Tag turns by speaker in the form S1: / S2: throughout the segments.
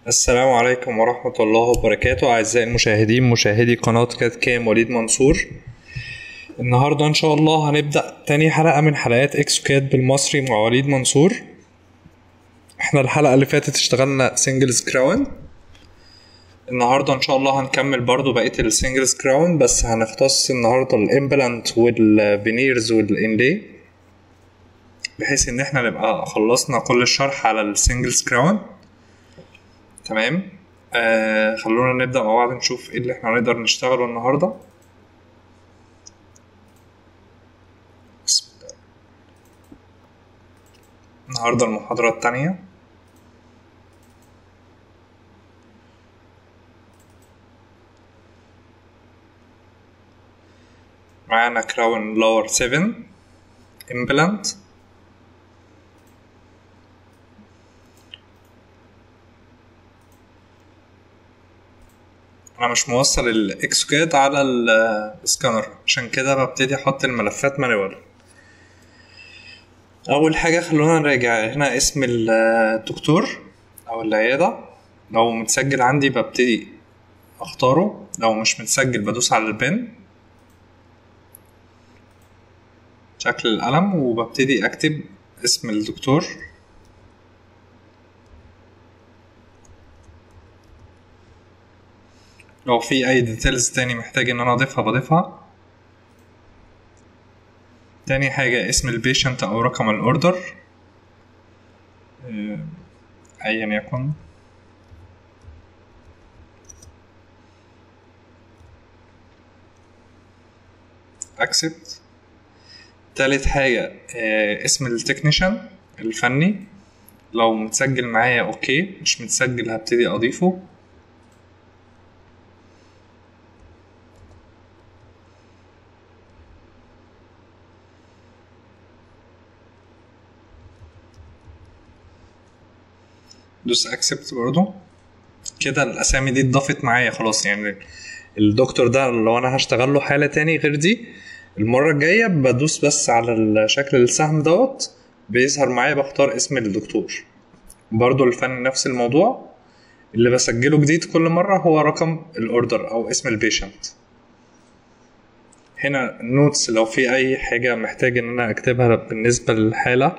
S1: السلام عليكم ورحمة الله وبركاته أعزائي المشاهدين مشاهدي قناة كات كام وليد منصور النهاردة إن شاء الله هنبدأ تاني حلقة من حلقات إكس كات بالمصري مع وليد منصور احنا الحلقة اللي فاتت اشتغلنا سنجلز كراون النهاردة إن شاء الله هنكمل برضو بقية السنجلز كراون بس هنختص النهاردة الإمبلانت والفينيرز والإنلي بحيث إن احنا نبقى خلصنا كل الشرح على السنجلز كراون تمام آه خلونا نبدأ مع بعض نشوف ايه اللي احنا هنقدر نشتغله النهاردة بسم الله. النهاردة المحاضرة التانية معانا كراون لور 7 امبلانت انا مش موصل الاكسكاد على السكانر عشان كده ببتدي احط الملفات مانوال اول حاجه خلونا نراجع هنا اسم الدكتور او العياده لو متسجل عندي ببتدي اختاره لو مش متسجل بدوس على البن شكل القلم وببتدي اكتب اسم الدكتور لو في اي ديتيلز تاني محتاج ان انا اضيفها بضيفها تاني حاجة اسم البيشنت او رقم الاوردر آه، ايا يكن اكسبت تالت حاجة آه، اسم التكنيشن الفني لو متسجل معايا اوكي مش متسجل هبتدي اضيفه دوس اكسبت برضو كده الاسامي دي اتضافت معايا خلاص يعني الدكتور ده لو انا هشتغل له حاله تاني غير دي المره الجايه بدوس بس على شكل السهم دوت بيظهر معايا بختار اسم الدكتور برضو الفن نفس الموضوع اللي بسجله جديد كل مرة هو رقم الاوردر او اسم البيشنت هنا نوتس لو في اي حاجة محتاج ان انا اكتبها بالنسبة للحالة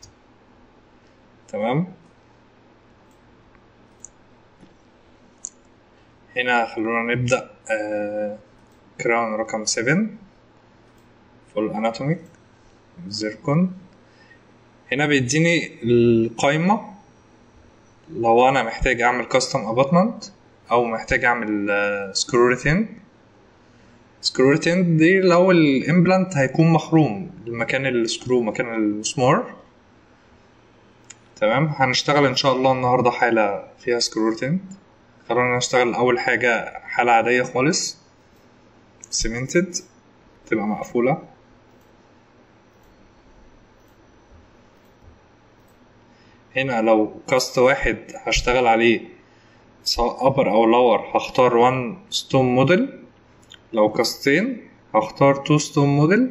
S1: تمام هنا خلونا نبدأ آه كراون رقم 7 فول اناتوميك زيركون هنا بيديني القايمة لو انا محتاج اعمل كاستم اباتمنت او محتاج اعمل سكروريتين سكروريتين دي لو الامبلانت هيكون مخروم المكان السكرو مكان المسمار تمام هنشتغل ان شاء الله النهارده حالة فيها سكروريتين خلونا نشتغل اول حاجة حالة عادية خالص سيمنتد تبقى مقفولة هنا لو كاست واحد هشتغل عليه سواء upper او lower هختار one stone model لو كاستين هختار two stone model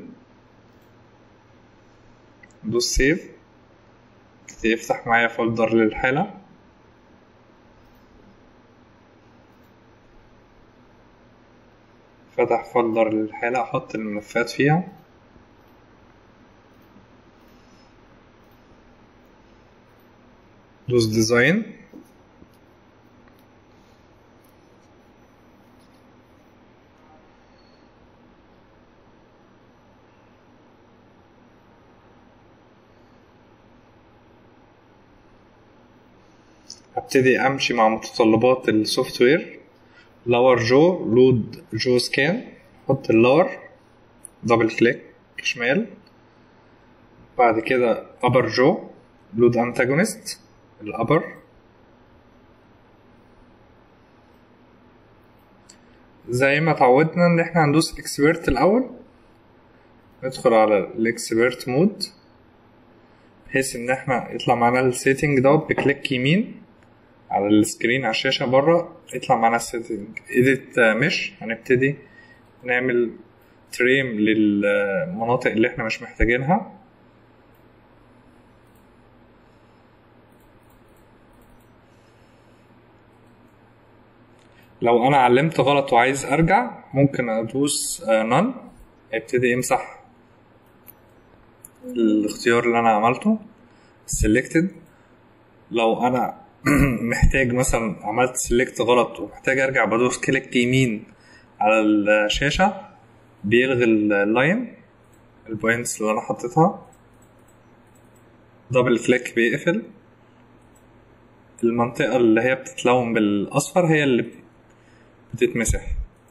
S1: دوس سيف يفتح معايا فولدر للحالة فتح فولدر للحالة احط الملفات فيها دوس ديزاين هبتدي امشي مع متطلبات السوفت وير لور جو لود جو سكان احط اللور دبل كليك شمال بعد كده ابر جو لود انتاجونست الابر زي ما اتعودنا ان احنا هندوس اكسبيرت الاول ندخل على الاكسبيرت مود بحيث ان احنا يطلع معانا السيتنج دوت بكليك يمين على السكرين على الشاشة بره يطلع معانا السيتنج ايديت مش هنبتدي نعمل تريم للمناطق اللي احنا مش محتاجينها لو انا علمت غلط وعايز ارجع ممكن ادوس نون يبتدي يمسح الاختيار اللي انا عملته selected لو انا محتاج مثلا عملت سيلكت غلط ومحتاج ارجع بدوس كليك يمين على الشاشة بيلغي اللاين البوينتس اللي انا حطيتها دبل كليك بيقفل المنطقة اللي هي بتتلون بالأصفر هي اللي بتتمسح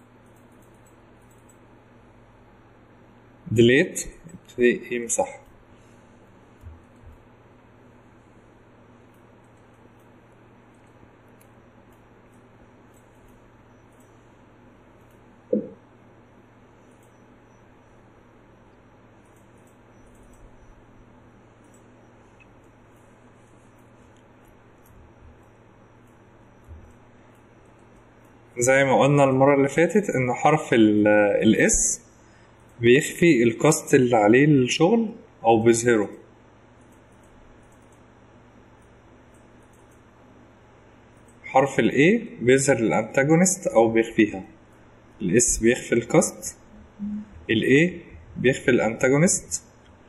S1: ديليت يبتدي يمسح زي ما قلنا المرة اللي فاتت إن حرف الاس بيخفي الكاست اللي عليه الشغل أو بيظهره حرف ال A بيظهر الانتاجونست أو بيخفيها ال S بيخفي الكاست ال A بيخفي الانتاجونست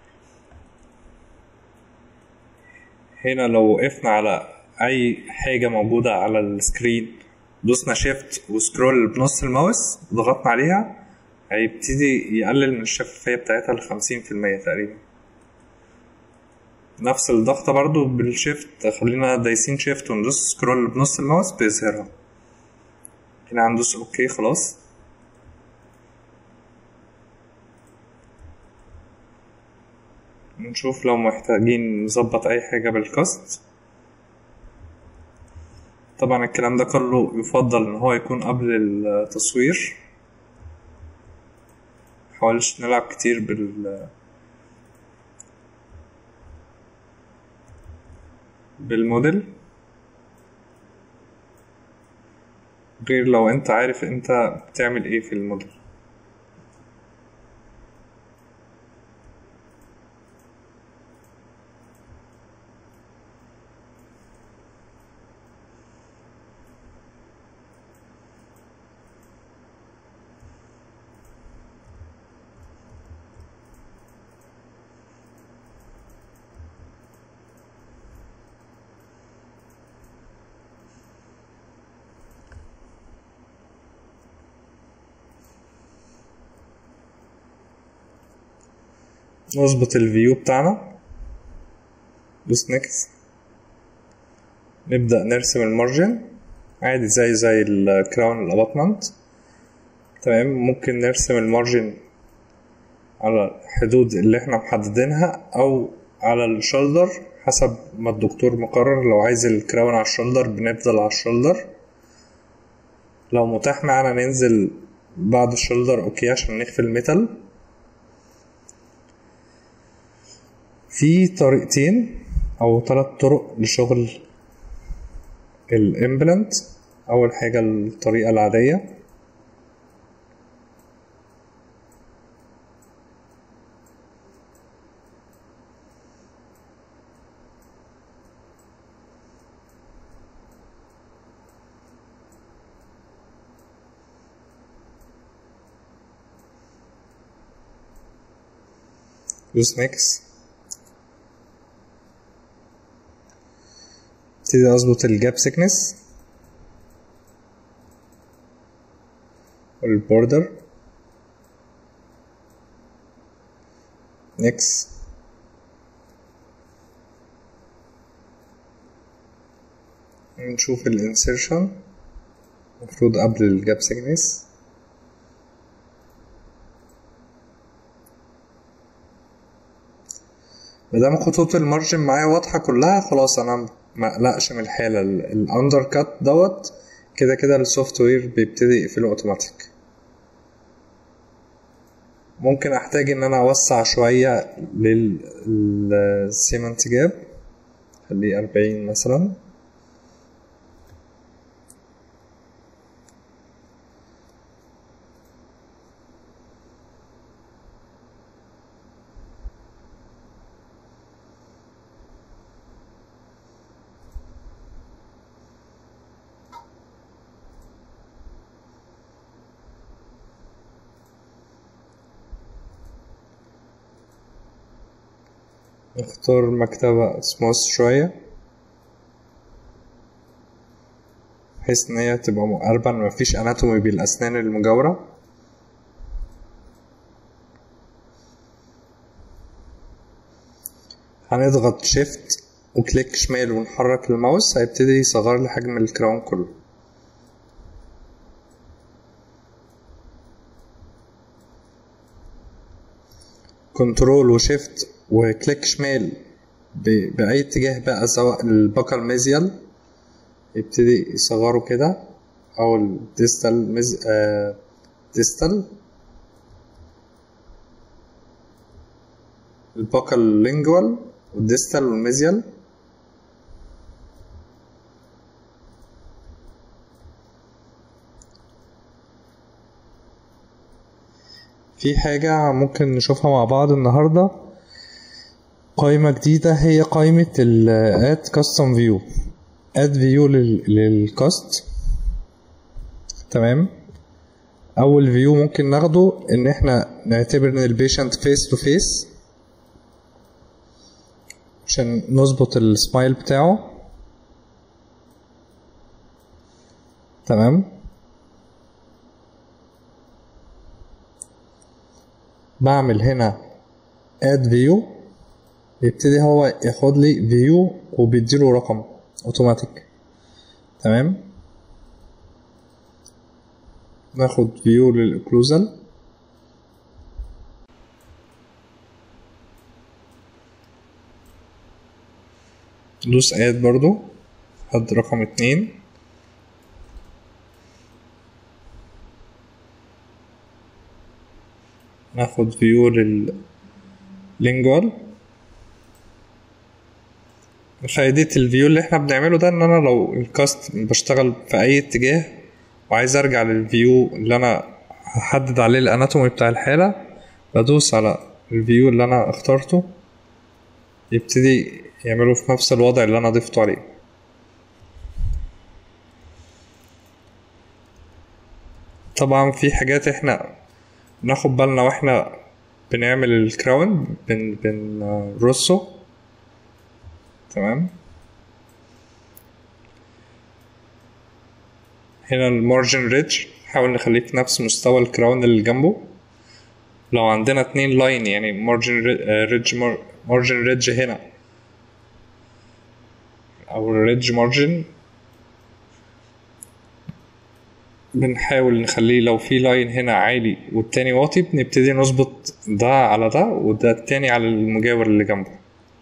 S1: هنا لو وقفنا على أي حاجة موجودة على السكرين دوسنا شيفت وسكرول بنص الماوس وضغطنا عليها هيبتدي يقلل من الشفافية بتاعتها لخمسين في المية تقريبا نفس الضغطة برضو بالشيفت خلينا دايسين شيفت وندوس سكرول بنص الماوس بيظهرها هنا هندوس اوكي خلاص نشوف لو محتاجين نظبط اي حاجة بالكاست طبعا الكلام ده كله يفضل ان هو يكون قبل التصوير محاولش نلعب كتير بال بالموديل غير لو انت عارف انت بتعمل ايه في الموديل نظبط الفيو بتاعنا دوس نيكست نبدأ نرسم المارجن عادي زي زي الكراون الاباتمنت تمام ممكن نرسم المارجن على الحدود اللي احنا محددينها او على الشولدر حسب ما الدكتور مقرر لو عايز الكراون على الشولدر بنفضل على الشولدر لو متاح معنا ننزل بعد الشولدر اوكي عشان نخفي الميتال في طريقتين او ثلاث طرق لشغل الامبلانت اول حاجة الطريقة العادية دوس نيكست ابتدي اظبط الجاب سيكنس والبوردر نيكست نشوف الانسيرشن المفروض قبل الجاب سيكنس مادام خطوط المارجن معايا واضحة كلها خلاص انا مقلقش من الحالة الاندر كات دوت كده كده السوفت وير بيبتدي يقفله اوتوماتيك ممكن احتاج ان انا اوسع شوية للسيمنت جاب خليه اربعين مثلا نختار مكتبة سموث شوية بحيث إن هي تبقى مقاربة إن مفيش أناتومي بالأسنان المجاورة هنضغط شيفت وكليك شمال ونحرك الماوس هيبتدي يصغر لي حجم الكراون كله كنترول وشيفت وكليك شمال ب- بأي اتجاه بقى سواء البقى الميزيال يبتدي يصغره كده أو الديستال ميز... آه ديستال البقى اللينجوال والديستال والميزيال في حاجة ممكن نشوفها مع بعض النهاردة قائمة جديدة هي قائمة ال Add Custom View Add View لل- للكاست تمام أول فيو ممكن ناخده إن إحنا نعتبر إن البيشنت فيس تو فيس عشان نظبط السمايل بتاعه تمام بعمل هنا add view يبتدي هو ياخد لي view وبيديله رقم اوتوماتيك تمام ناخد view للاوكلوزال دوس add برضو هاد رقم اتنين ناخد فيو لللينجوال فايدة الفيو اللي احنا بنعمله ده ان انا لو الكاست بشتغل في اي اتجاه وعايز ارجع للفيو اللي انا هحدد عليه الاناتومي بتاع الحالة بدوس على الفيو اللي انا اخترته يبتدي يعمله في نفس الوضع اللي انا ضفته عليه طبعا في حاجات احنا ناخد بالنا واحنا بنعمل الكراون بن بنرصه تمام هنا المارجن ريدج نحاول نخليه في نفس مستوى الكراون اللي جنبه لو عندنا اتنين لاين يعني مارجن ريدج مارجن ريدج هنا او الريدج مارجن بنحاول نخليه لو في لاين هنا عالي والتاني واطي بنبتدي نظبط ده على ده وده التاني على المجاور اللي جنبه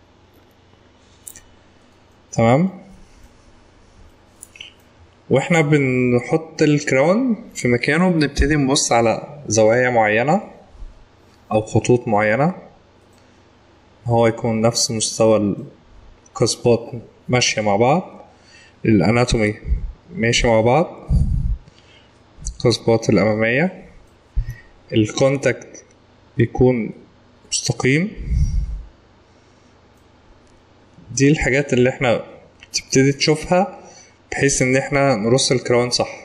S1: تمام واحنا بنحط الكراون في مكانه بنبتدي نبص على زوايا معينة أو خطوط معينة هو يكون نفس مستوى القصبات ماشية مع بعض الأناتومي ماشي مع بعض القصبات الأمامية الكونتاكت بيكون مستقيم دي الحاجات اللي احنا تبتدي تشوفها بحيث ان احنا نرص الكراون صح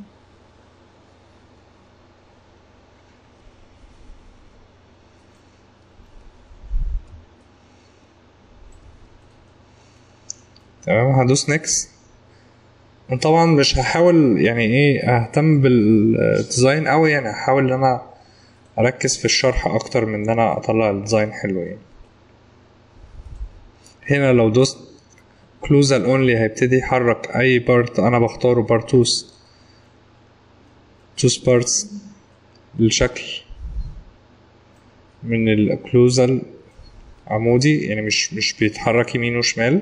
S1: تمام هدوس نيكس طبعا مش هحاول يعني ايه اهتم بالديزاين اوي يعني هحاول ان انا اركز في الشرح اكتر من ان انا اطلع الديزاين حلو يعني هنا لو دوست كلوزال اونلي هيبتدي يحرك اي بارت انا بختاره بارتوس توس بارتس بالشكل من الاكلوزال عمودي يعني مش مش بيتحرك يمين وشمال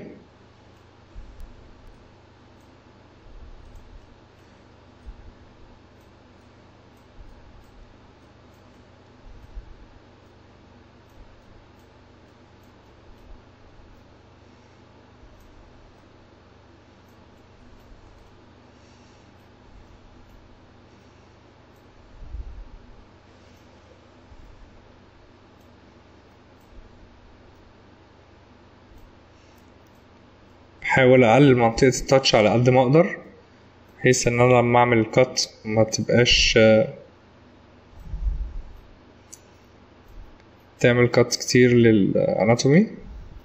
S1: بحاول اقلل منطقة التاتش على قد ما اقدر بحيث ان انا لما اعمل الكات ما تبقاش تعمل كات كتير للاناتومي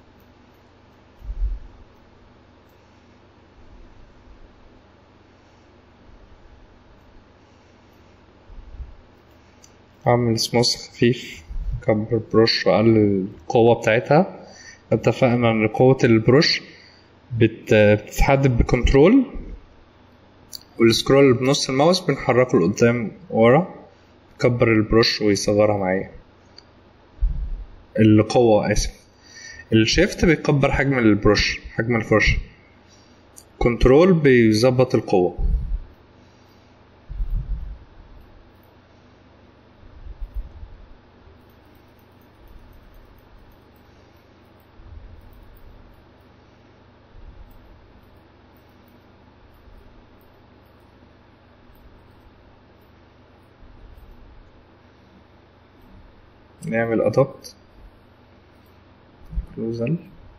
S1: اعمل سموث خفيف كبر البروش واقلل القوة بتاعتها اتفقنا ان قوة البروش بت... بتتحدد بكنترول والسكرول اللي بنص الماوس بنحركه لقدام ورا كبر البروش ويصغرها معايا القوة اسف الشيفت بيكبر حجم البروش حجم الفرشة كنترول بيظبط القوة نعمل ادوبت كلوزل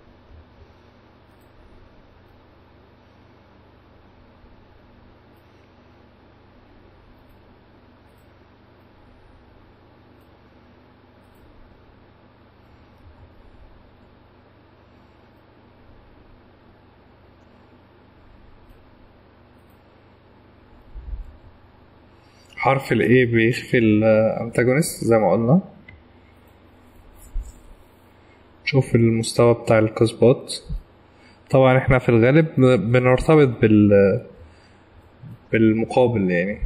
S1: حرف ال A بيخفي الانتاجونست زي ما قلنا شوف المستوى بتاع الكسبات طبعا احنا في الغالب بنرتبط بال بالمقابل يعني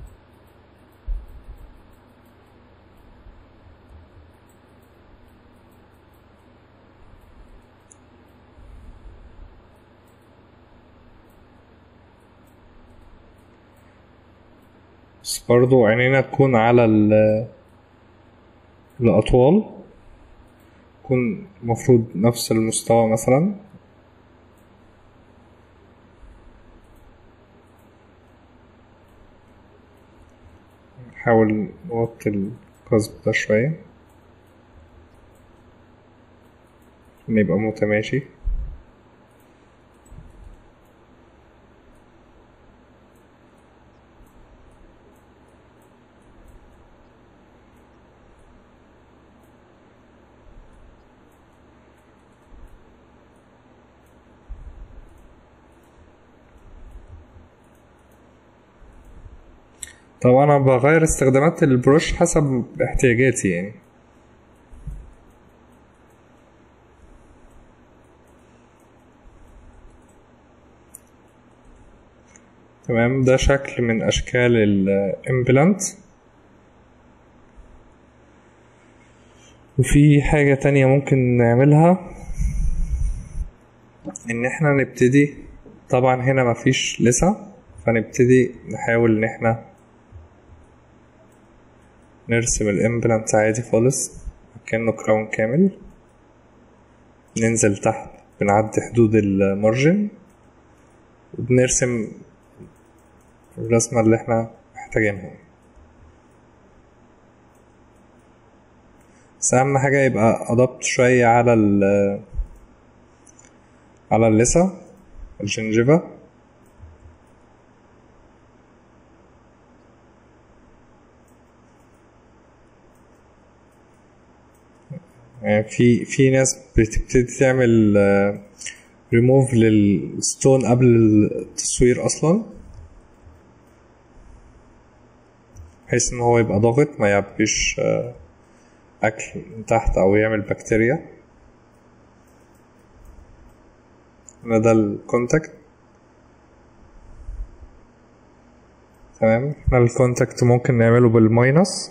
S1: بس برضو عينينا تكون على ال الأطوال يكون المفروض نفس المستوى مثلا نحاول نوطي القصب ده شوية عشان يبقى متماشي طبعا انا بغير استخدامات البروش حسب احتياجاتي يعني تمام ده شكل من اشكال الامبلانت وفي حاجة تانية ممكن نعملها ان احنا نبتدي طبعا هنا مفيش لسه فنبتدي نحاول ان احنا نرسم الامبلانت عادي خالص كأنه كراون كامل ننزل تحت بنعدي حدود المارجن وبنرسم الرسمة اللي احنا محتاجينها بس أهم حاجة يبقى أضبط شوية على ال على اللثة الجنجبة يعني في في ناس بتبتدي تعمل ريموف للستون قبل التصوير اصلا بحيث ان هو يبقى ضاغط ما يعبيش اكل من تحت او يعمل بكتيريا هنا ده الكونتاكت تمام احنا الكونتاكت ممكن نعمله بالماينس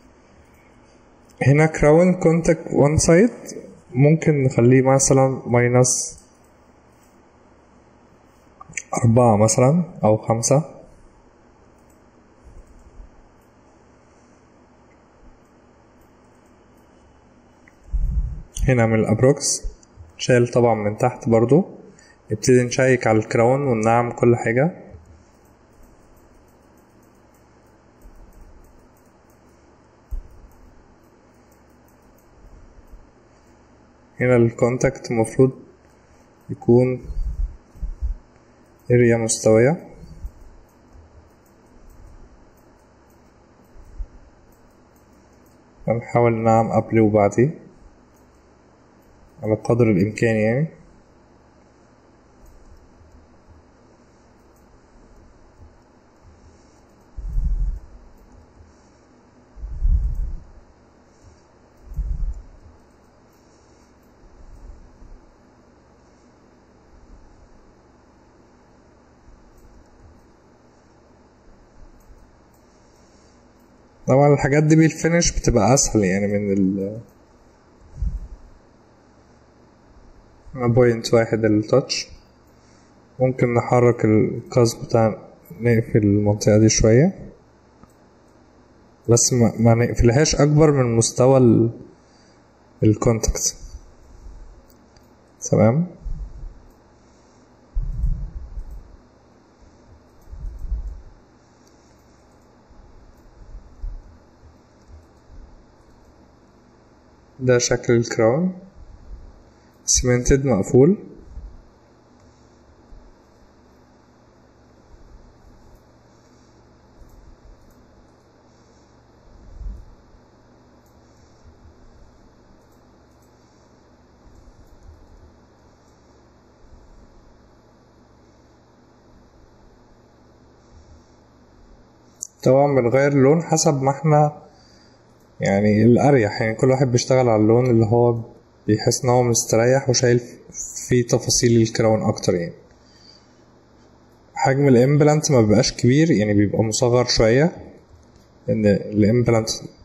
S1: هنا كراون كونتاكت وان سايد ممكن نخليه مثلا ماينس أربعة مثلا أو خمسة هنا من الأبروكس شايل طبعا من تحت برضو نبتدي نشيك على الكراون ونعمل كل حاجة هنا الكونتاكت المفروض يكون اريا مستوية هنحاول نعم قبل وبعديه على قدر الإمكان يعني طبعا الحاجات دي بالفينش بتبقى اسهل يعني من ال بوينت واحد التاتش ممكن نحرك الكاز بتاع نقفل المنطقة دي شوية بس ما, ما نقفلهاش أكبر من مستوى ال الكونتاكت تمام ده شكل الكراون سيمنتد مقفول طبعا بنغير اللون حسب ما احنا يعني الأريح يعني كل واحد بيشتغل على اللون اللي هو بيحس إن هو مستريح وشايل فيه تفاصيل الكراون أكتر يعني حجم الإمبلانت ما بيبقاش كبير يعني بيبقى مصغر شوية لأن الإمبلانت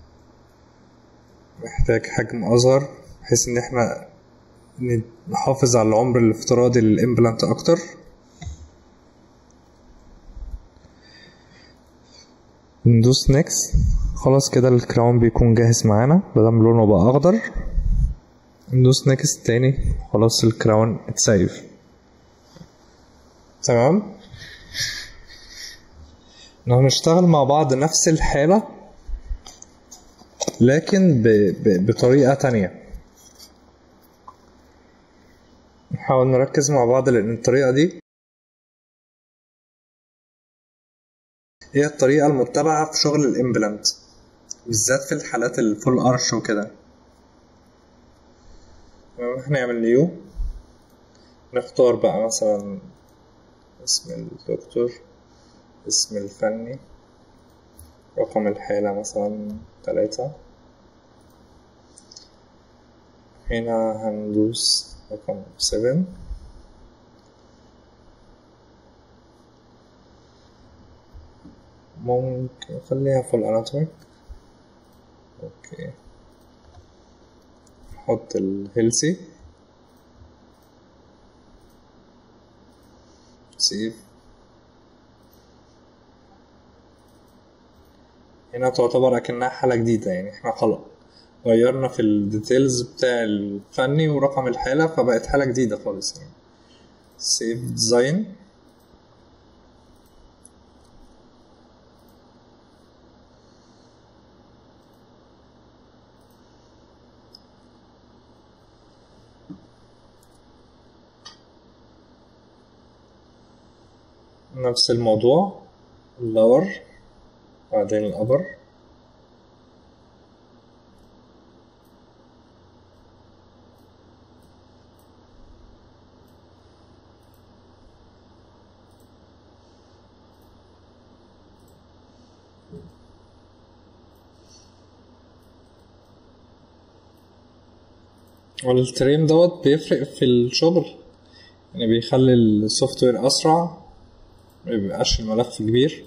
S1: محتاج حجم أصغر بحيث إن احنا نحافظ على العمر الافتراضي للإمبلانت أكتر ندوس نيكست خلاص كده الكراون بيكون جاهز معانا بدل لونه بقى اخضر ندوس نيكست تاني خلاص الكراون اتسيف تمام هنشتغل مع بعض نفس الحالة لكن ب... ب... بطريقة تانية نحاول نركز مع بعض لأن الطريقة دي هي الطريقة المتبعة في شغل الإمبلانت بالذات في الحالات الفول أرش وكده هنعمل نيو نختار بقى مثلا اسم الدكتور اسم الفني رقم الحالة مثلا تلاتة هنا هندوس رقم سفن ممكن خليها فول اناتومي اوكي نحط الهيلسي سيف هنا تعتبر اكنها حالة جديدة يعني احنا خلاص غيرنا في الديتيلز بتاع الفني ورقم الحالة فبقت حالة جديدة خالص يعني سيف ديزاين نفس الموضوع اللور بعدين الأبر والتريم دوت بيفرق في الشغل يعني بيخلي السوفت وير أسرع ميبقاش الملف كبير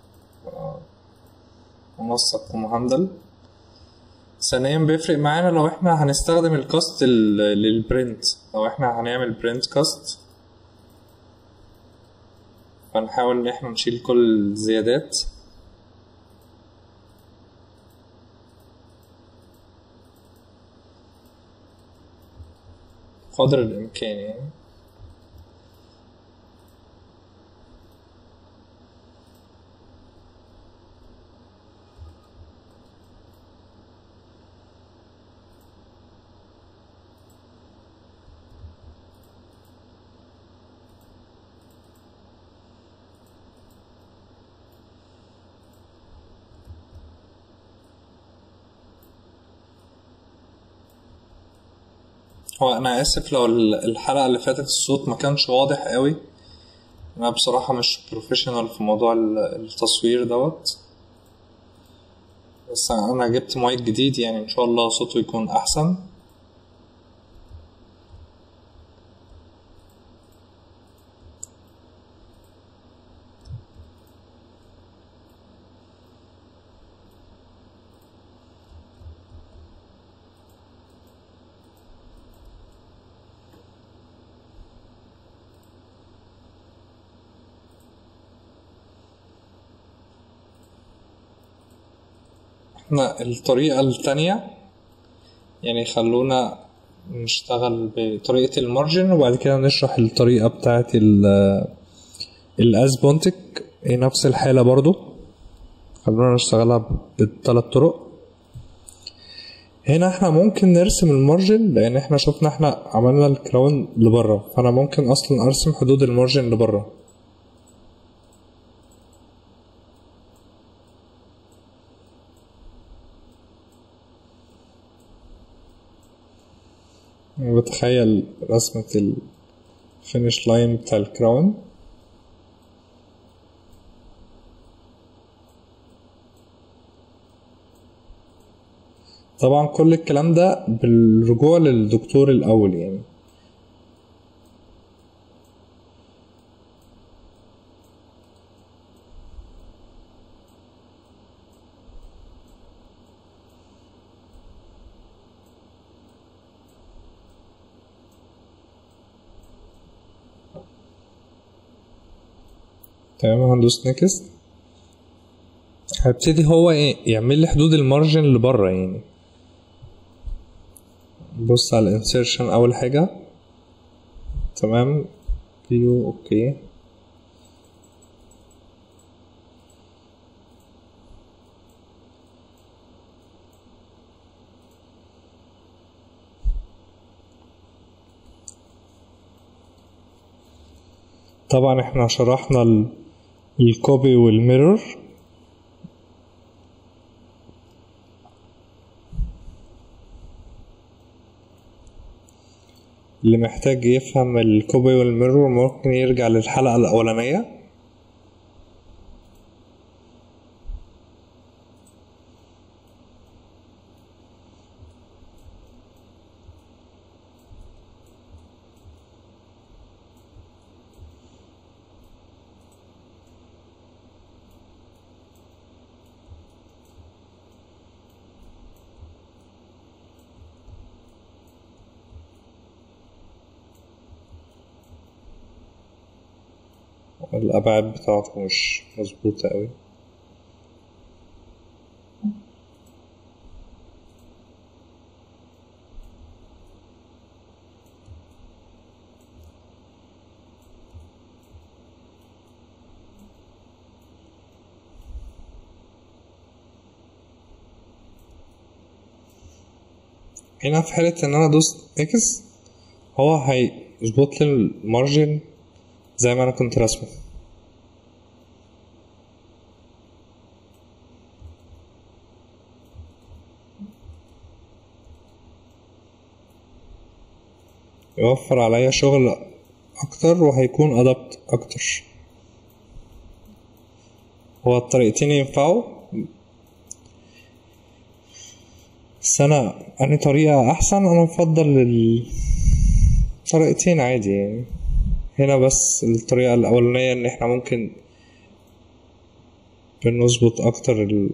S1: منسق ومهندل ثانيا بيفرق معانا لو احنا هنستخدم الكاست للبرنت لو احنا هنعمل برنت كاست فنحاول ان احنا نشيل كل الزيادات قدر الامكان يعني هو انا اسف لو الحلقه اللي فاتت الصوت ما كانش واضح قوي انا بصراحه مش بروفيشنال في موضوع التصوير دوت بس انا جبت مايك جديد يعني ان شاء الله صوته يكون احسن احنا الطريقة التانية يعني خلونا نشتغل بطريقة المارجن وبعد كده نشرح الطريقة بتاعت ال الاسبونتك هي نفس الحالة برضو خلونا نشتغلها بالثلاث طرق هنا احنا ممكن نرسم المارجن لان احنا شفنا احنا عملنا الكراون لبره فانا ممكن اصلا ارسم حدود المارجن لبره بتخيل رسمة الفينش لاين بتاع الكراون طبعا كل الكلام ده بالرجوع للدكتور الأول يعني تمام هندوس نيكست هيبتدي هو ايه يعمل لي حدود المارجن اللي بره يعني بص على الانسيرشن اول حاجة تمام فيو اوكي طبعا احنا شرحنا ال- الكوبي والميرور اللي محتاج يفهم الكوبي والميرور ممكن يرجع للحلقة الأولانية الأبعاد بتاعته مش مظبوطة أوي هنا في حالة إن أنا أدوس إكس هو هيظبط لي المارجن زي ما أنا كنت راسمه يوفر عليا شغل أكتر وهيكون أدبت أكتر هو الطريقتين ينفعوا بس أنا أنهي طريقة أحسن أنا بفضل الطريقتين عادي يعني هنا بس الطريقة الأولانية إن إحنا ممكن بنظبط أكتر ال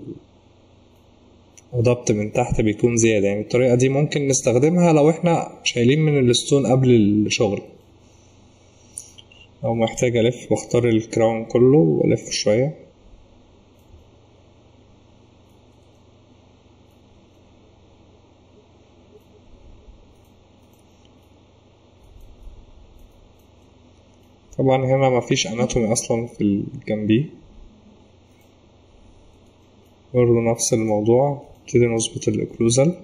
S1: وضبط من تحت بيكون زيادة يعني الطريقة دي ممكن نستخدمها لو إحنا شايلين من الستون قبل الشغل لو محتاج ألف واختار الكراون كله وألف شوية طبعا هنا مفيش اناتومي اصلا في الجنبي برضه نفس الموضوع نبتدي نظبط الاكلوزال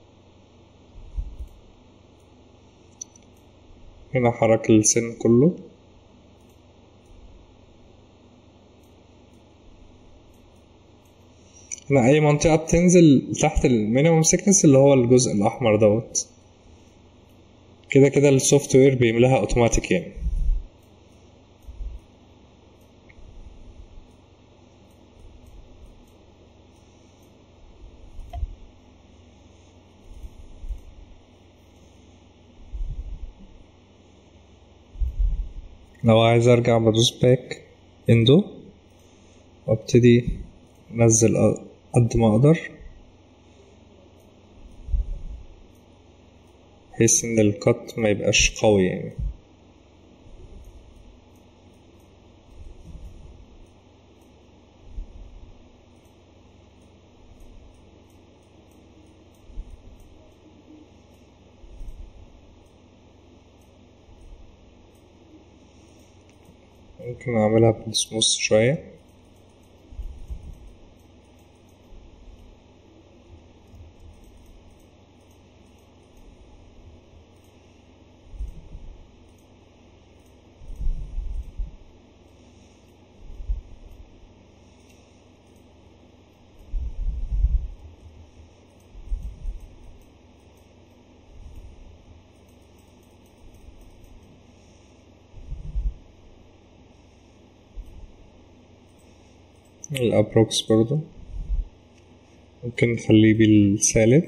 S1: هنا حرك السن كله هنا اي منطقة بتنزل تحت المينيموم سيكنس اللي هو الجزء الاحمر دوت كده كده السوفت وير بيملاها اوتوماتيك يعني لو عايز ارجع بدوس باك اندو وابتدي انزل قد ما اقدر بحيث ان القط ما يبقاش قوي يعني ممكن اعملها بالسموث شوية الابروكس برضو ممكن نخليه بالسالب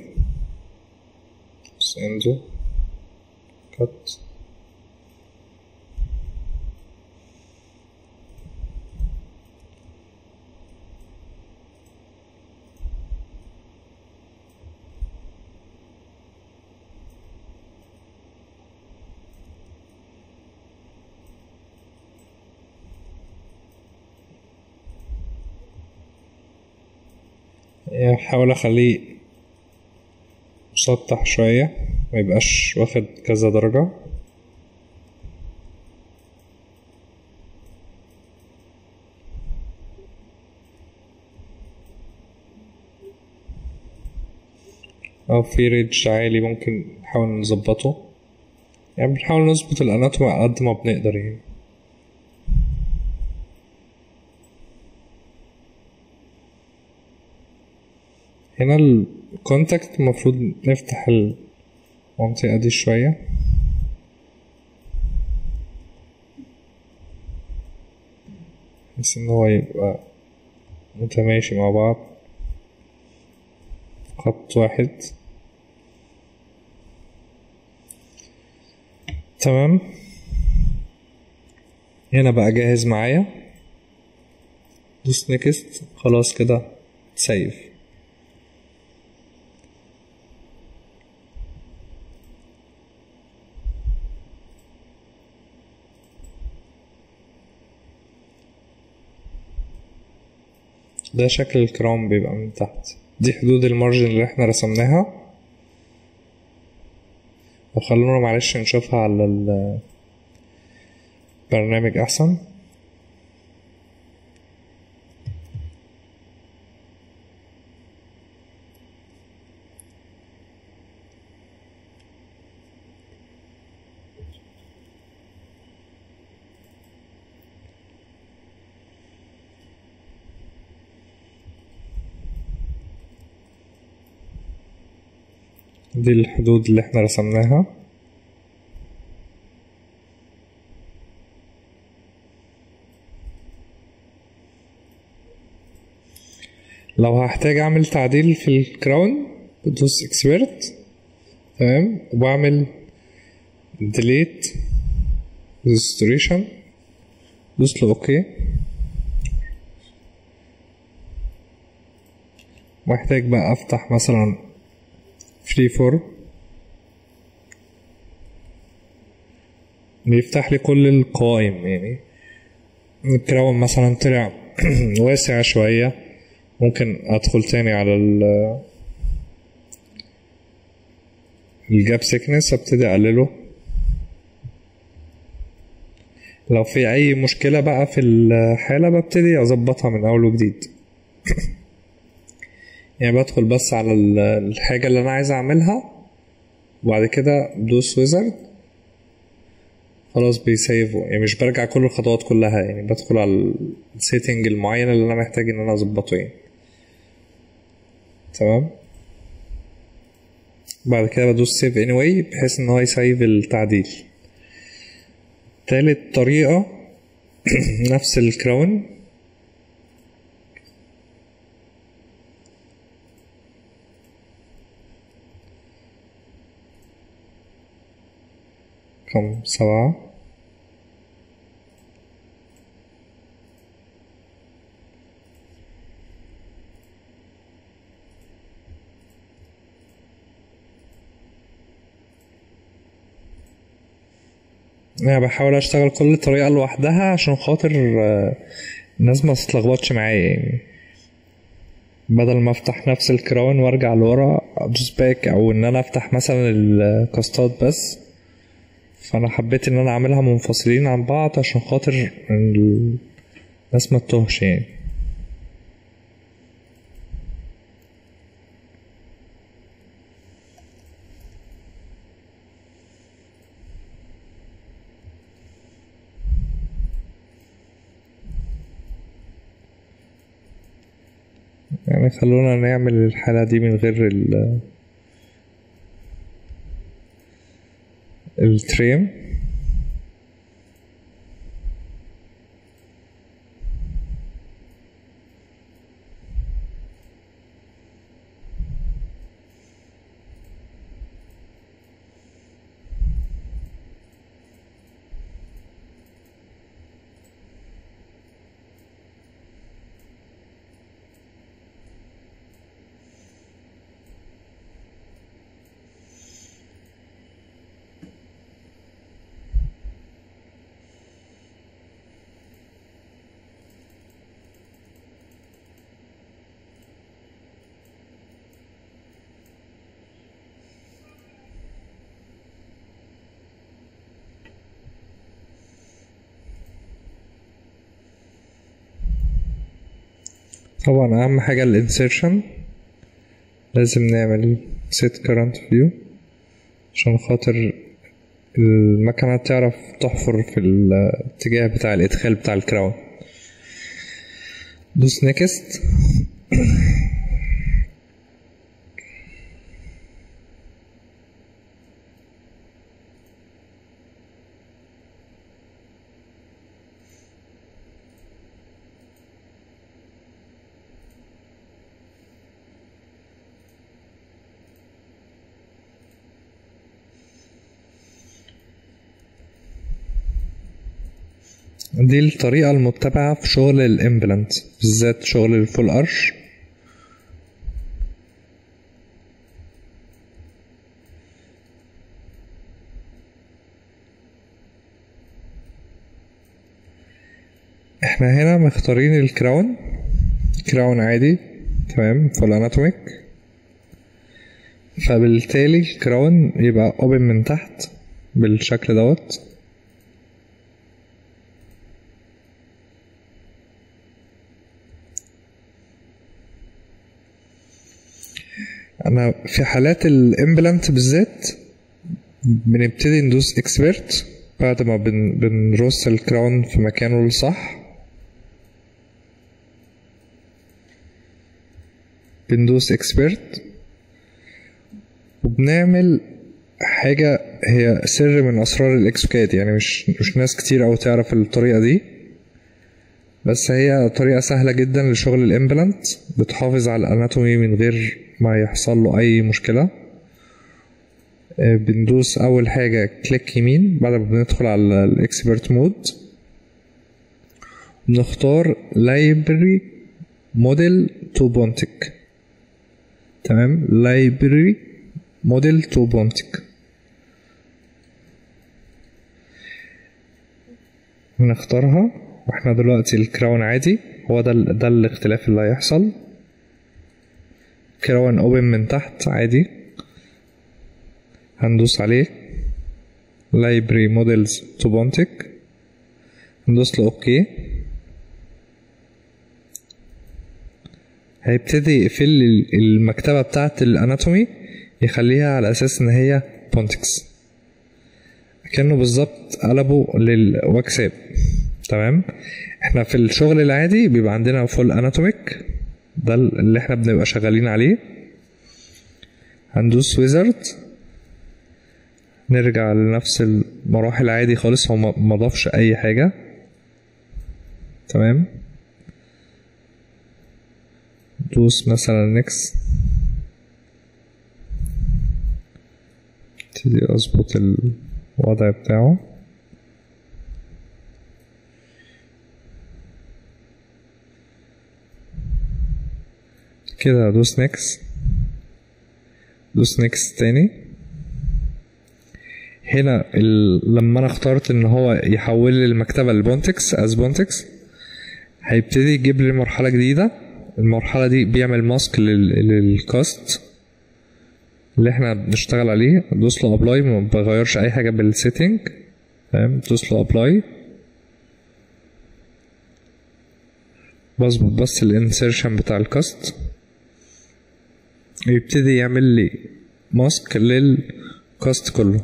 S1: سينزو كات يعني احاول اخليه مسطح شوية ما يبقاش واخد كذا درجة أو في ريدج عالي ممكن نحاول نظبطه يعني بنحاول نظبط الأناتومي على قد ما بنقدر يعني هنا الكونتاكت المفروض نفتح المنطقة دي شوية بحيث ان هو يبقى متماشي مع بعض خط واحد تمام هنا بقى جاهز معايا دوس نيكست خلاص كده سيف ده شكل الكراون بيبقى من تحت دي حدود المارجن اللي احنا رسمناها وخلونا معلش نشوفها على البرنامج احسن دي الحدود اللي احنا رسمناها لو هحتاج اعمل تعديل في الكراون بدوس اكسبرت تمام وبعمل ديليت ريستوريشن دوس له اوكي محتاج بقى افتح مثلا فري فور بيفتح لي كل القوائم يعني الكراون مثلا طلع واسع شوية ممكن ادخل تاني على ال الجاب سيكنس ابتدي اقلله لو في اي مشكلة بقى في الحالة ببتدي اظبطها من اول وجديد يعني بدخل بس على الحاجة اللي أنا عايز أعملها وبعد كده بدوس ويزرد خلاص بيسيفه يعني مش برجع كل الخطوات كلها يعني بدخل على السيتنج المعين اللي أنا محتاج إن أنا أظبطه يعني تمام بعد كده بدوس سيف anyway بحيث إن هو يسيف التعديل تالت طريقة نفس الكراون رقم سبعة انا بحاول اشتغل كل طريقة لوحدها عشان خاطر الناس ما تتلخبطش معايا يعني بدل ما افتح نفس الكراون وارجع لورا ادوس باك او ان انا افتح مثلا الكاستات بس فانا حبيت ان انا اعملها منفصلين عن بعض عشان خاطر ال- الناس ما تتوهش يعني يعني خلونا نعمل الحالة دي من غير ال التريم طبعا اهم حاجة الانسيرشن لازم نعمل set current view عشان خاطر المكنة تعرف تحفر في الاتجاه بتاع الادخال بتاع الكراون دوس next دي الطريقة المتبعة في شغل الامبلانت بالذات شغل الفول ارش احنا هنا مختارين الكراون كراون عادي تمام فول اناتوميك فبالتالي الكراون يبقى اوبن من تحت بالشكل دوت انا في حالات الامبلانت بالذات بنبتدي ندوس اكسبرت بعد ما بن بنرص الكراون في مكانه الصح بندوس اكسبرت وبنعمل حاجة هي سر من أسرار الإكسوكاد يعني مش مش ناس كتير أوي تعرف الطريقة دي بس هي طريقة سهلة جدا لشغل الإمبلانت بتحافظ على الأناتومي من غير ما يحصل له أي مشكلة آه، بندوس أول حاجة كليك يمين بعد ما بندخل على الإكسبرت مود بنختار لايبرري موديل تو بونتك تمام لايبرري موديل تو بونتك نختارها واحنا دلوقتي الكراون عادي هو ده ال- ده الاختلاف اللي هيحصل كراون اوبن من تحت عادي هندوس عليه library models to Bontic ندوس له اوكي هيبتدي يقفل لي المكتبة بتاعة الاناتومي يخليها على اساس ان هي بونتكس كأنه بالظبط قلبه للواتساب تمام احنا في الشغل العادي بيبقى عندنا فول اناتوميك ده اللي احنا بنبقى شغالين عليه هندوس ويزرد نرجع لنفس المراحل عادي خالص هو ما ما ضافش اي حاجة تمام دوس مثلا نكس ابتدي اظبط الوضع بتاعه كده ادوس نكس دوس نكس تاني هنا ال... لما انا اخترت ان هو يحول لي المكتبه لبونتكس از بونتكس هيبتدي يجيب لي مرحله جديده المرحله دي بيعمل ماسك لل... للكاست اللي احنا بنشتغل عليه ادوس له ابلاي ما بغيرش اي حاجه بالسيتنج تمام ادوس له ابلاي بظبط بس الانسيرشن بتاع الكاست يبتدي يعمل لي ماسك للكاست كله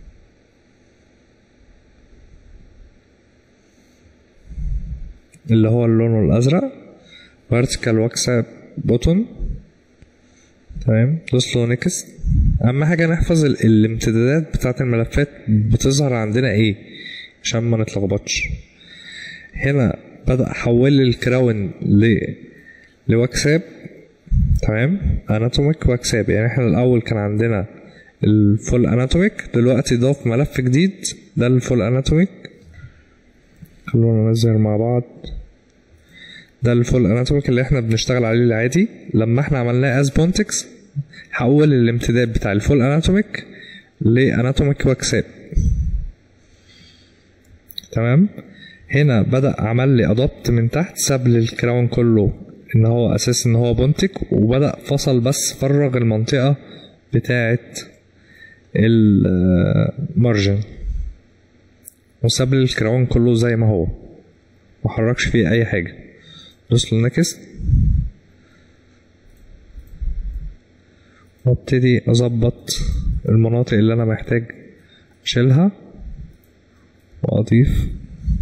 S1: اللي هو اللون الازرق vertical واكسة بوتون تمام دوس له نيكست اهم حاجه نحفظ ال- الامتدادات بتاعه الملفات بتظهر عندنا ايه عشان ما نتلخبطش هنا بدا احول لي الكراون ل لواتساب تمام اناتوميك واتساب يعني احنا الاول كان عندنا الفول اناتوميك دلوقتي ضاف ملف جديد ده الفول اناتوميك خلونا نظهر مع بعض ده الفول اناتوميك اللي احنا بنشتغل عليه العادي لما احنا عملناه از بونتكس حول الامتداد بتاع الفول اناتوميك لاناتوميك واكساب تمام هنا بدأ عمل لي ادابت من تحت ساب لي الكراون كله ان هو اساس ان هو بونتك وبدأ فصل بس فرغ المنطقة بتاعة المارجن وساب لي الكراون كله زي ما هو محركش فيه اي حاجة دوس له نكست وابتدي اظبط المناطق اللي انا محتاج اشيلها واضيف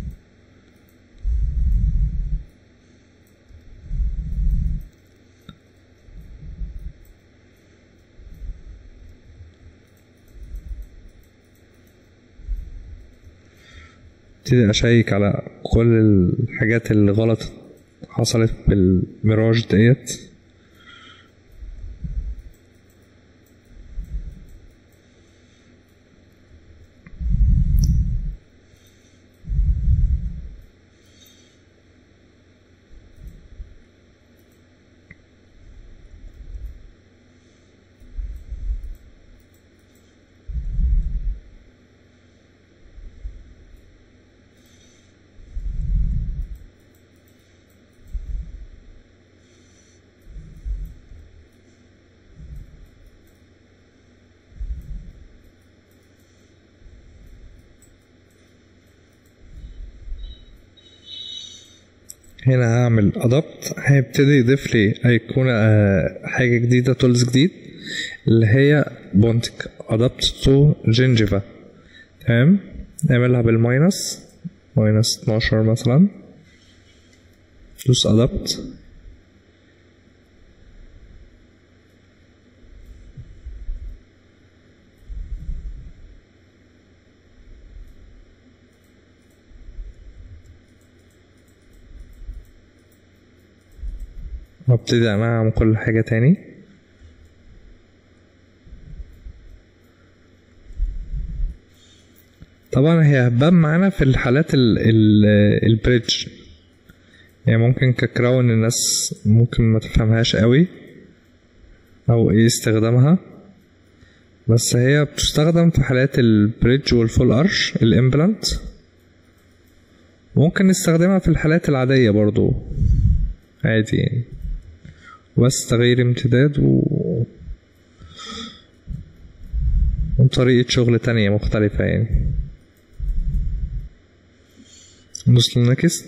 S1: ابتدي اشيك على كل الحاجات اللي غلط حصلت بالميراج ديت هنا هعمل ادابت هيبتدي يضيف لي ايقونه آه، حاجه جديده تولز جديد اللي هي بونتك ادابت تو جينجيفا تمام نعملها بالماينس ماينس 12 مثلا دوس ادابت وابتدي انعم كل حاجة تاني طبعا هي هتبان معانا في الحالات ال ال البريدج يعني ممكن ككراون الناس ممكن ما تفهمهاش قوي او ايه استخدامها بس هي بتستخدم في حالات البريدج والفول ارش الامبلانت ممكن نستخدمها في الحالات العادية برضو عادي يعني بس تغيير امتداد و وطريقة شغل تانية مختلفة يعني ندوس للنكست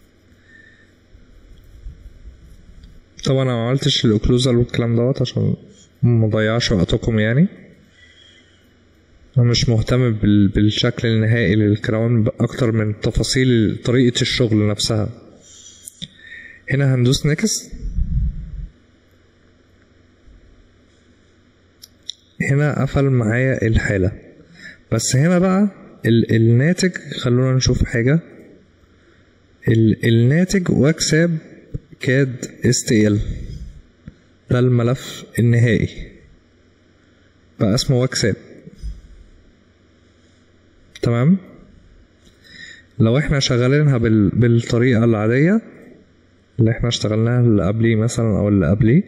S1: طبعا انا معملتش الاوكلوزال والكلام دوت عشان مضيعش وقتكم يعني انا مش مهتم بال... بالشكل النهائي للكراون اكتر من تفاصيل طريقة الشغل نفسها هنا هندوس نكست هنا قفل معايا الحالة بس هنا بقى ال الناتج خلونا نشوف حاجة ال الناتج واكساب كاد stl ده الملف النهائي بقى اسمه واكساب تمام لو احنا شغالينها بال بالطريقة العادية اللي احنا اشتغلناها اللي قبليه مثلا او اللي قبليه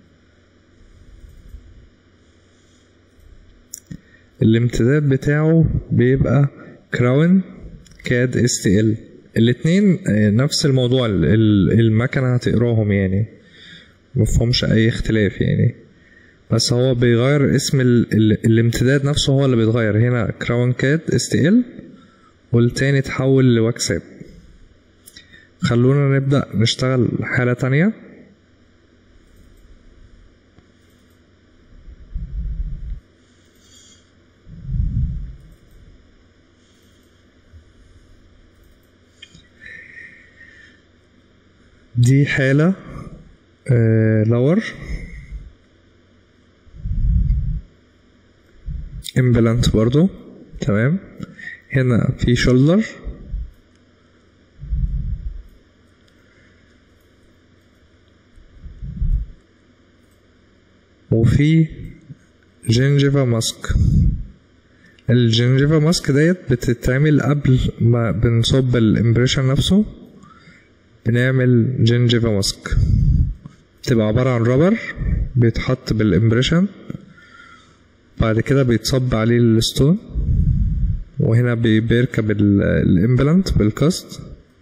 S1: الامتداد بتاعه بيبقى كراون كاد اس تي ال الاتنين آه، نفس الموضوع ال- ال- المكنة هتقراهم يعني مفهومش اي اختلاف يعني بس هو بيغير اسم ال... ال... الامتداد نفسه هو اللي بيتغير هنا كراون كات اس تي ال والتاني اتحول لواكساب خلونا نبدأ نشتغل حالة تانية دي حالة لور امبلانت برضو تمام هنا في شولدر وفي جينجيفا ماسك الجينجيفا ماسك ديت بتتعمل قبل ما بنصب الامبريشن نفسه بنعمل جينجيفا ماسك بتبقى عبارة عن رابر بيتحط بالامبريشن بعد كده بيتصب عليه الستون وهنا بيركب الامبلانت بالكاست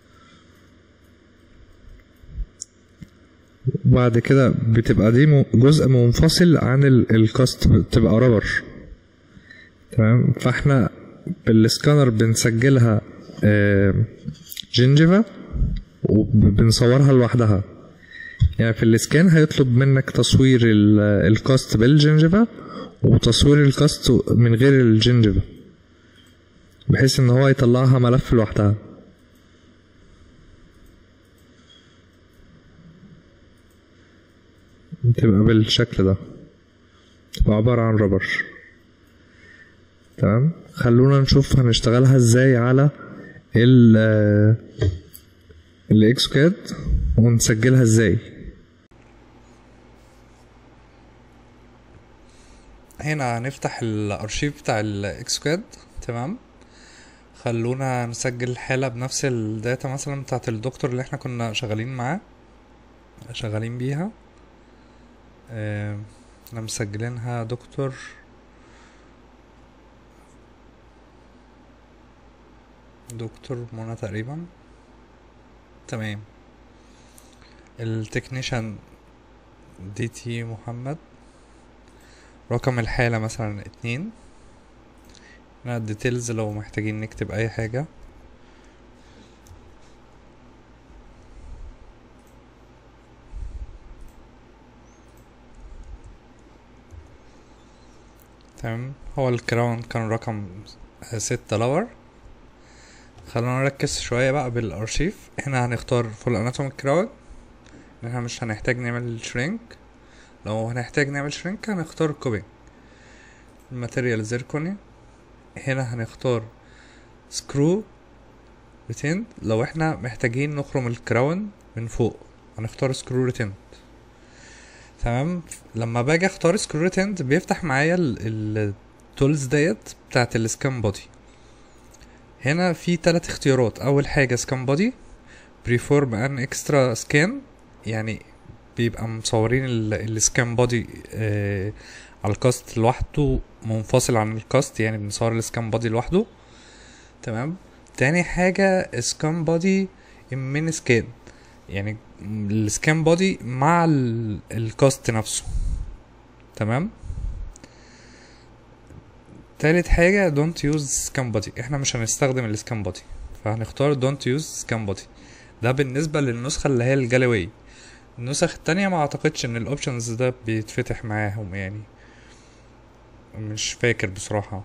S1: وبعد كده بتبقى دي جزء منفصل عن الكاست بتبقى رابر تمام فاحنا بالسكانر بنسجلها جينجيفا وبنصورها لوحدها يعني في الاسكان هيطلب منك تصوير الكاست بالجنجفة وتصوير الكاست من غير الجنجفة بحيث ان هو يطلعها ملف لوحدها بتبقى بالشكل ده تبقى عبارة عن ربر تمام خلونا نشوف هنشتغلها ازاي على ال الاكسكاد ونسجلها ازاي هنا هنفتح الارشيف بتاع الاكسكاد تمام خلونا نسجل الحالة بنفس الداتا مثلا بتاعت الدكتور اللي احنا كنا شغالين معاه شغالين بيها اه احنا مسجلينها دكتور دكتور منى تقريبا تمام التكنيشن دي تي محمد رقم الحالة مثلا اتنين هنا الديتيلز لو محتاجين نكتب اي حاجة تمام هو الكراون كان رقم ستة لور خلونا نركز شوية بقى بالارشيف هنا هنختار فول اناتوم كراون ان احنا مش هنحتاج نعمل شرينك لو هنحتاج نعمل شرينك هنختار كوبي الماتيريال زيركوني هنا هنختار سكرو ريتند لو احنا محتاجين نخرم الكراون من فوق هنختار سكرو ريتند تمام لما باجي اختار سكرو ريتند بيفتح معايا التولز ديت بتاعت السكان بودي هنا في تلات اختيارات اول حاجة سكان بودي بريفورم ان اكسترا سكان يعني بيبقى مصورين السكان بودي آه على الكاست لوحده منفصل عن الكاست يعني بنصور السكان بودي لوحده تمام تاني حاجة سكان بودي من سكان يعني السكان بودي مع الكاست نفسه تمام تالت حاجة دونت يوز سكان بودي احنا مش هنستخدم السكان بودي فهنختار دونت يوز سكان بودي ده بالنسبة للنسخة اللي هي الجالوي النسخ التانية ما اعتقدش ان الاوبشنز ده بيتفتح معاهم يعني مش فاكر بصراحة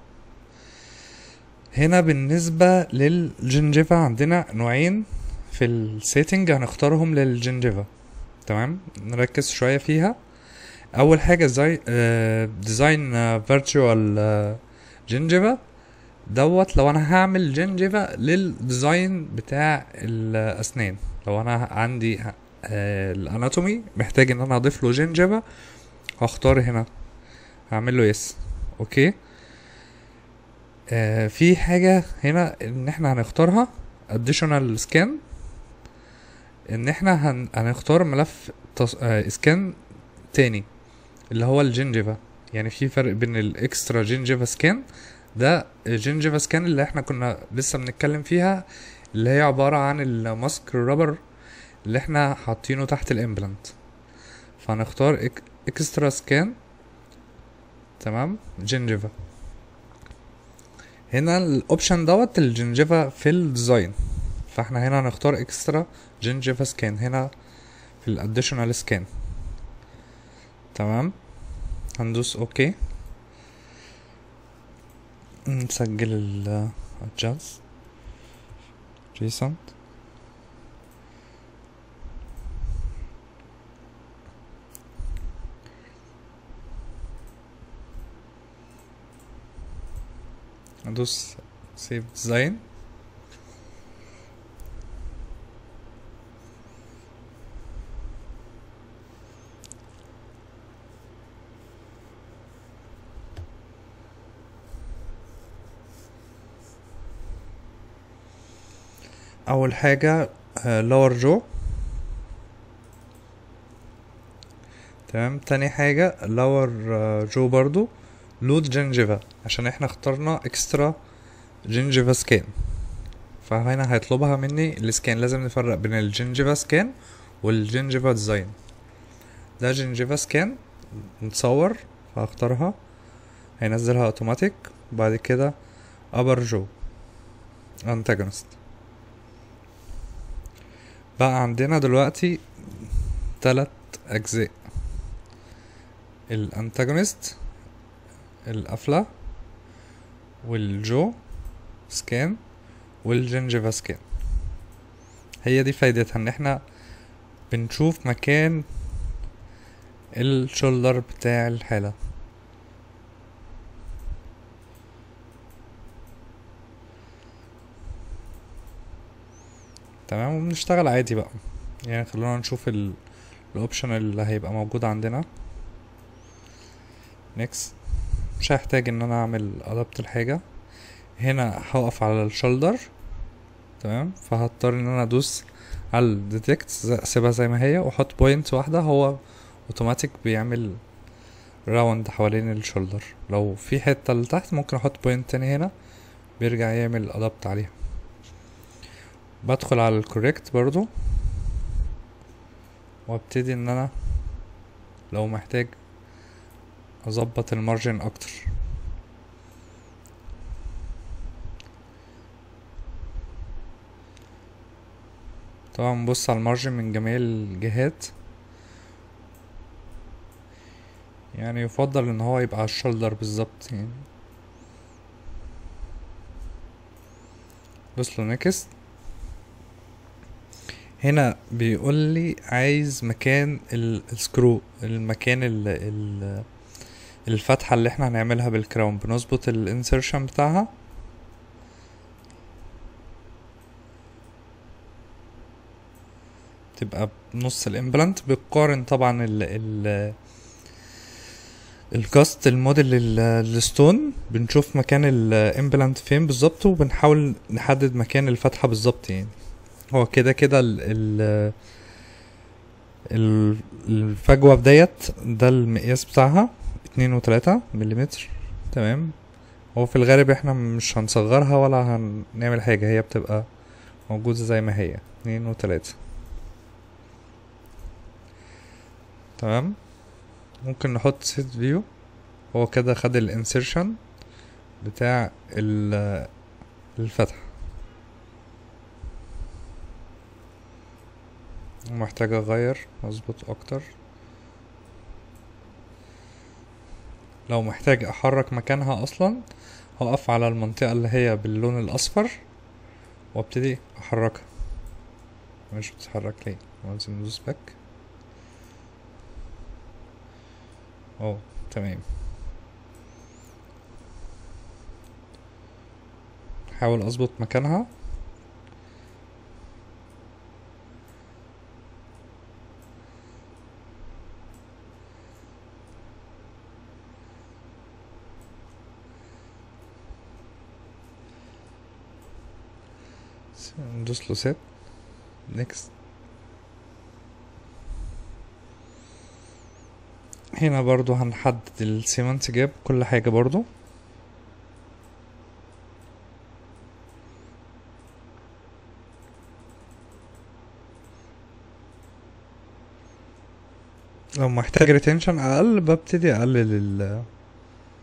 S1: هنا بالنسبة للجنجيفا عندنا نوعين في السيتنج هنختارهم للجنجيفا تمام نركز شوية فيها اول حاجة زي ديزاين فيرتشوال جنجيفا دوت لو انا هعمل جنجيفا للديزاين بتاع الاسنان لو انا عندي آه الاناتومي محتاج ان انا اضيف له جنجيفا هختار هنا هعمل له يس اوكي آه في حاجة هنا ان احنا هنختارها additional scan ان احنا هن... هنختار ملف تص... آه سكان تاني اللي هو الجنجيفا يعني في فرق بين الاكسترا جنجيفا سكان ده جنجيفا سكان اللي احنا كنا لسه بنتكلم فيها اللي هي عبارة عن الماسك الرابر اللي احنا حاطينه تحت الامبلانت فهنختار اكسترا سكان تمام جنجيفا هنا الاوبشن دوت الجنجيفا في الديزاين فاحنا هنا هنختار اكسترا جنجيفا سكان هنا في الاديشنال سكان تمام هندوس اوكي نسجل ال adjust recent ادوس سيف ديزاين اول حاجة لور جو تمام تاني حاجة لور جو برضو لود جنجيفا عشان احنا اخترنا اكسترا جنجيفا سكان فهنا هيطلبها مني السكان لازم نفرق بين الجنجيفا سكان والجنجيفا ديزاين ده جنجيفا سكان نتصور فهختارها هينزلها اوتوماتيك بعد كده ابر جو انتاجونست بقى عندنا دلوقتي تلات اجزاء الانتاجونست القفلة والجو سكان والجنجيفا سكان هي دي فايدتها ان احنا بنشوف مكان الشولدر بتاع الحالة تمام وبنشتغل عادي بقى يعني خلونا نشوف ال الاوبشن اللي هيبقى موجود عندنا نيكست مش هحتاج ان انا اعمل ادابت الحاجة هنا هقف على الشولدر تمام فهضطر ان انا ادوس على الديتكت اسيبها زي ما هي واحط بوينت واحدة هو اوتوماتيك بيعمل راوند حوالين الشولدر لو في حتة لتحت ممكن احط بوينت تاني هنا بيرجع يعمل ادابت عليها بدخل على الكوريكت برضو وابتدي ان انا لو محتاج اظبط المارجن اكتر طبعا بص على المارجن من جميع الجهات يعني يفضل ان هو يبقى على الشولدر بالظبط يعني دوس له نيكست هنا بيقول لي عايز مكان السكرو المكان ال ال الفتحة اللي احنا هنعملها بالكراون بنظبط الانسرشن بتاعها تبقى بنص الامبلانت بتقارن طبعا ال ال الكاست الموديل الستون بنشوف مكان الامبلانت فين بالظبط وبنحاول نحدد مكان الفتحة بالظبط يعني هو كده كده ال ال الفجوة بديت ده المقياس بتاعها اتنين وتلاتة مليمتر تمام هو في الغالب احنا مش هنصغرها ولا هنعمل حاجة هي بتبقى موجودة زي ما هي اتنين وتلاتة تمام ممكن نحط سيت فيو هو كده خد الانسيرشن بتاع الفتحة محتاج اغير اظبط اكتر لو محتاج احرك مكانها اصلا هقف على المنطقة اللي هي باللون الاصفر وابتدي احركها مش بتتحرك ليه لازم ندوس باك اه تمام حاول اظبط مكانها ندوس له سيت نيكست هنا برضو هنحدد السيمنت جاب كل حاجة برضو لو محتاج ريتنشن اقل ببتدي اقلل ال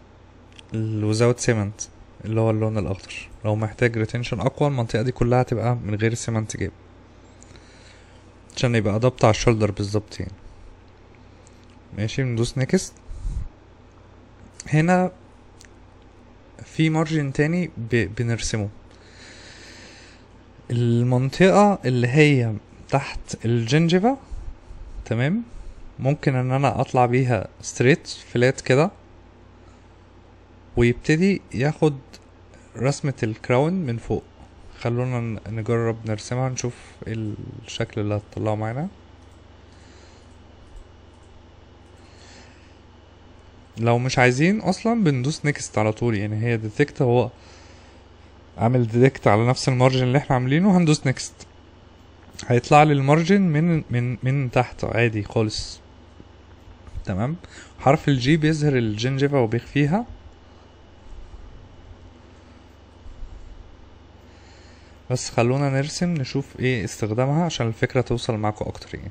S1: الوزاوت سيمنت اللي هو اللون الاخضر لو محتاج ريتنشن اقوى المنطقه دي كلها هتبقى من غير سيمنت جيب عشان يبقى ضبط على الشولدر بالظبط يعني ماشي ندوس نيكست هنا في مارجن تاني ب... بنرسمه المنطقة اللي هي تحت الجنجفة تمام ممكن ان انا اطلع بيها ستريت فلات كده ويبتدي ياخد رسمة الكراون من فوق خلونا ن- نجرب نرسمها نشوف ايه الشكل اللي هتطلعه معانا لو مش عايزين اصلا بندوس نيكست على طول يعني هي ديتكت هو عامل ديتكت على نفس المارجن اللي احنا عاملينه هندوس نيكست هيطلع لي المارجن من من من تحت عادي خالص تمام حرف الجي بيظهر الجنجفة وبيخفيها بس خلونا نرسم نشوف ايه استخدامها عشان الفكرة توصل معاكم اكتر يعني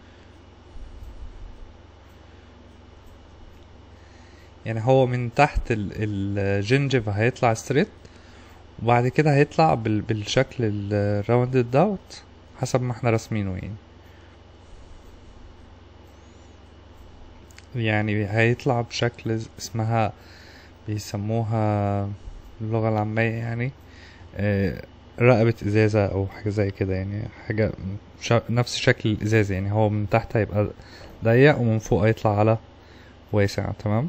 S1: يعني هو من تحت الجنجفة هيطلع ستريت وبعد كده هيطلع بال بالشكل الراوندد دوت حسب ما احنا راسمينه يعني يعني هيطلع بشكل اسمها بيسموها اللغة العامية يعني آه، رقبة ازازة او حاجة زي كده يعني حاجة شا- نفس شكل الازازة يعني هو من تحت هيبقى ضيق ومن فوق هيطلع على واسع تمام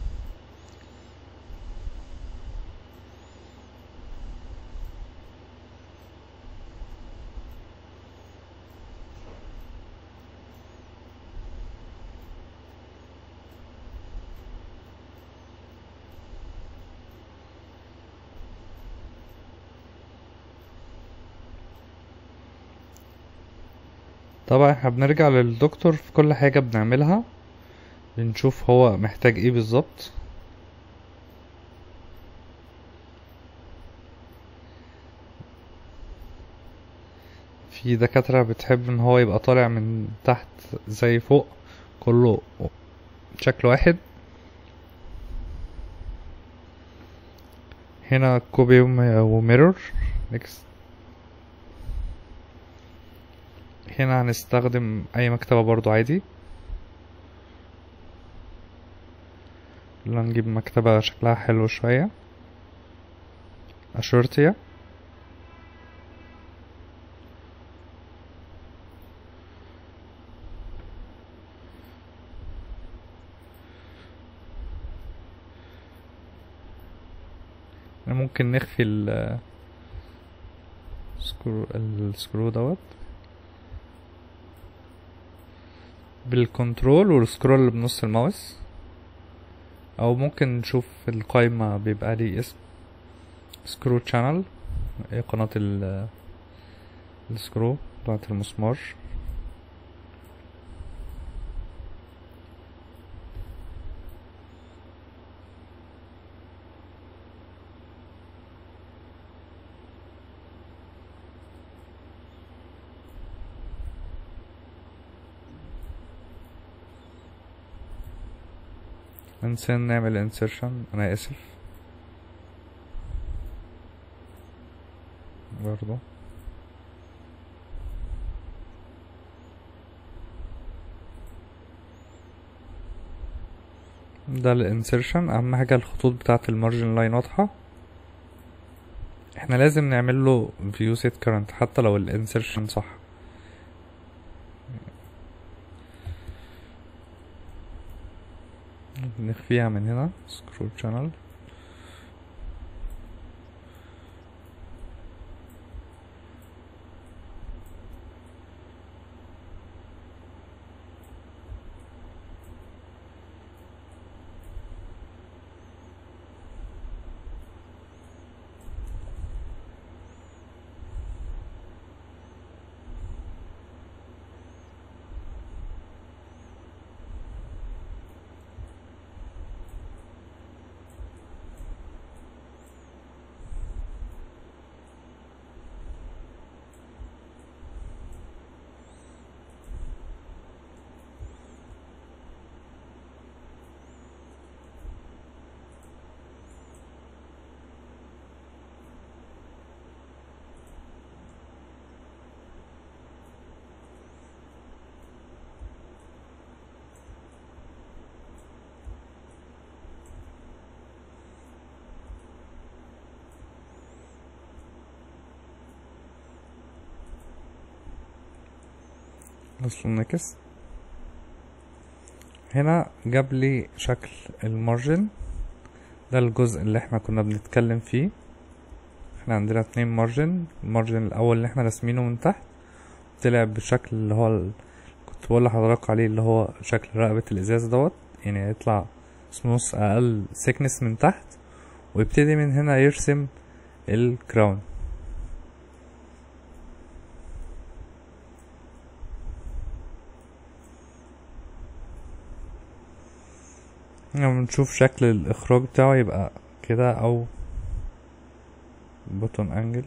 S1: طبعا احنا بنرجع للدكتور في كل حاجة بنعملها بنشوف هو محتاج ايه بالظبط في دكاترة بتحب ان هو يبقى طالع من تحت زي فوق كله شكل واحد هنا كوبي وميرور نيكست هنا هنستخدم اي مكتبة برضو عادي يلا نجيب مكتبة شكلها حلو شوية اشورتيا ممكن نخفي ال سكرو السكرو دوت بالكنترول والسكرول اللي بنص الماوس او ممكن نشوف القايمة بيبقى لي اسم سكرو channel هي قناة ال السكرو بتاعة المسمار ننسى نعمل insertion انا اسف برضو ده الانسرشن اهم حاجة الخطوط بتاعة المارجن لاين واضحة احنا لازم نعمل له view set current حتى لو الانسرشن صح نخفيها من هنا سكرول channel نصل نكس هنا جاب لي شكل المارجن ده الجزء اللي احنا كنا بنتكلم فيه احنا عندنا اتنين مارجن المارجن الاول اللي احنا راسمينه من تحت طلع بالشكل اللي هو ال... كنت بقول لحضرتك عليه اللي هو شكل رقبة الازاز دوت يعني هيطلع نص اقل سيكنس من تحت ويبتدي من هنا يرسم الكراون لما بنشوف شكل الاخراج بتاعه يبقى كده او بوتون انجل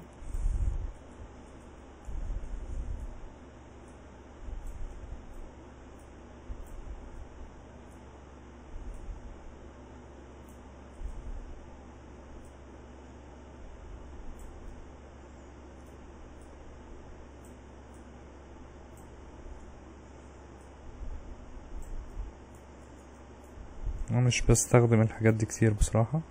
S1: انا مش بستخدم الحاجات دي كتير بصراحة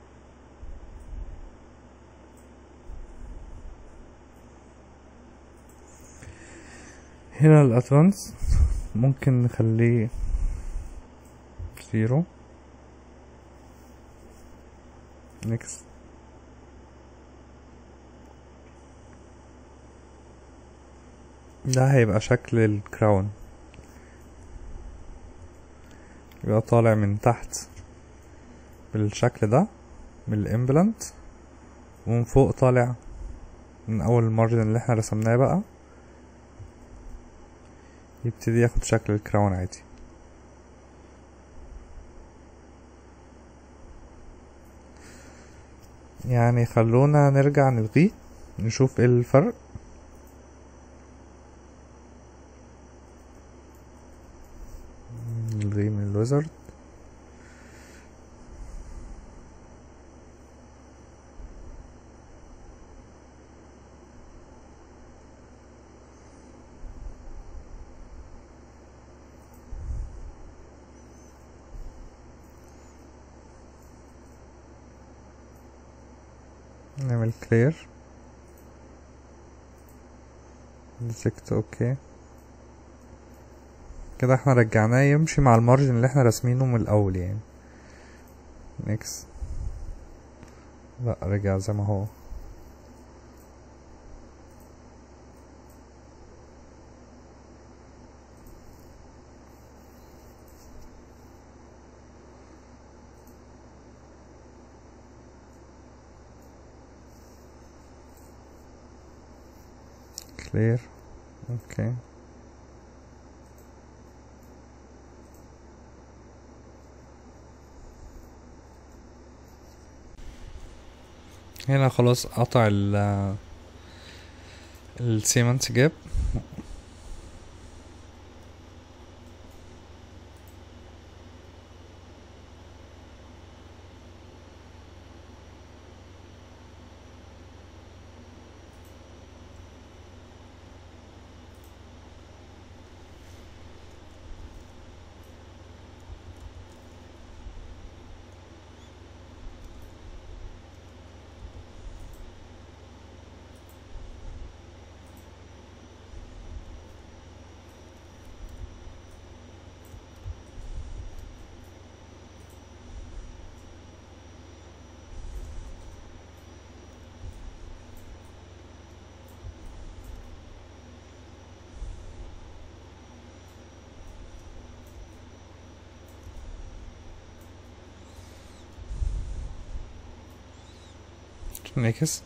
S1: هنا الادفانس ممكن نخليه زيرو نيكست ده هيبقى شكل الكراون يبقى طالع من تحت بالشكل ده من الامبلانت ومن فوق طالع من اول المارجن اللي احنا رسمناه بقى يبتدي ياخد شكل الكراون عادي يعني خلونا نرجع نلغيه نشوف ايه الفرق نلغيه من الويزرد نعمل clear detect اوكي كده احنا رجعناه يمشي مع المارجن اللي احنا راسمينه من الاول يعني next لا رجع زي ما هو clear اوكي هنا خلاص قطع ال السيمنت جاب نعكس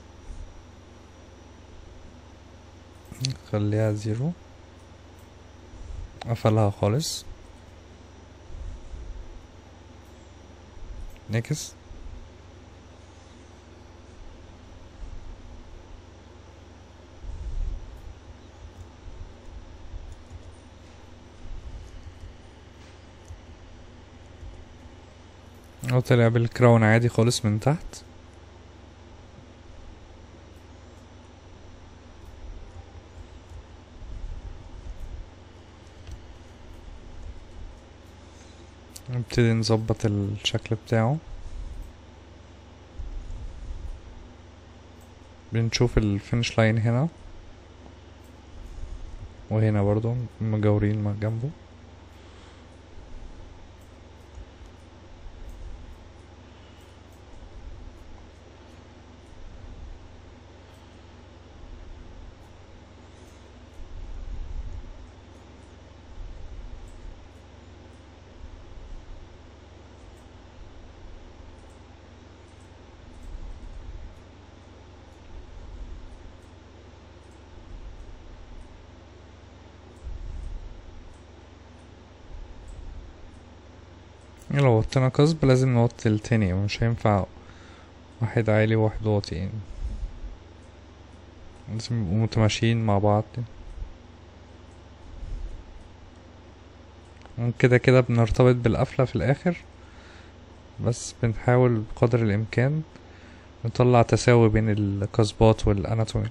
S1: خليها زيرو قفلها خالص نكس او طلع بالكراون عادي خالص من تحت نبتدي نظبط الشكل بتاعه بنشوف الفينش لاين هنا وهنا برضو مجاورين ما جنبه لو وطينا قصب لازم نوطي التاني مش هينفع واحد عالي وواحد واطي يعني لازم يبقوا متماشيين مع بعض كده كده بنرتبط بالقفلة في الآخر بس بنحاول بقدر الإمكان نطلع تساوي بين القصبات والأناتومي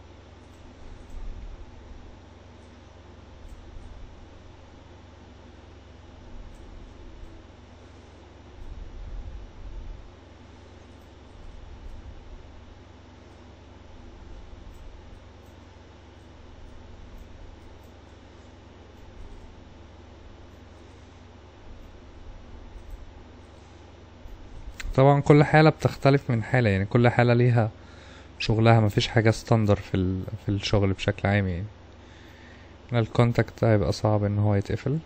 S1: طبعا كل حالة بتختلف من حالة يعني كل حالة ليها شغلها مفيش حاجة ستاندر في ال... في الشغل بشكل عام يعني الكونتاكت هيبقى صعب ان هو يتقفل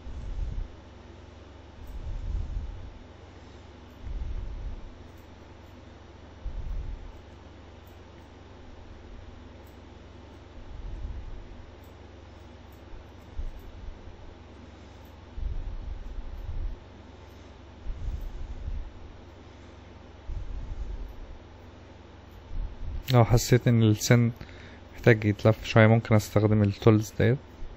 S1: لو حسيت ان السن محتاج يتلف شوية ممكن استخدم التولز ديت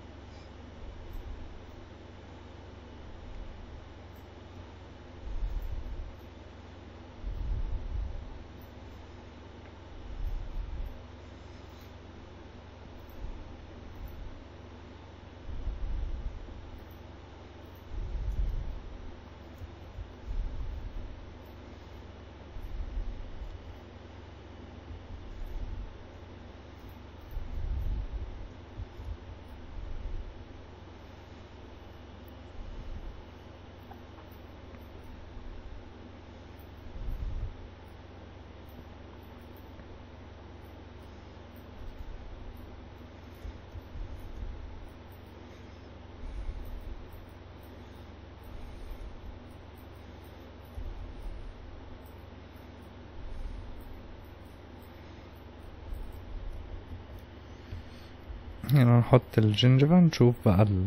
S1: هنا نحط الجنجفة نشوف بقى ال...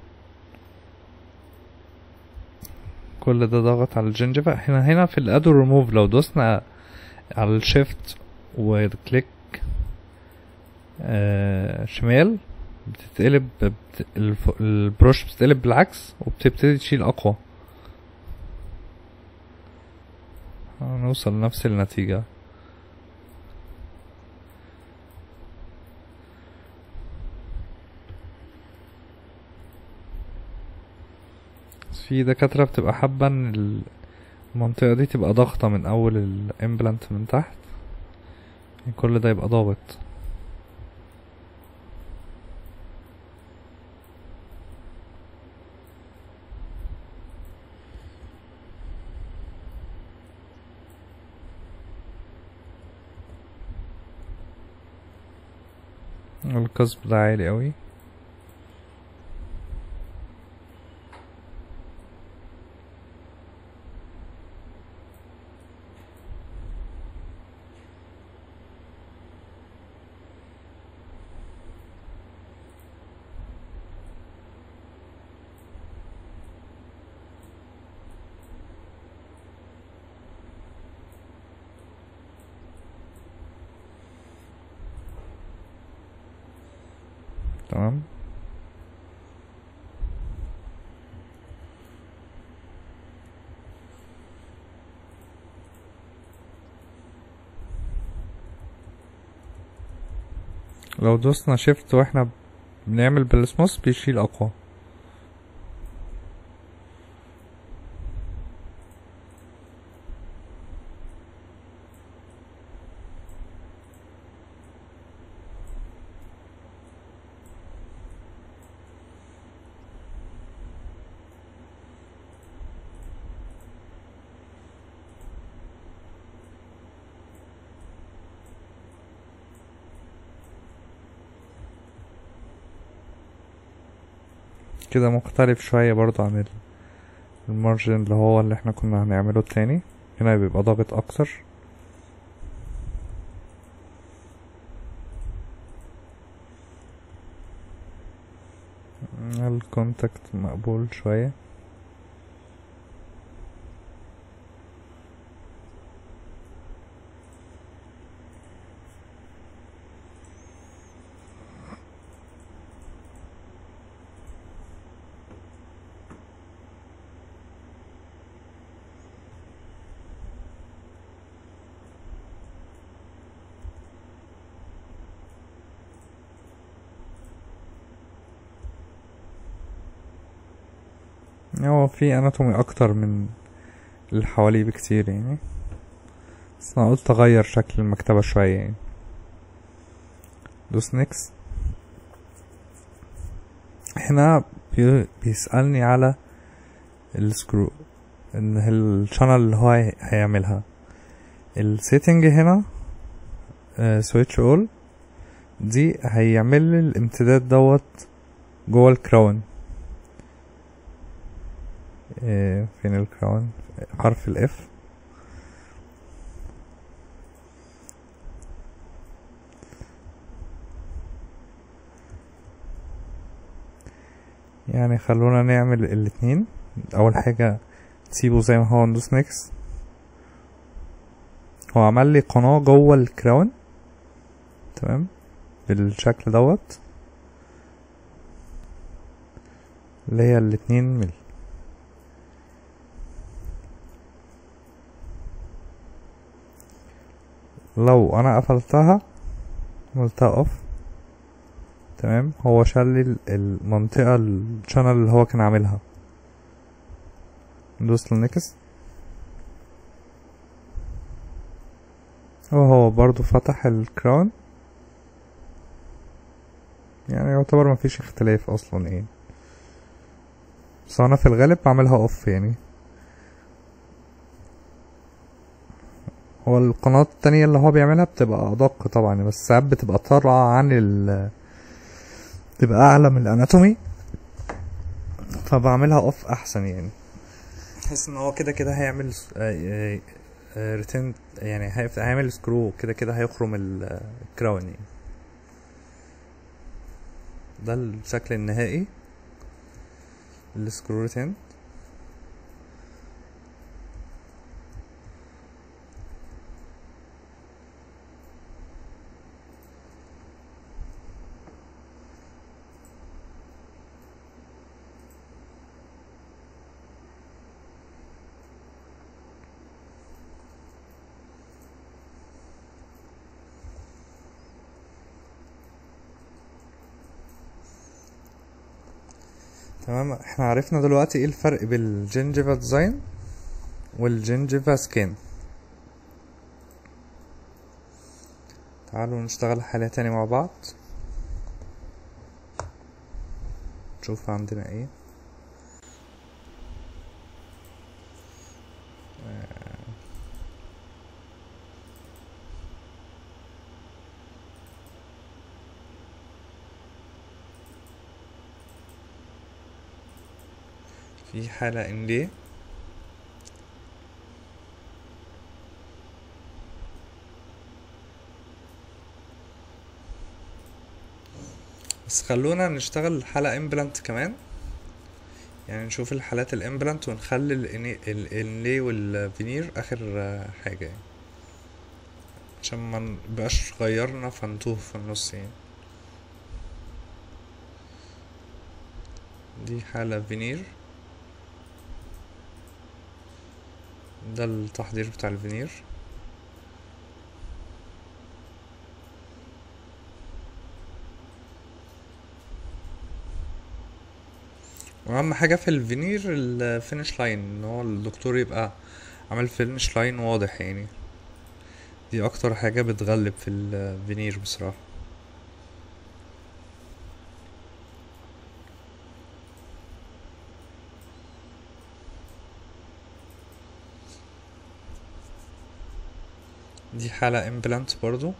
S1: كل ده ضغط على الجنجفة هنا هنا في الادو ريموف لو دوسنا على الشيفت وكليك آه شمال بتتقلب بت... الف... البروش بتتقلب بالعكس وبتبتدي تشيل اقوى هنوصل لنفس النتيجة في دكاترة بتبقى حابة ان المنطقة دي تبقى ضغطة من اول الامبلانت من تحت يعني كل ده يبقى ضابط القصب ده عالي قوي تمام لو دوسنا شيفت واحنا بنعمل بالسموث بيشيل اقوى كده مختلف شوية برضو عن ال- المارجن اللي هو اللي احنا كنا هنعمله التاني هنا بيبقى ضاغط اكتر الكونتاكت مقبول شوية هو في اناتومي اكتر من اللي حواليه بكتير يعني بس انا قلت اغير شكل المكتبة شوية يعني دوس نيكس هنا بي- بيسألني على السكرو ان الشانل اللي هو هي- هيعملها السيتنج هنا سويتش اول دي هيعمل لي الامتداد دوت جوه الكراون آه، فين الكراون حرف الاف يعني خلونا نعمل الاتنين اول حاجة تسيبه زي ما هو ندوس نيكس هو عمل لي قناة جوه الكراون تمام بالشكل دوت اللي هي الاتنين مل لو انا قفلتها عملتها اوف تمام هو شال لي ال- المنطقة الشانل اللي هو كان عاملها ندوس للنكست هو هو برضو فتح الكراون يعني يعتبر مفيش اختلاف اصلا يعني بس انا في الغالب بعملها اوف يعني هو القناة التانية اللي هو بيعملها بتبقى أدق طبعا بس ساعات بتبقى طالعة عن ال تبقى أعلى من الأناتومي فبعملها أوف أحسن يعني بحس إن هو كده كده هيعمل ريتين يعني هيف- هيعمل سكرو كده كده هيخرم ال- الكراون يعني ده الشكل النهائي السكرو ريتين تمام احنا عرفنا دلوقتي ايه الفرق بين الجنجيفا ديزاين والجنجيفا سكين تعالوا نشتغل حالة تاني مع بعض نشوف عندنا ايه في حالة ان ليه بس خلونا نشتغل حلقة امبلانت كمان يعني نشوف الحالات الامبلانت ونخلي الانلي والفينير اخر آه، حاجة يعني عشان ما نبقاش غيرنا فنتوه في النص يعني دي حالة فينير ده التحضير بتاع الفينير واهم حاجة في الفينير الفينش لاين ان هو الدكتور يبقى عمل فينش لاين واضح يعني دي اكتر حاجة بتغلب في الفينير بصراحة دي حالة امبلانت برضو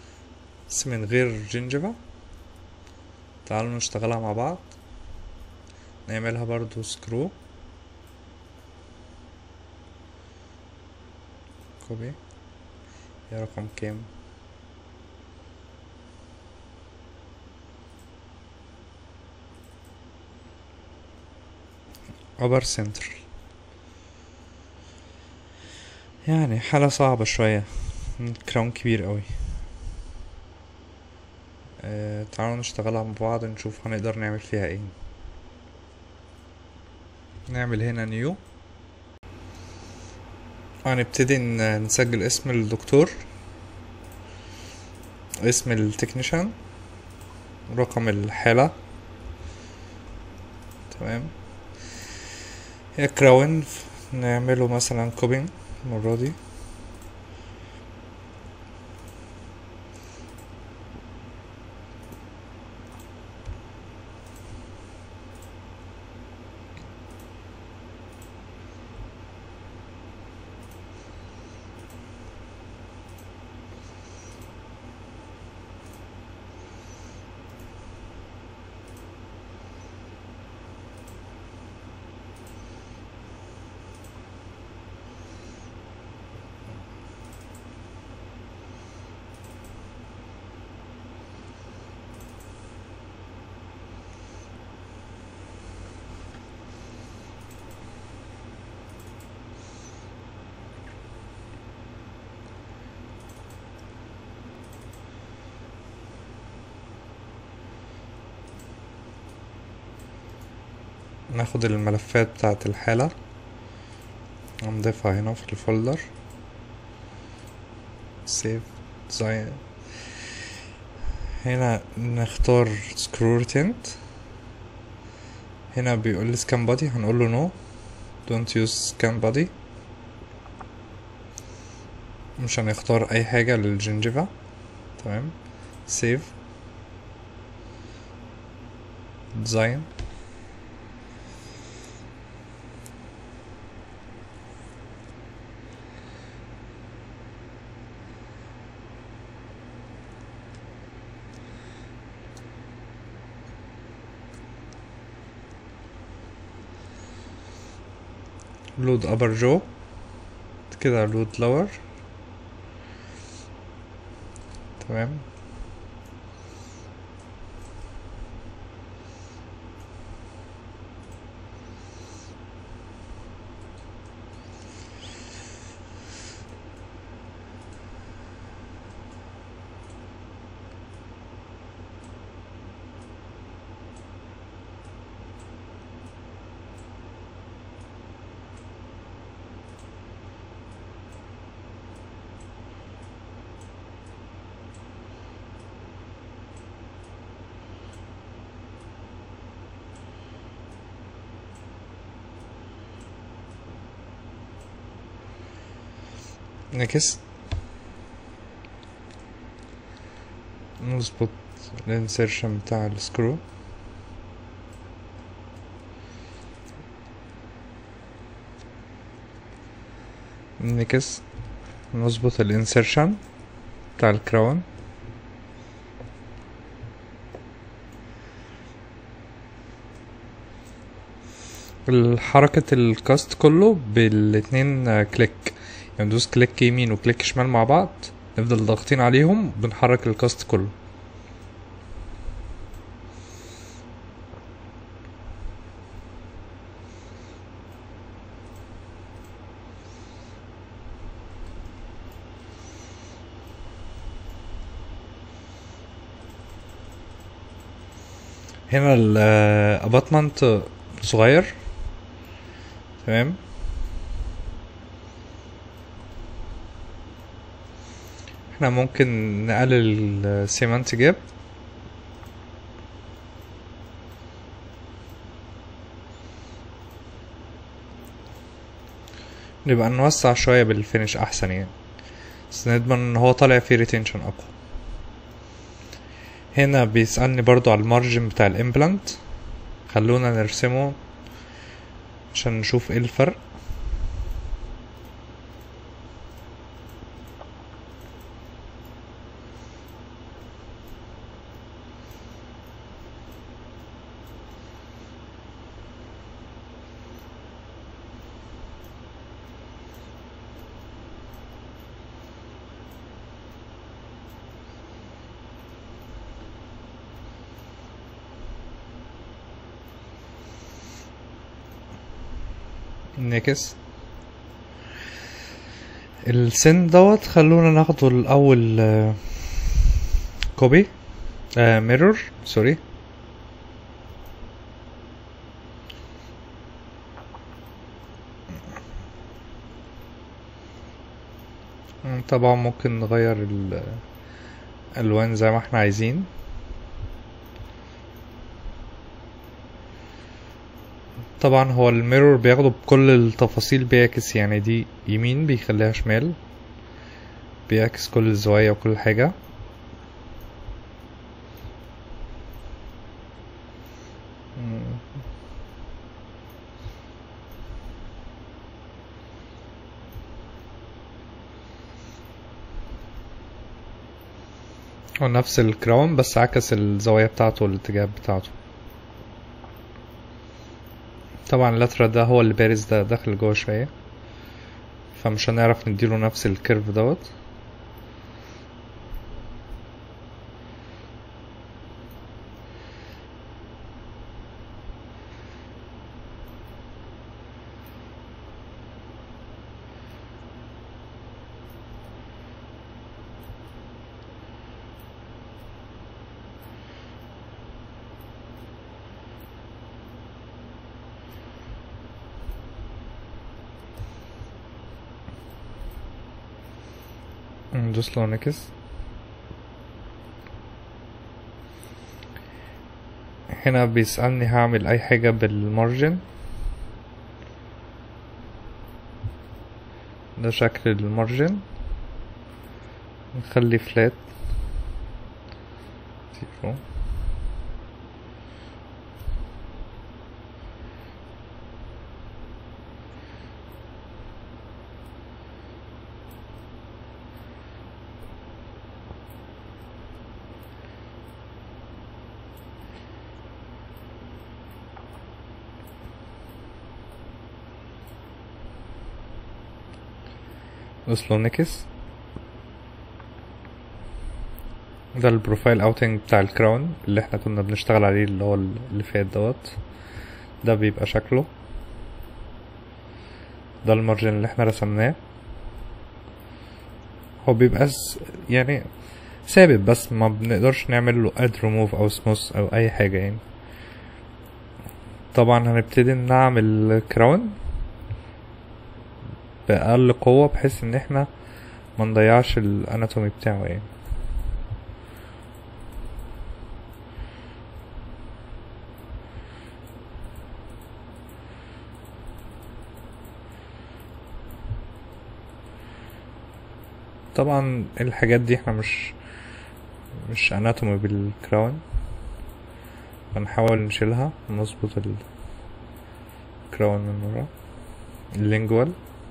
S1: بس من غير جنجفا تعالوا نشتغلها مع بعض نعملها برضو سكرو كوبي يا رقم كام upper central يعني حالة صعبة شوية كراون كبير قوي آه تعالوا نشتغلها مع بعض نشوف هنقدر نعمل فيها ايه نعمل هنا نيو هنبتدي ن- نسجل اسم الدكتور اسم التكنيشن رقم الحالة تمام هي كراون نعمله مثلا كوبينج المرة دي ناخد الملفات بتاعة الحالة نضيفها هنا في الفولدر سيف زي هنا نختار سكرو روتنت هنا بيقول لي سكان بادي هنقول له نو دونت يوز سكان بادي مش هنختار اي حاجة للجنجفة تمام سيف ديزاين لود ابر جو كده لود لور تمام نكس نظبط الانسيرشن بتاع السكرو نكس نظبط الانسيرشن بتاع الكراون حركة الكاست كله بالاتنين كليك يعني ندوس كليك يمين وكليك شمال مع بعض نفضل ضاغطين عليهم بنحرك الكاست كله هنا الاباتمنت صغير تمام احنا ممكن نقلل السيمنت جاب نبقى نوسع شوية بالفينش احسن يعني بس نضمن ان هو طالع فيه ريتنشن اقوى هنا بيسألني برضو على المارجن بتاع الامبلانت خلونا نرسمه عشان نشوف ايه الفرق نكس السن دوت خلونا ناخده الاول آه، كوبي آه ميرور سوري طبعا ممكن نغير الالوان زي ما احنا عايزين طبعا هو الميرور بياخده بكل التفاصيل بيعكس يعني دي يمين بيخليها شمال بيعكس كل الزوايا وكل حاجة هو نفس الكراون بس عكس الزوايا بتاعته والاتجاه بتاعته طبعا اللاترال ده هو اللي بارز ده داخل جوه شوية فمش هنعرف نديله نفس الكيرف دوت ندوس له نكس هنا بيسألني هعمل أي حاجة بالمارجن ده شكل المارجن نخلي فلات زيرو اسلو نكس ده البروفايل اوتنج بتاع الكراون اللي احنا كنا بنشتغل عليه اللي هو اللي فات دوت ده بيبقى شكله ده المارجن اللي احنا رسمناه هو بيبقى س- يعني ثابت بس ما بنقدرش نعمل له اد ريموف او سموث او اي حاجه يعني طبعا هنبتدي نعمل كراون بأقل قوة بحيث ان احنا ما نضيعش الاناتومي بتاعه يعني طبعا الحاجات دي احنا مش مش اناتومي بالكراون هنحاول نشيلها ونظبط الكراون من ورا اللينجوال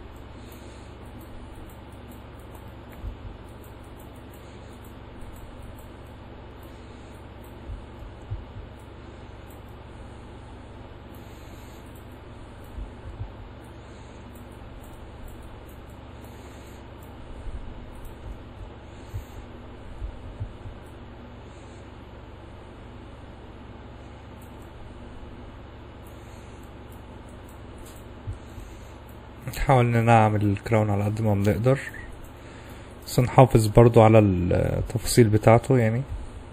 S1: نحاول نعمل الكراون على قد ما بنقدر بس نحافظ برضو على التفاصيل بتاعته يعني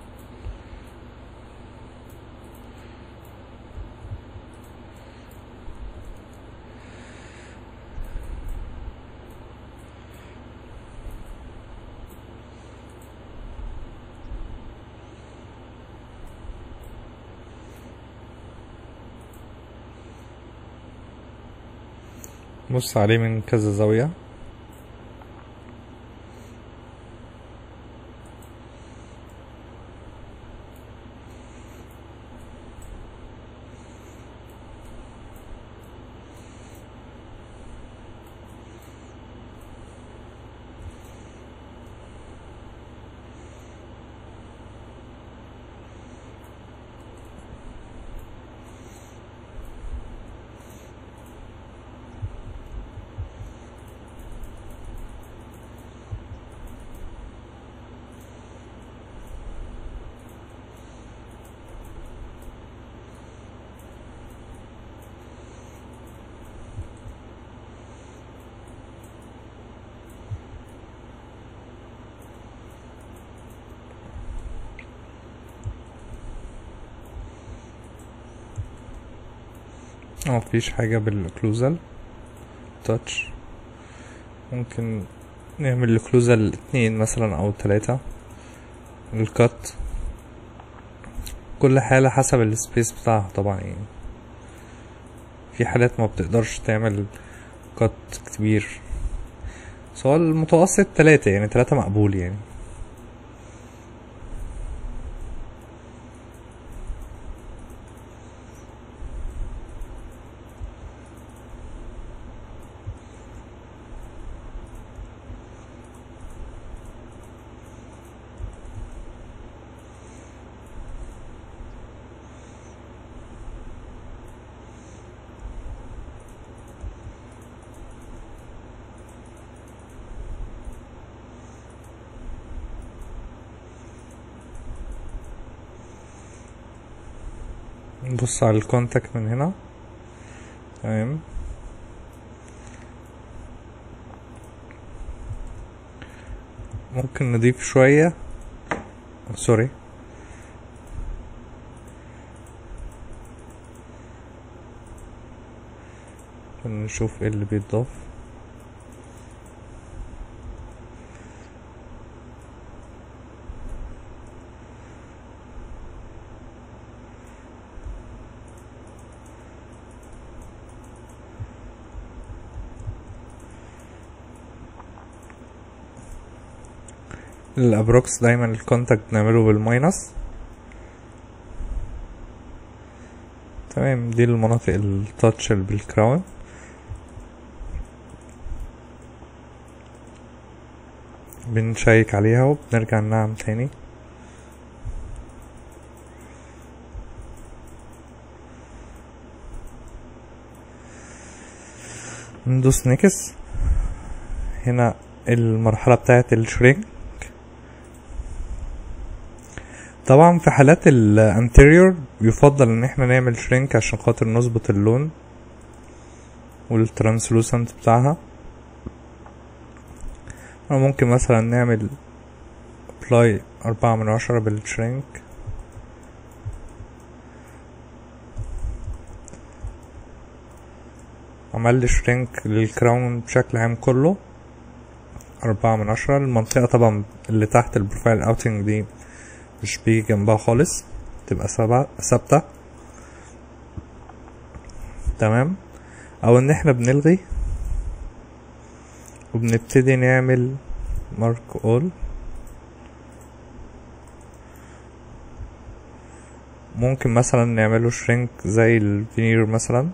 S1: بص عليه من كذا زاوية اه مفيش حاجة بالاكلوزال تاتش ممكن نعمل الاكلوزال اتنين مثلا او تلاتة الكات كل حالة حسب السبيس بتاعها طبعا يعني في حالات ما بتقدرش تعمل كات كبير بس هو المتوسط تلاتة يعني تلاتة مقبول يعني نبص على الكونتاكت من هنا تمام ممكن نضيف شوية سوري نشوف ايه اللي بيتضاف الابروكس دايما الكونتاكت نعمله بالماينس تمام دي المناطق التاتش اللي بالكراون بنشيك عليها وبنرجع ننعم تاني ندوس نكس هنا المرحلة بتاعة الشرينك طبعا في حالات الانتيريور يفضل ان احنا نعمل شرينك عشان خاطر نظبط اللون والترانسلوسنت بتاعها أو ممكن مثلا نعمل ابلاي أربعة من عشرة بالشرينك عمل لي شرينك للكراون بشكل عام كله أربعة من عشرة المنطقة طبعا اللي تحت البروفايل اوتنج دي مش بيجي جنبها خالص تبقى سبعة ثابتة تمام او ان احنا بنلغي وبنبتدي نعمل مارك اول ممكن مثلا نعمله شرينك زي الفينير مثلا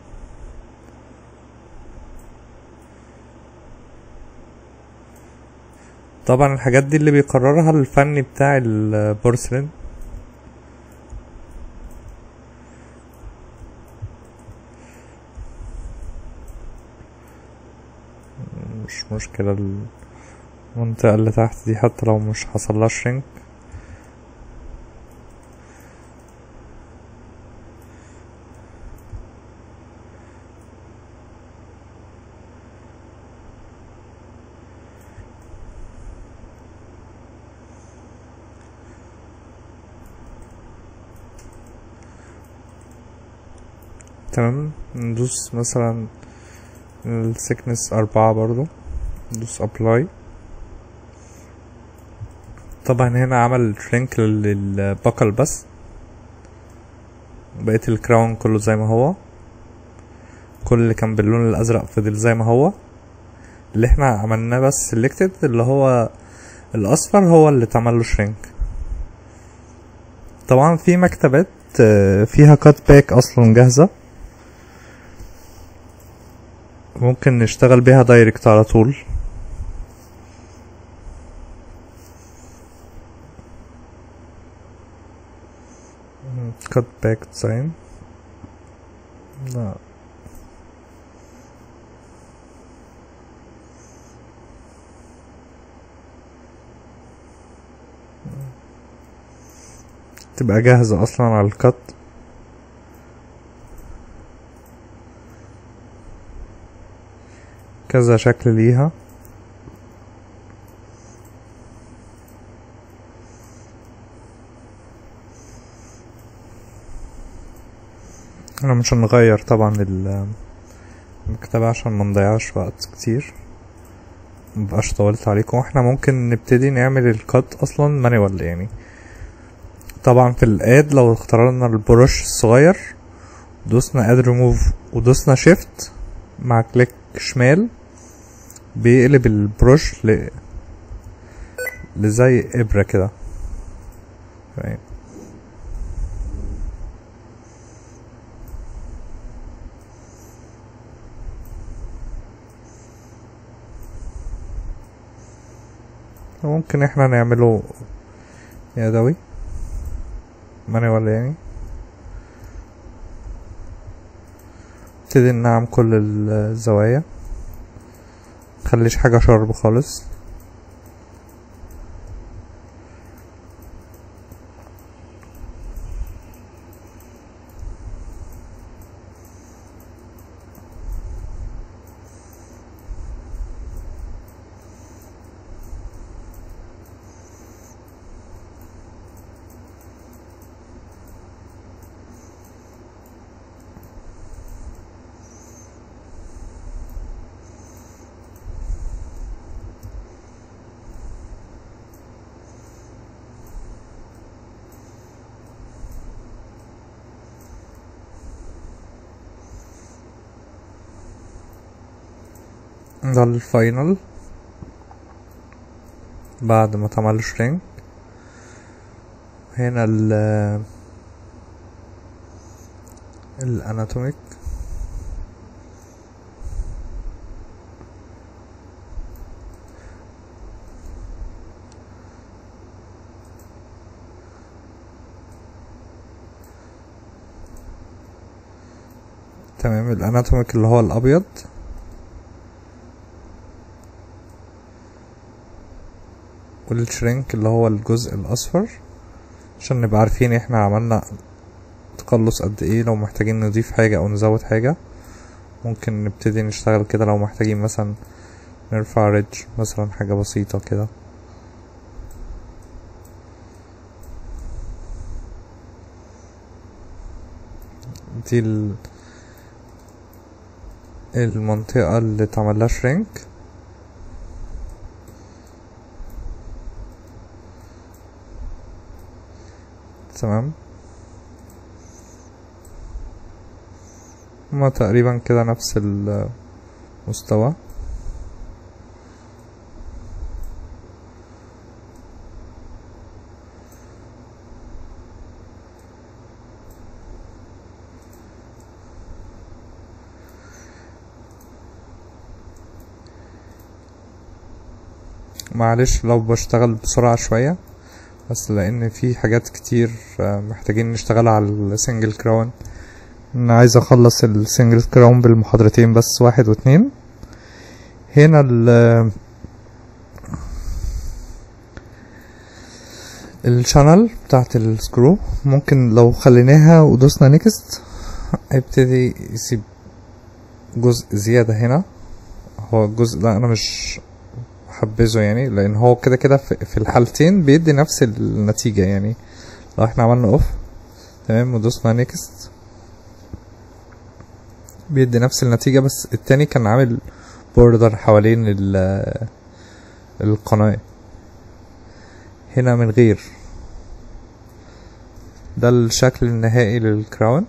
S1: طبعا الحاجات دي اللي بيقررها الفني بتاع البورسلين مش مشكلة المنطقة اللي تحت دي حتى لو مش حصلها شرينك تمام ندوس مثلا السكنس أربعة برضو ندوس ابلاي طبعا هنا عمل شرينك للبقل بس بقيت الكراون كله زي ما هو كل اللي كان باللون الازرق فضل زي ما هو اللي احنا عملناه بس سيلكتد اللي هو الاصفر هو اللي اتعمل له شرينك طبعا في مكتبات فيها كات باك اصلا جاهزه ممكن نشتغل بيها دايركت على طول كات باك ديزاين لا تبقى جاهزة أصلا على الكت كذا شكل ليها احنا مش هنغير طبعا ال- المكتبة عشان ما نضيعش وقت كتير مبقاش طولت عليكم احنا ممكن نبتدي نعمل الكات اصلا مانيوال يعني طبعا في الاد لو اخترنا البروش الصغير دوسنا اد ريموف ودوسنا شيفت مع كليك شمال بيقلب البروش ل لزي ابرة كده فاهم؟ ممكن احنا نعمله يدوي مانيوال يعني نبتدي نعمل كل الزوايا مخليش حاجة شرب خالص ده الفاينل بعد ما اتعمل شرينك هنا ال الاناتوميك تمام الاناتوميك اللي هو الابيض والشرينك اللي هو الجزء الاصفر عشان نبقى عارفين احنا عملنا تقلص قد ايه لو محتاجين نضيف حاجة او نزود حاجة ممكن نبتدي نشتغل كده لو محتاجين مثلا نرفع ريدج مثلا حاجة بسيطة كده دي ال- المنطقة اللي اتعملها شرينك تمام هما تقريبا كده نفس المستوى معلش لو بشتغل بسرعة شوية بس لان في حاجات كتير آه، محتاجين نشتغل على السنجل كراون انا عايز اخلص السنجل كراون بالمحاضرتين بس واحد واتنين هنا ال الشانل بتاعت السكرو ممكن لو خليناها ودوسنا نيكست هيبتدي يسيب جزء زيادة هنا هو الجزء ده انا مش حبذه يعني لان هو كده كده في في الحالتين بيدي نفس النتيجة يعني لو احنا عملنا اوف تمام ودوسنا نيكست بيدي نفس النتيجة بس التاني كان عامل بوردر حوالين ال- القناة هنا من غير ده الشكل النهائي للكراون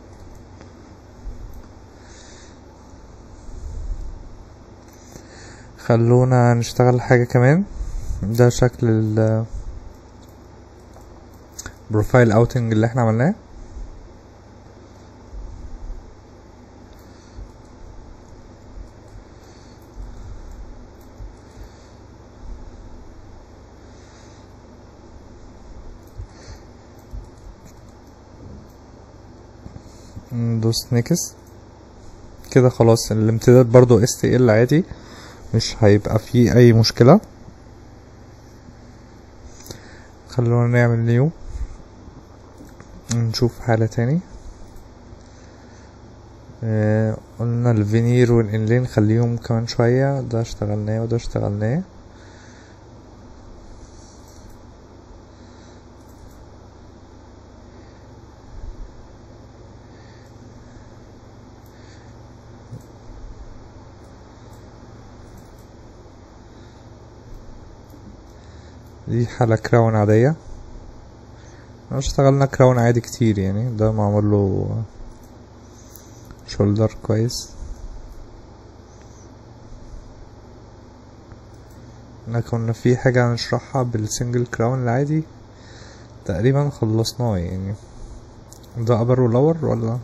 S1: خلونا نشتغل حاجة كمان ده شكل ال بروفايل اوتنج اللي احنا عملناه ندوس نيكست كده خلاص الامتداد برضو اس تي ال عادي مش هيبقى فيه اي مشكلة خلونا نعمل نيو نشوف حالة تاني آه قلنا الفينير والانلين خليهم كمان شوية ده اشتغلناه وده اشتغلناه دي حالة كراون عادية احنا اشتغلنا كراون عادي كتير يعني ده معمول له شولدر كويس احنا كنا في حاجة هنشرحها بالسنجل كراون العادي تقريبا خلصناه يعني ده ابر ولور ولا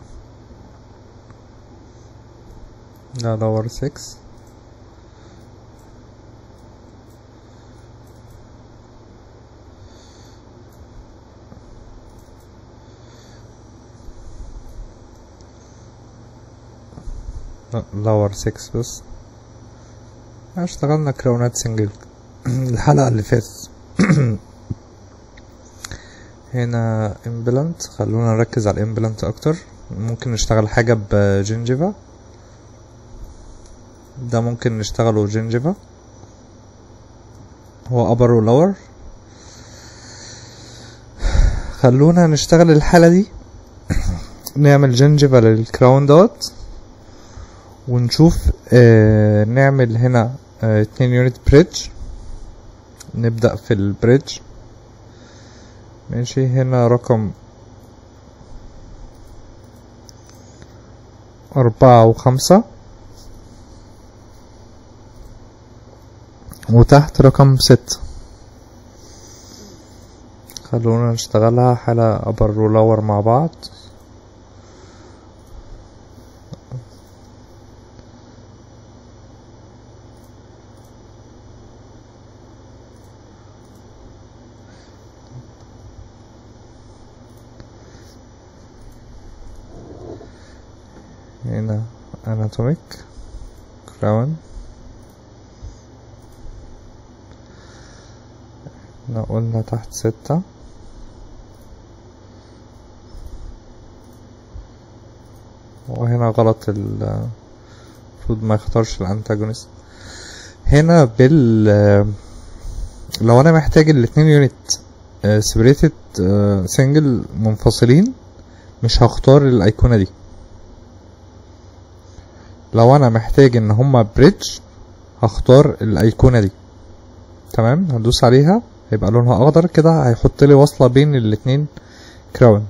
S1: ده لور 6 لور 6 بس اشتغلنا كراونات سنجل الحلقة اللي فاتت هنا امبلانت خلونا نركز على الامبلانت اكتر ممكن نشتغل حاجة بجنجيفا ده ممكن نشتغله جنجيفا هو ابر ولور خلونا نشتغل الحالة دي نعمل جنجيفا للكراون دوت ونشوف آه نعمل هنا آه اتنين يونت بريدج نبدأ في البريدج ماشي هنا رقم أربعة وخمسة وتحت رقم ستة خلونا نشتغلها حالة أبر ولور مع بعض هنا anatomic crown احنا قلنا تحت ستة وهنا غلط ال المفروض ما يختارش الانتاجونست هنا بال لو انا محتاج الاتنين يونت سيبريتد سنجل منفصلين مش هختار الايقونة دي لو انا محتاج ان هما بريدج هختار الايقونة دي تمام هدوس عليها هيبقى لونها اخضر كده هيحط لي وصلة بين الاتنين كراون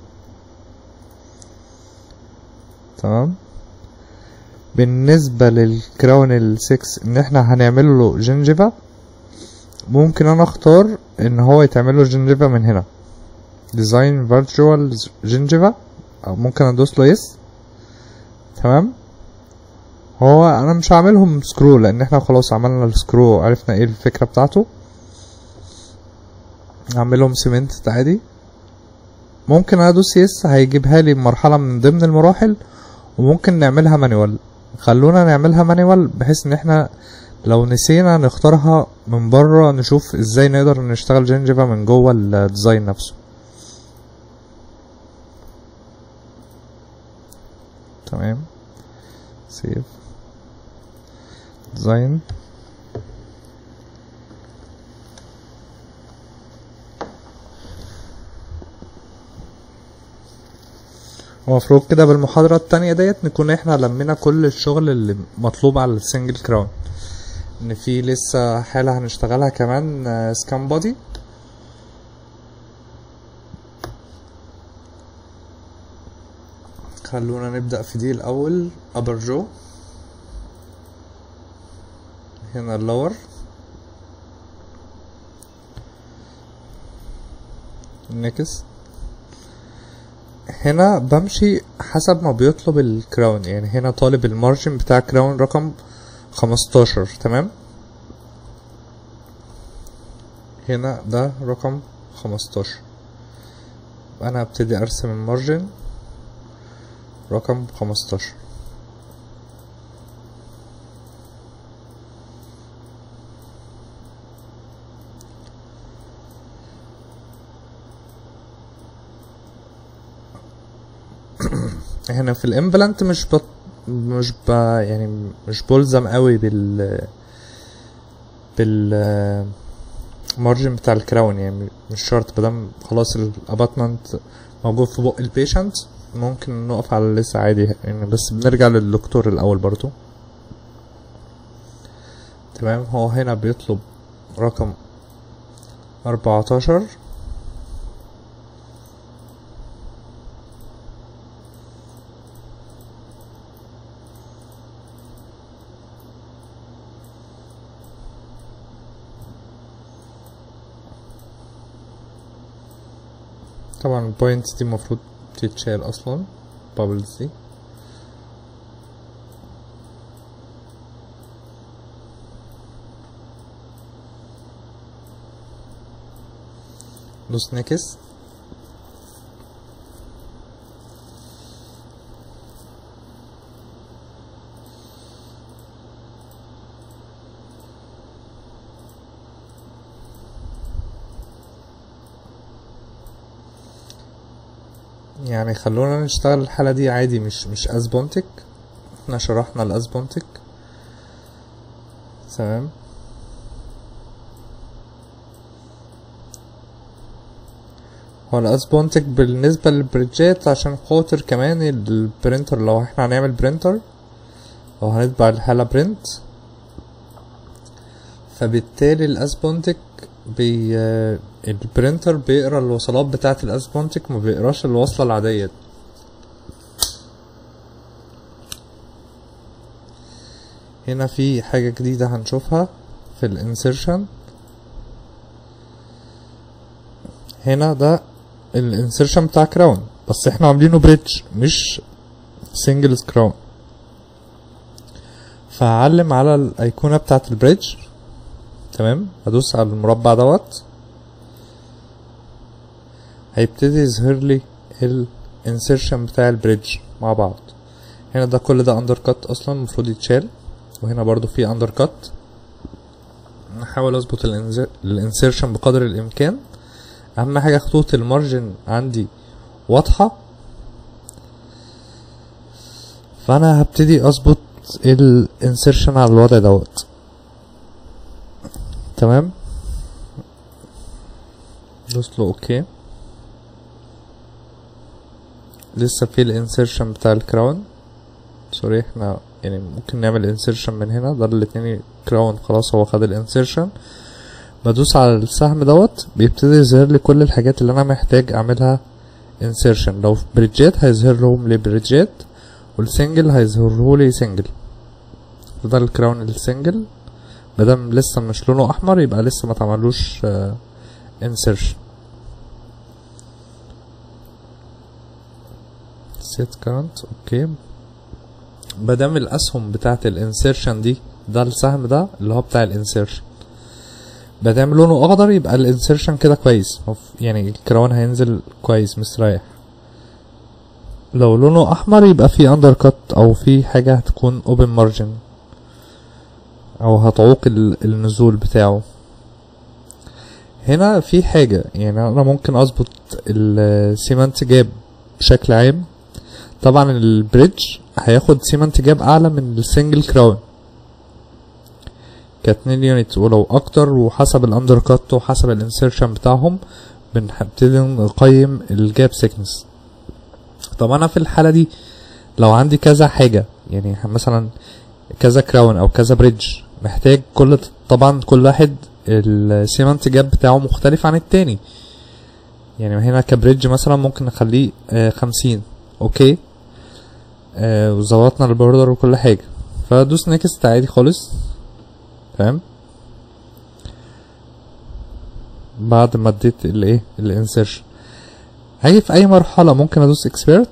S1: تمام بالنسبة للكراون السكس ان احنا هنعمل له جنجيفا ممكن انا اختار ان هو يتعمل له جنجيفا من هنا ديزاين فيرتشوال جنجيفا او ممكن ادوس له يس تمام هو انا مش هعملهم سكرو لان احنا خلاص عملنا السكرو عرفنا ايه الفكرة بتاعته اعملهم سيمنت عادي ممكن ادوس يس هيجيبها لي مرحلة من ضمن المراحل وممكن نعملها مانيوال خلونا نعملها مانيوال بحيث ان احنا لو نسينا نختارها من بره نشوف ازاي نقدر نشتغل جنجيفا من جوه الديزاين نفسه تمام سيف ديزاين المفروض كده بالمحاضرة التانية ديت نكون احنا لمينا كل الشغل اللي مطلوب على السنجل كراون ان في لسه حالة هنشتغلها كمان سكان بودي خلونا نبدأ في دي الأول أبر جو هنا اللور نكس هنا بمشي حسب ما بيطلب الكراون يعني هنا طالب المارجن بتاع كراون رقم خمستاشر تمام هنا ده رقم خمستاشر انا هبتدي ارسم المارجن رقم خمستاشر هنا في الامبلانت مش بط... مش ب... يعني مش بلزم قوي بال بال مارجن بتاع الكراون يعني مش شرط مادام خلاص الاباتمنت موجود في بق البيشنت ممكن نقف على لسه عادي يعني بس بنرجع للدكتور الاول برضو تمام هو هنا بيطلب رقم أربعتاشر طبعا البوينتس دي المفروض تتشال اصلا بابلز دي دوس نكس يعني خلونا نشتغل الحالة دي عادي مش مش اسبونتك احنا شرحنا الاسبونتك تمام هو الاسبونتك بالنسبة للبريدجات عشان خاطر كمان البرينتر لو احنا هنعمل برينتر لو هنطبع الحالة برنت فبالتالي الاسبونتك بي البرينتر بيقرا الوصلات بتاعة الاسبونتك ما بيقراش الوصلة العادية هنا في حاجة جديدة هنشوفها في الانسيرشن هنا ده الانسيرشن بتاع كراون بس احنا عاملينه بريدج مش سنجل كراون فهعلم على الايقونة بتاعة البريدج تمام هدوس على المربع دوت هيبتدي يظهر لي الانسيرشن بتاع البريدج مع بعض هنا ده كل ده اندر كات اصلا المفروض يتشال وهنا برضو في اندر كات نحاول اظبط الانسيرشن بقدر الامكان اهم حاجه خطوط المارجن عندي واضحه فانا هبتدي اظبط الانسيرشن على الوضع دوت تمام دوس له اوكي لسه في الانسيرشن بتاع الكراون سوري احنا يعني ممكن نعمل انسيرشن من هنا ده الاتنين كراون خلاص هو خد الانسيرشن بدوس على السهم دوت بيبتدي يظهر لي كل الحاجات اللي انا محتاج اعملها انسيرشن لو في بريدجات هيظهر لهم لي بريدجات والسنجل هيظهره لي سنجل ده الكراون السنجل مادام لسه مش لونه احمر يبقى لسه ما تعملوش انسيرشن set current اوكي مادام الاسهم بتاعه الانسيرشن دي ده السهم ده اللي هو بتاع الانسيرشن مادام لونه اخضر يبقى الانسيرشن كده كويس يعني الكراون هينزل كويس مستريح لو لونه احمر يبقى في اندر كات او في حاجه هتكون اوبن مارجن او هتعوق النزول بتاعه هنا في حاجة يعني انا ممكن اظبط السيمنت جاب بشكل عام طبعا البريدج هياخد سيمنت جاب اعلى من السنجل كراون كاتنين يونت ولو اكتر وحسب الاندر كات وحسب الانسيرشن بتاعهم بنبتدي نقيم الجاب سيكنس طب انا في الحالة دي لو عندي كذا حاجة يعني مثلا كذا كراون او كذا بريدج محتاج كل طبعا كل واحد السيمنت جاب بتاعه مختلف عن التاني يعني هنا كبريدج مثلا ممكن نخليه آه خمسين اوكي آه وظبطنا البوردر وكل حاجة فدوس نيكست عادي خالص تمام بعد ما اديت الايه الانسيرشن هاجي في اي مرحلة ممكن ادوس اكسبيرت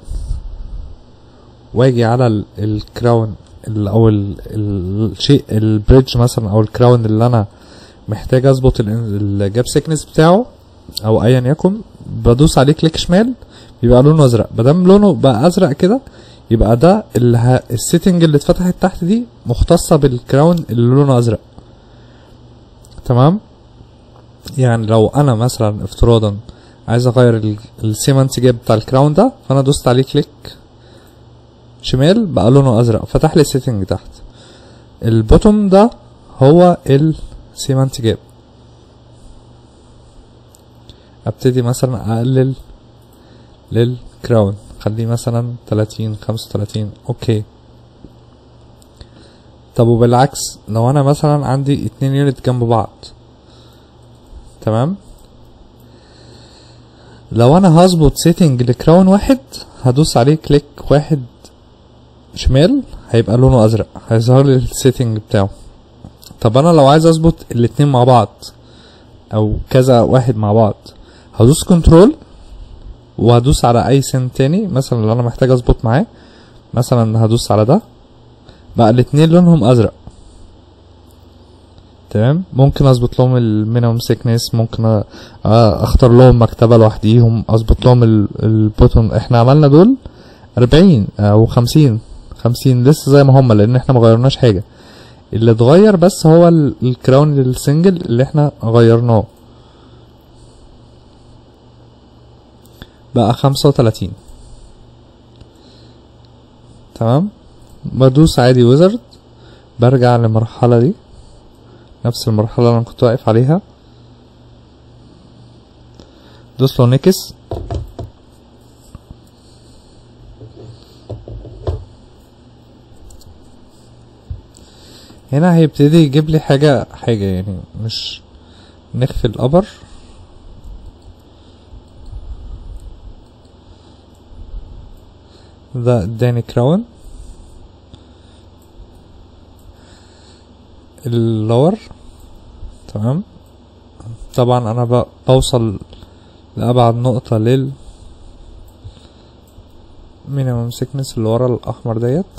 S1: واجي على الكراون او الشيء البريدج مثلا او الكراون اللي انا محتاج اظبط الجاب سيكنس بتاعه او ايا يكن بدوس عليه كليك شمال بيبقى لونه ازرق مادام لونه بقى ازرق كده يبقى ده اللي ه... السيتنج اللي اتفتحت تحت دي مختصة بالكراون اللي لونه ازرق تمام يعني لو انا مثلا افتراضا عايز اغير السيمنت جاب بتاع الكراون ده فانا دوست عليه كليك شمال بقى لونه ازرق فتح لي السيتنج تحت البوتوم ده هو السيمنت جاب ابتدي مثلا اقلل للكراون خليه مثلا تلاتين خمسة وتلاتين اوكي طب وبالعكس لو انا مثلا عندي اتنين يونت جنب بعض تمام لو انا هظبط سيتنج لكراون واحد هدوس عليه كليك واحد شمال هيبقى لونه ازرق هيظهر لي السيتنج بتاعه طب انا لو عايز اظبط الاتنين مع بعض او كذا واحد مع بعض هدوس كنترول وهدوس على اي سن تاني مثلا لو انا محتاج اظبط معاه مثلا هدوس على ده بقى الاتنين لونهم ازرق تمام ممكن اظبط لهم المينيمم سيكنس ممكن أ- آه، اختار لهم مكتبه لوحديهم اظبط لهم ال- البوتون احنا عملنا دول أربعين او خمسين خمسين لسه زي ما هما لان احنا مغيرناش حاجه اللي اتغير بس هو ال- الكراون السنجل اللي احنا غيرناه بقى خمسة وتلاتين تمام بدوس عادي ويزرد برجع للمرحلة دي نفس المرحلة اللي انا كنت واقف عليها دوس له نكس هنا هيبتدي يجيب لي حاجة حاجة يعني مش نخفي الأبر ده اداني كراون اللور تمام طبعا انا ب- بوصل لأبعد نقطة لل مينيمم سيكنس اللي ورا الأحمر ديت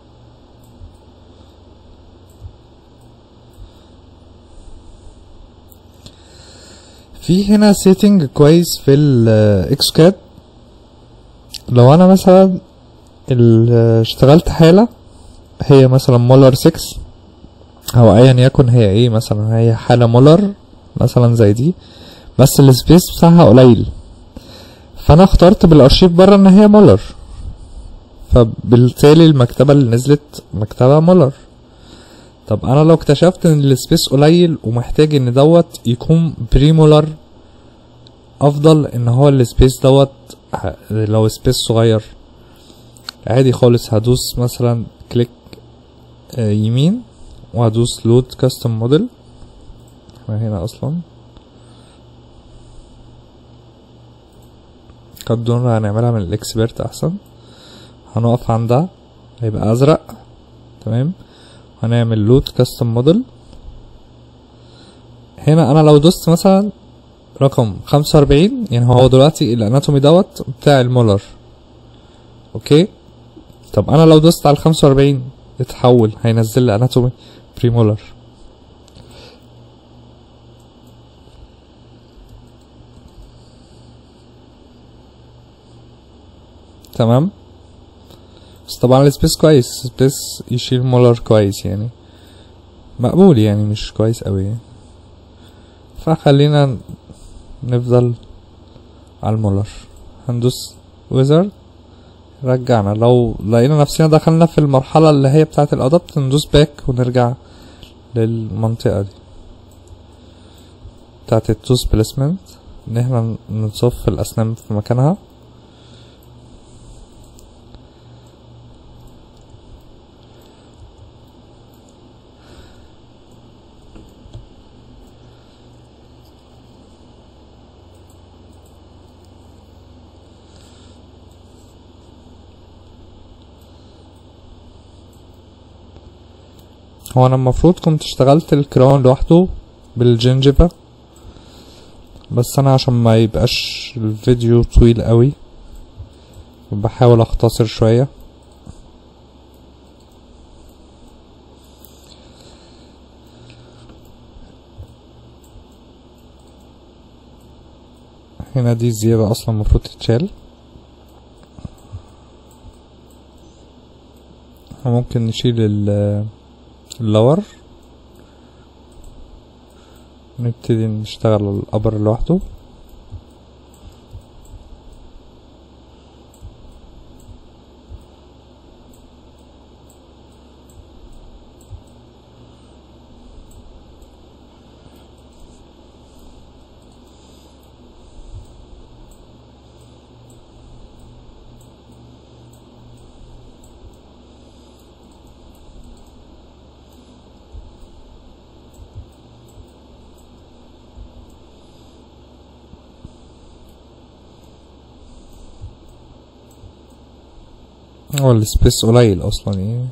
S1: في هنا سيتنج كويس في الاكسكاد لو انا مثلا ال- اشتغلت حالة هي مثلا مولر 6 او ايا يكن هي ايه مثلا هي حالة مولر مثلا زي دي بس السبيس بتاعها قليل فانا اخترت بالارشيف بره ان هي مولر فبالتالي المكتبة اللي نزلت مكتبة مولر طب انا لو اكتشفت ان السبيس قليل ومحتاج ان دوت يكون بريمولر افضل ان هو السبيس دوت ه- لو سبيس صغير عادي خالص هدوس مثلا كليك آه، يمين وهدوس لود كاستم موديل احنا هنا اصلا قد دون هنعملها من الاكسبرت احسن هنقف عندها هيبقى ازرق تمام هنعمل لود كاستم موديل هنا انا لو دوست مثلا رقم خمسة وأربعين يعني هو دلوقتي الاناتومي دوت بتاع المولر اوكي طب انا لو دوست على الخمسة وأربعين اتحول هينزل لي اناتومي بريمولر تمام بس طبعا السبيس كويس السبيس يشيل مولر كويس يعني مقبول يعني مش كويس قوي يعني فخلينا نفضل على المولر هندوس ويزرد رجعنا لو لقينا نفسنا دخلنا في المرحلة اللي هي بتاعة الادابت ندوس باك ونرجع للمنطقة دي بتاعة التوس بليسمنت ان احنا نصف الاسنان في مكانها هو انا المفروض كنت اشتغلت الكراون لوحده بالجنجبة بس انا عشان ما يبقاش الفيديو طويل قوي بحاول اختصر شوية هنا دي الزيادة اصلا المفروض تتشال ممكن نشيل ال اللور نبتدي نشتغل الابر لوحده هو السبيس قليل اصلا يعني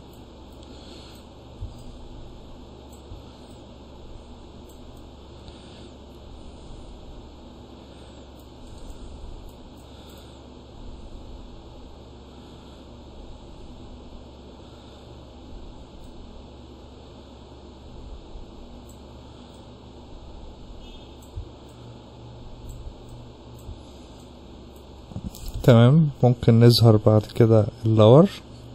S1: تمام ممكن نظهر بعد كده اللور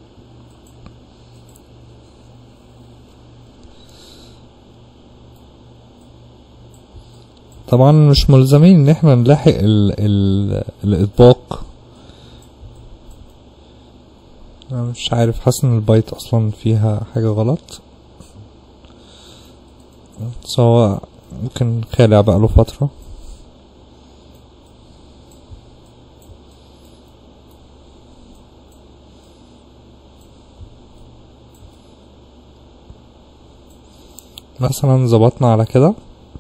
S1: طبعا مش ملزمين ان احنا نلاحق ال ال الاطباق انا مش عارف حاسس ان البايت اصلا فيها حاجة غلط سواء ممكن خالع بقاله فترة مثلا ظبطنا على كده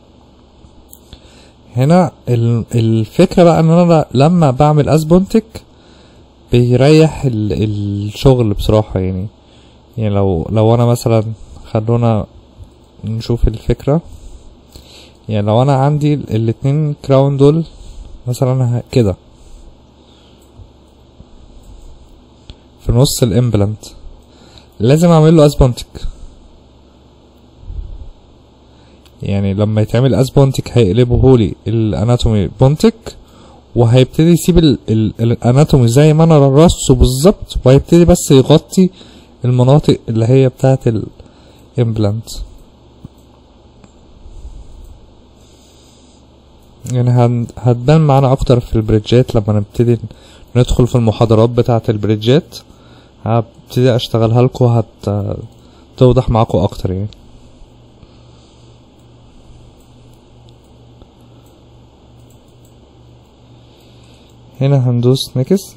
S1: هنا ال- الفكرة بقى ان انا لما بعمل اسبونتك بيريح ال- الشغل بصراحة يعني يعني لو لو انا مثلا خلونا نشوف الفكرة يعني لو انا عندي ال- الاتنين كراون دول مثلا ه- كده في نص الامبلانت لازم اعمل له اسبونتك يعني لما يتعمل از بونتك هيقلبه لي الاناتومي بونتك وهيبتدي يسيب ال ال الاناتومي زي ما انا رصه بالظبط وهيبتدي بس يغطي المناطق اللي هي بتاعت الامبلانت يعني هن- هتبان معانا اكتر في البريدجات لما نبتدي ندخل في المحاضرات بتاعت البريدجات هبتدي اشتغلها لكم هت توضح معاكم اكتر يعني هنا هندوس نكس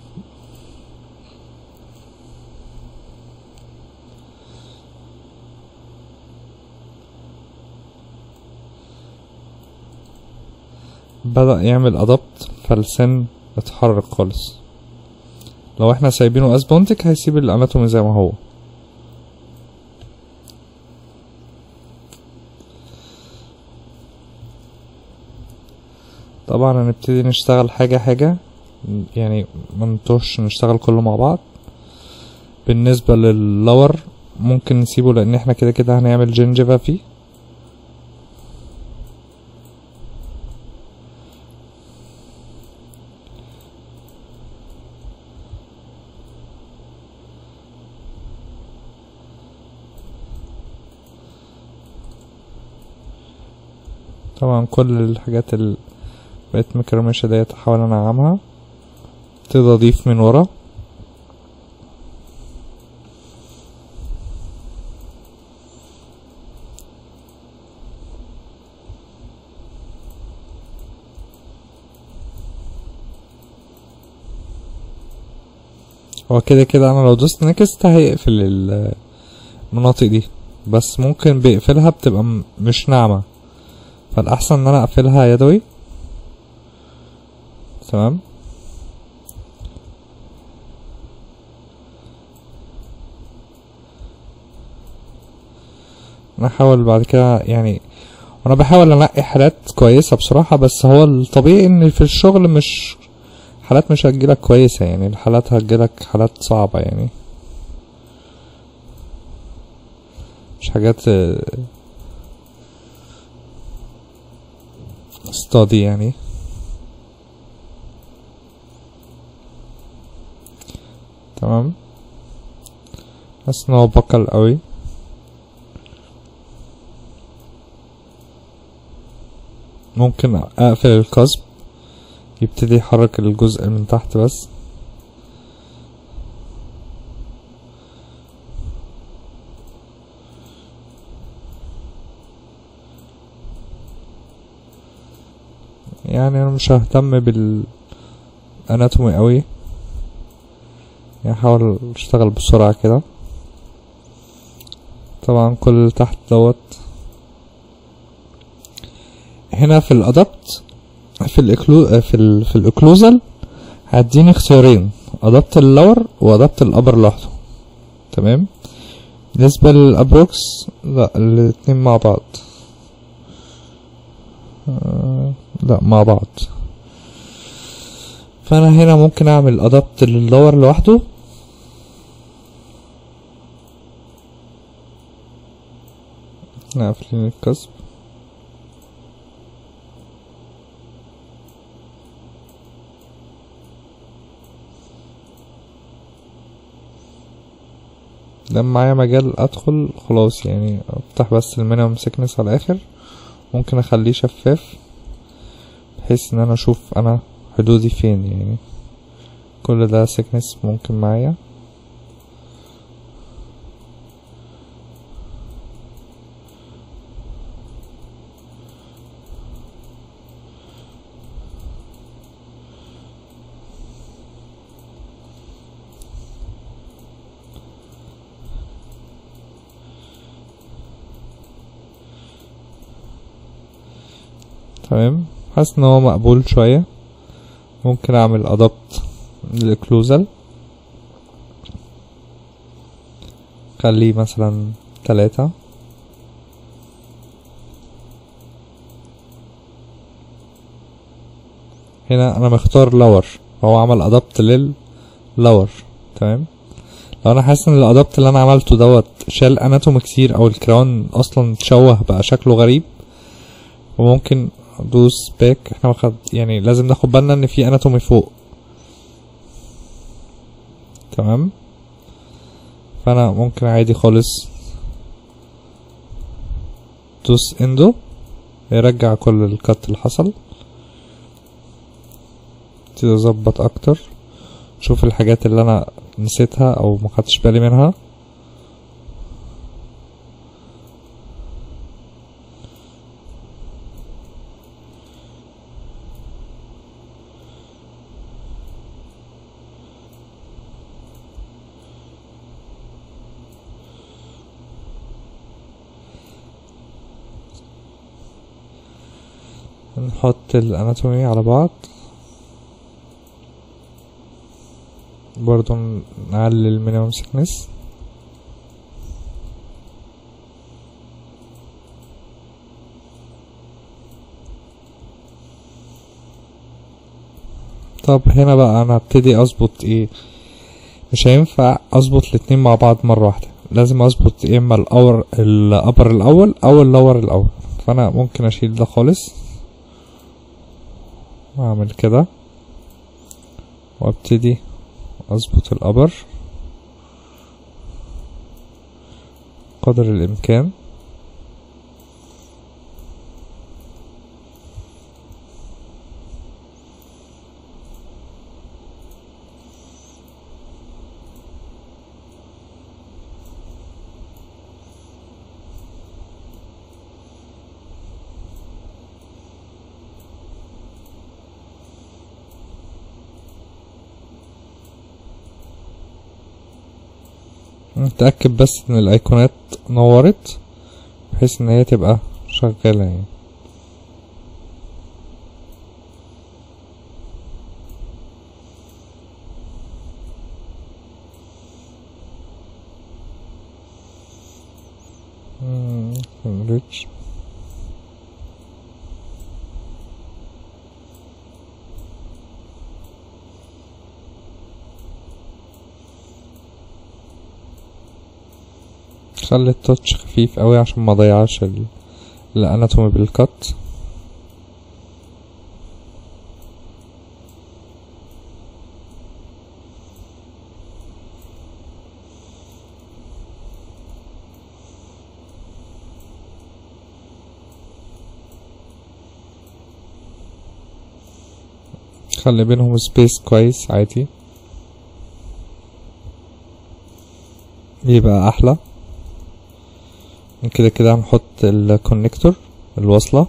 S1: بدأ يعمل ادابت فالسن اتحرك خالص لو احنا سايبينه اسبونتك هيسيب الاناتومي زي ما هو طبعا هنبتدي نشتغل حاجة حاجة يعني منتوش نشتغل كله مع بعض بالنسبة لللور ممكن نسيبه لان احنا كده كده هنعمل جنجفا فيه طبعا كل الحاجات اللي بقت مكرمشة ديت احاول انعمها ابتدي اضيف من ورا هو كده كده انا لو دوست نكست هيقفل ال- المناطق دي بس ممكن بيقفلها بتبقى م- مش ناعمة فالأحسن إن أنا أقفلها يدوي تمام أنا هحاول بعد كده يعني وأنا بحاول أنقي حالات كويسة بصراحة بس هو الطبيعي إن في الشغل مش حالات مش هتجيلك كويسة يعني الحالات هتجيلك حالات صعبة يعني مش حاجات استادي يعني تمام حاسس ان هو بقل قوي ممكن اقفل القصب يبتدي يحرك الجزء من تحت بس يعني انا مش ههتم بالاناتومي قوي يعني احاول اشتغل بسرعة كده طبعا كل اللي تحت دوت هنا في الادابت في الاكلو في ال... في الاكلوزال هديني اختيارين ادابت اللور وادابت الابر لوحده تمام بالنسبة للابروكس لا الاتنين مع بعض آه، لا مع بعض فانا هنا ممكن اعمل ادابت للور لوحده نقفل الكسب لما معايا مجال ادخل خلاص يعني افتح بس المينيمم سيكنس على الاخر ممكن اخليه شفاف بحيث ان انا اشوف انا حدودي فين يعني كل ده سيكنس ممكن معايا تمام حاسس ان هو مقبول شوية ممكن اعمل ادابت للاكلوزال خليه مثلا تلاتة هنا انا مختار لور فهو عمل ادابت لللور تمام لو انا حاسس ان الادابت اللي انا عملته دوت شال اناتوم كتير او الكراون اصلا اتشوه بقى شكله غريب وممكن ادوس باك احنا مخد يعني لازم ناخد بالنا ان في اناتومي فوق تمام فانا ممكن عادي خالص دوس اندو يرجع كل الكت اللي حصل ابتدي اظبط اكتر شوف الحاجات اللي انا نسيتها او ما خدتش بالي منها نحط الاناتومي على بعض برضو نعلي المينيمم سيكنس طب هنا بقى انا هبتدي اظبط ايه مش هينفع اظبط الاتنين مع بعض مرة واحدة لازم اظبط يا اما الاور الابر الاول او اللور الاول فانا ممكن اشيل ده خالص واعمل كده وابتدي اظبط الابر قدر الامكان نتأكد بس ان الايقونات نورت بحيث ان هي تبقى شغالة يعني ريتش خلي التاتش خفيف قوي عشان ما اضيعش ال- الاناتومي بالكت خلي بينهم سبيس كويس عادي يبقى احلى كده كده هنحط الكونكتور الوصلة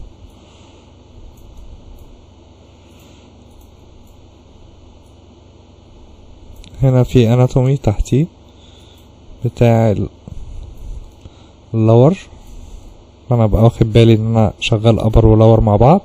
S1: هنا في اناتومي تحتيه بتاع ال- اللور انا ابقى واخد بالي ان انا شغال ابر ولور مع بعض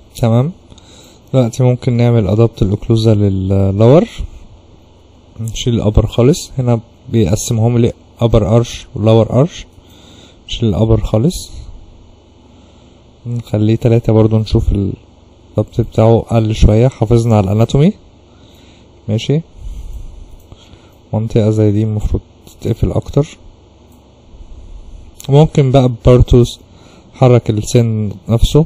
S1: تمام دلوقتي ممكن نعمل ادابت الاوكلوزا لللور نشيل الابر خالص هنا بيقسمهم لي ابر ارش ولور ارش نشيل الابر خالص نخليه تلاتة برضو نشوف الضبط بتاعه قل شوية حافظنا على الاناتومي ماشي منطقة زي دي المفروض تتقفل اكتر ممكن بقى بارتوس حرك السن نفسه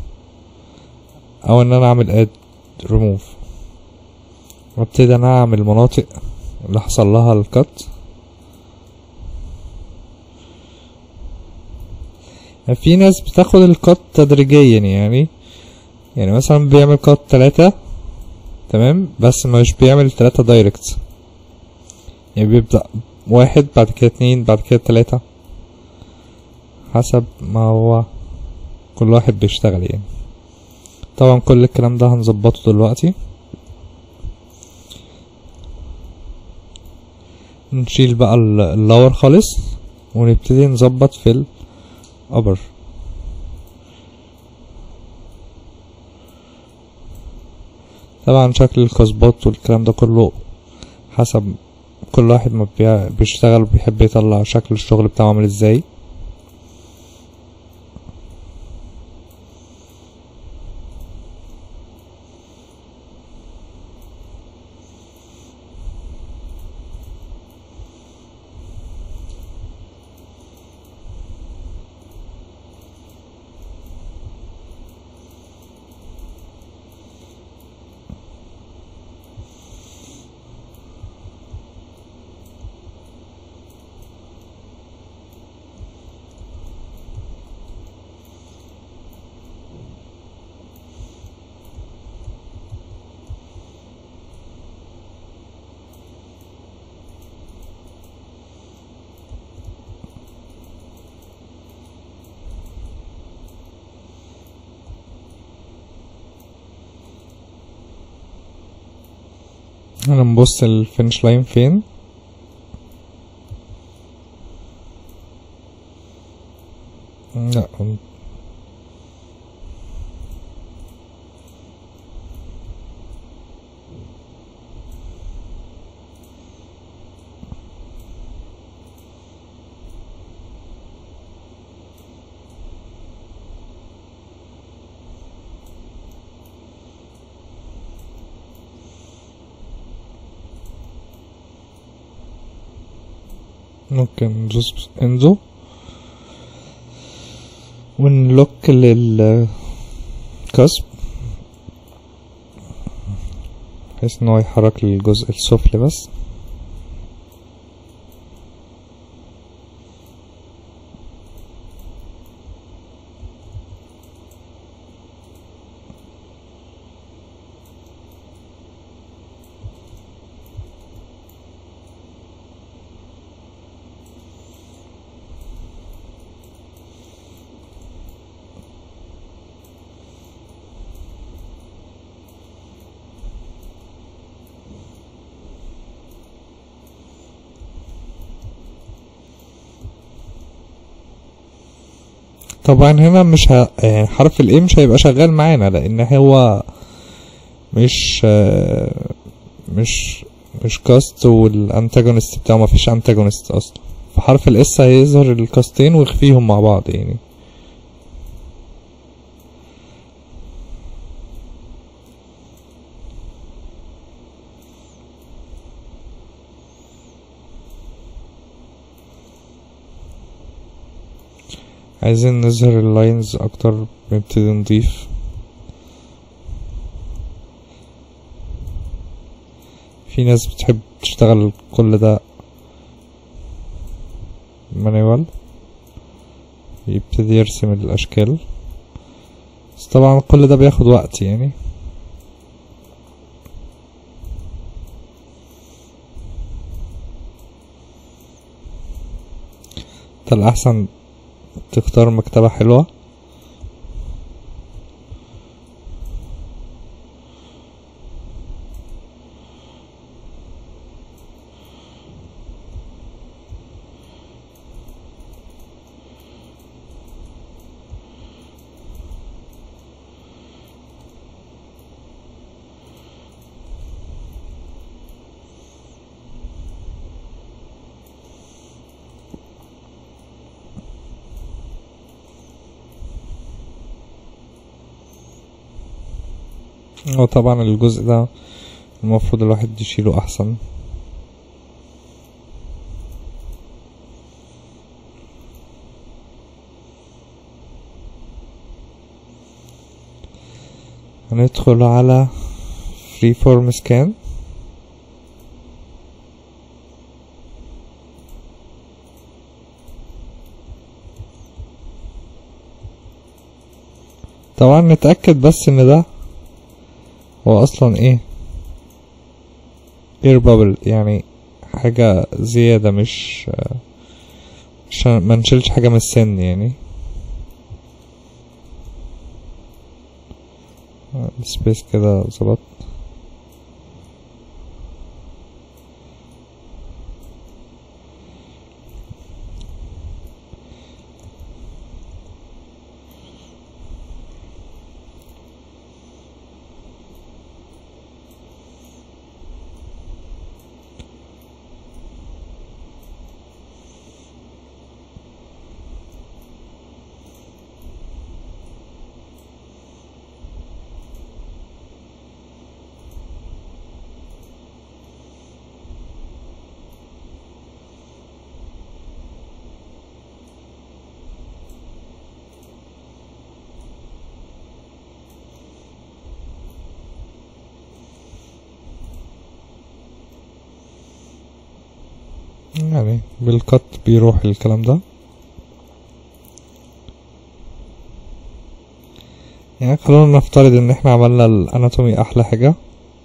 S1: او ان انا اعمل اد ريموف وابتدي انا اعمل المناطق اللي حصل لها الكت يعني في ناس بتاخد الكت تدريجيا يعني يعني مثلا بيعمل كت تلاتة تمام بس مش بيعمل تلاتة دايركت يعني بيبدأ واحد بعد كده اتنين بعد كده تلاتة حسب ما هو كل واحد بيشتغل يعني طبعا كل الكلام ده هنظبطه دلوقتي نشيل بقى اللور خالص ونبتدي نظبط في الابر طبعا شكل الكاسبات والكلام ده كله حسب كل واحد ما بيشتغل بيحب يطلع شكل الشغل بتاعه عامل ازاي هنبص الفينش لاين فين لا ممكن ندوس انزو ونلوك للكسب بحيث ان هو يحرك للجزء السفلي بس طبعا هنا مش ه... يعني حرف الاي مش هيبقى شغال معانا لان هو مش آه، مش مش كاست والانتاجونست بتاعه مفيش انتاجونست اصلا فحرف الاس هيظهر الكاستين ويخفيهم مع بعض يعني عايزين نظهر اللاينز اكتر نبتدي نضيف في ناس بتحب تشتغل كل ده مانيوال يبتدي يرسم الاشكال بس طبعا كل ده بياخد وقت يعني انت الاحسن تختار مكتبة حلوة هو طبعا الجزء ده المفروض الواحد يشيله احسن هندخل على free form scan طبعا نتأكد بس ان ده هو اصلا ايه اير بابل يعني حاجة زيادة مش عشان ما نشيلش حاجة من السن يعني السبيس كده ظبط يعني بالقط بيروح الكلام ده يعني خلونا نفترض ان احنا عملنا الاناتومي احلى حاجة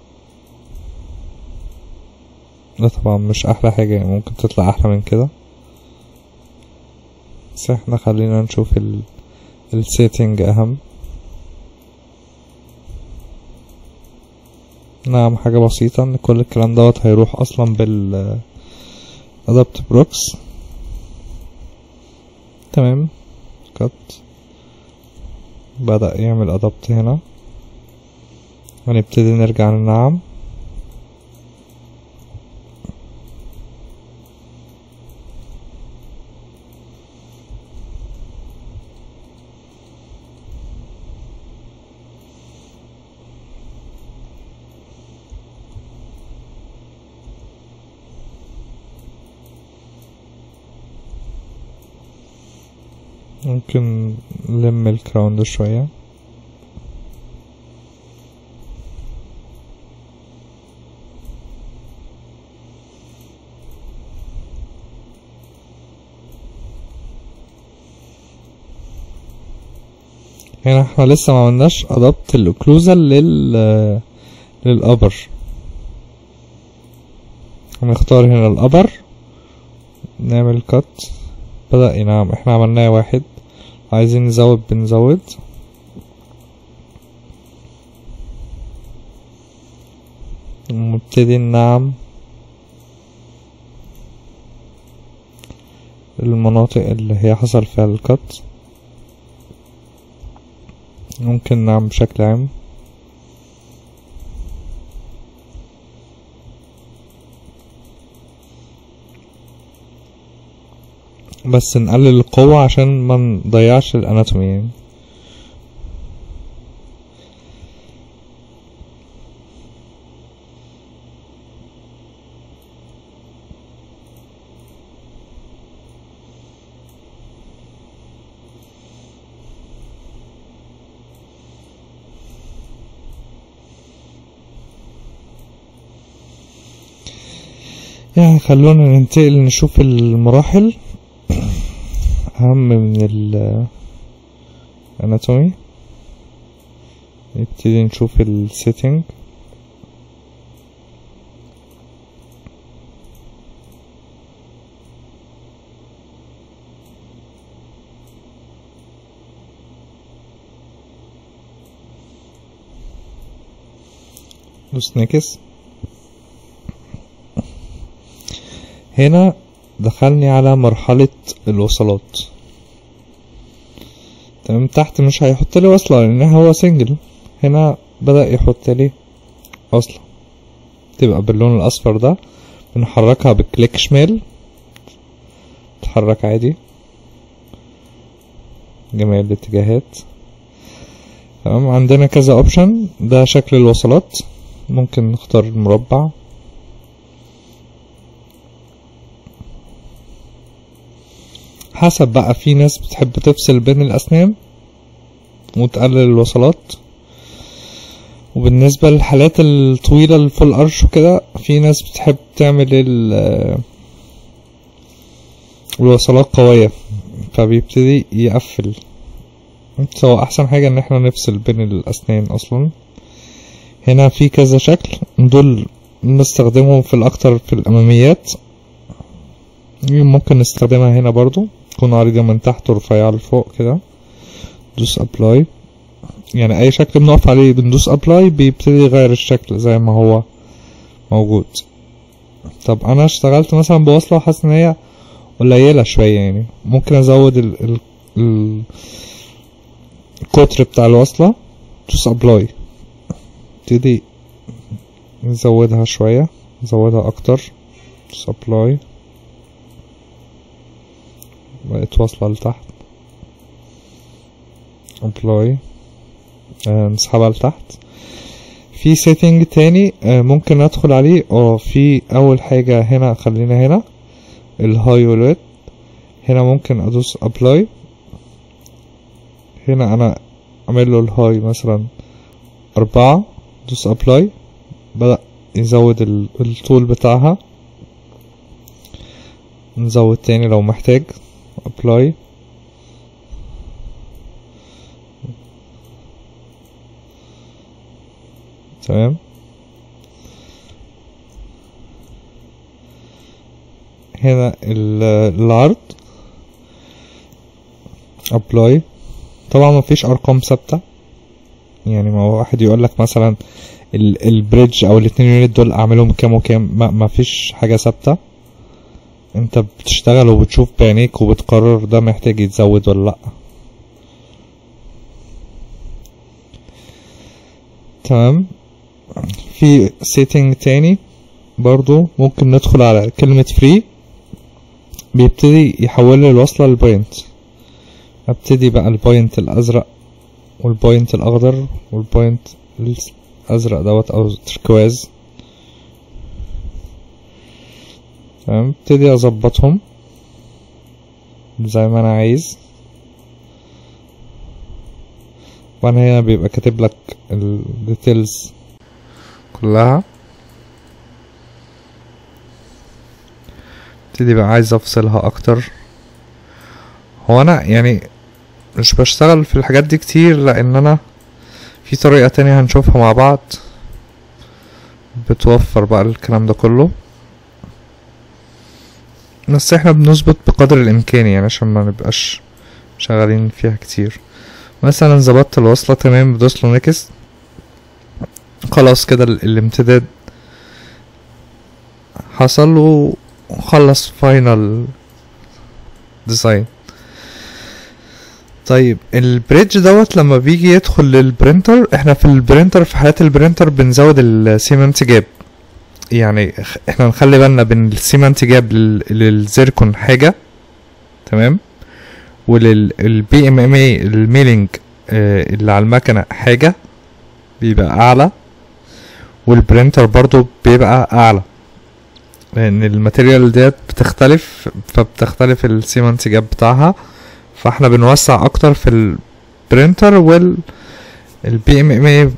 S1: ده طبعا مش احلى حاجة يعني ممكن تطلع احلى من كده بس احنا خلينا نشوف ال السيتنج اهم نعم حاجة بسيطة ان كل الكلام دوت هيروح اصلا بال adapt بروكس تمام كت بدأ يعمل ادابت هنا هنبتدي نرجع للنعم ممكن نلم الكراون ده شوية هنا احنا لسه ما عملناش ادابت الاوكلوزال لل للابر هنختار هنا الابر نعمل كات بدأ نعم احنا عملناه واحد عايزين نزود بنزود نبتدي نعم المناطق اللي هي حصل فيها القط ممكن نعم بشكل عام بس نقلل القوة عشان ما نضيعش الاناتومي يعني يعني خلونا ننتقل نشوف المراحل أهم من ال anatomy نبتدي نشوف ال setting دوس نكس هنا دخلني على مرحلة الوصلات تمام تحت مش هيحط لي وصلة لان هو سنجل هنا بدأ يحط لي وصلة تبقى باللون الاصفر ده بنحركها بكليك شمال تتحرك عادي جميع الاتجاهات تمام عندنا كذا اوبشن ده شكل الوصلات ممكن نختار المربع حسب بقى في ناس بتحب تفصل بين الأسنان وتقلل الوصلات وبالنسبة للحالات الطويلة الفول أرش وكده في ناس بتحب تعمل ال- الوصلات قوية فبيبتدي يقفل سواء أحسن حاجة إن احنا نفصل بين الأسنان أصلا هنا في كذا شكل دول نستخدمهم في الأكتر في الأماميات ممكن نستخدمها هنا برضو تكون عريضة من تحت ورفيعة لفوق كده دوس ابلاي يعني اي شكل بنقف عليه بندوس ابلاي بيبتدي يغير الشكل زي ما هو موجود طب انا اشتغلت مثلا بوصلة وحاسس ان هي قليلة شوية يعني ممكن ازود ال ال ال القطر بتاع الوصلة دوس ابلاي ابتدي نزودها شوية نزودها اكتر دوس ابلاي بقت واصلة لتحت ابلاي آه نسحبها لتحت في سيتنج تاني آه ممكن ادخل عليه اه في اول حاجة هنا خلينا هنا الهاي والويت هنا ممكن ادوس ابلاي هنا انا اعمل له الهاي مثلا اربعة دوس ابلاي بدأ يزود ال- الطول بتاعها نزود تاني لو محتاج ابلاي تمام هنا ال- العرض ابلاي طبعا مفيش ارقام ثابته يعني ما هو واحد يقول لك مثلا ال- البريدج او الاتنين يونت دول اعملهم كام وكام ما مفيش حاجه ثابته انت بتشتغل وبتشوف بعينيك وبتقرر ده محتاج يتزود ولا لا تمام في سيتنج تاني برضو ممكن ندخل على كلمة فري بيبتدي يحول لي الوصلة لبوينت ابتدي بقى البوينت الازرق والبوينت الاخضر والبوينت الازرق دوت او تركواز تمام ابتدي اظبطهم زي ما انا عايز وانا هنا بيبقى كاتب لك الديتيلز كلها ابتدي بقى عايز افصلها اكتر هو انا يعني مش بشتغل في الحاجات دي كتير لان انا في طريقة تانية هنشوفها مع بعض بتوفر بقى الكلام ده كله بس احنا بنظبط بقدر الامكان يعني عشان ما نبقاش شغالين فيها كتير مثلا ظبطت الوصلة تمام بدوس له نكست خلاص كده ال- الامتداد حصل وخلص فاينل ديزاين طيب البريدج دوت لما بيجي يدخل للبرينتر احنا في البرينتر في حالات البرينتر بنزود السيمنت جاب يعني خ- احنا نخلي بالنا بين السيمنت جاب لل- للزيركون حاجة تمام وللبي ام ام اي الميلينج آه، اللي على المكنة حاجة بيبقى اعلى والبرينتر برضو بيبقى اعلى لان الماتيريال ديت بتختلف فبتختلف السيمنت جاب بتاعها فاحنا بنوسع اكتر في البرينتر وال البي ام ام اي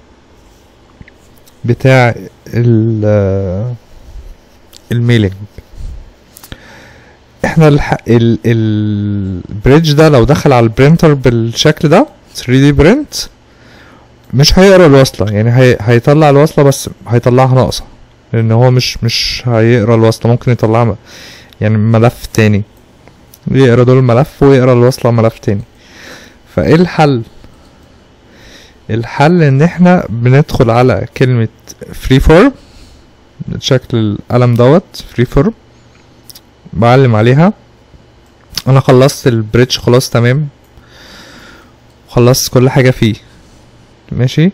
S1: بتاع ال الميلينج احنا الح... ال... البريدج ده لو دخل على البرينتر بالشكل ده 3D برنت مش هيقرا الوصلة يعني هي... هيطلع الوصلة بس هيطلعها ناقصة لان هو مش مش هيقرا الوصلة ممكن يطلعها م- يعني ملف تاني يقرا دول الملف ويقرا الوصلة ملف تاني فايه الحل الحل ان احنا بندخل على كلمة فري فورم شكل القلم دوت فري فورم بعلم عليها انا خلصت البريدج خلاص تمام خلصت كل حاجة فيه ماشي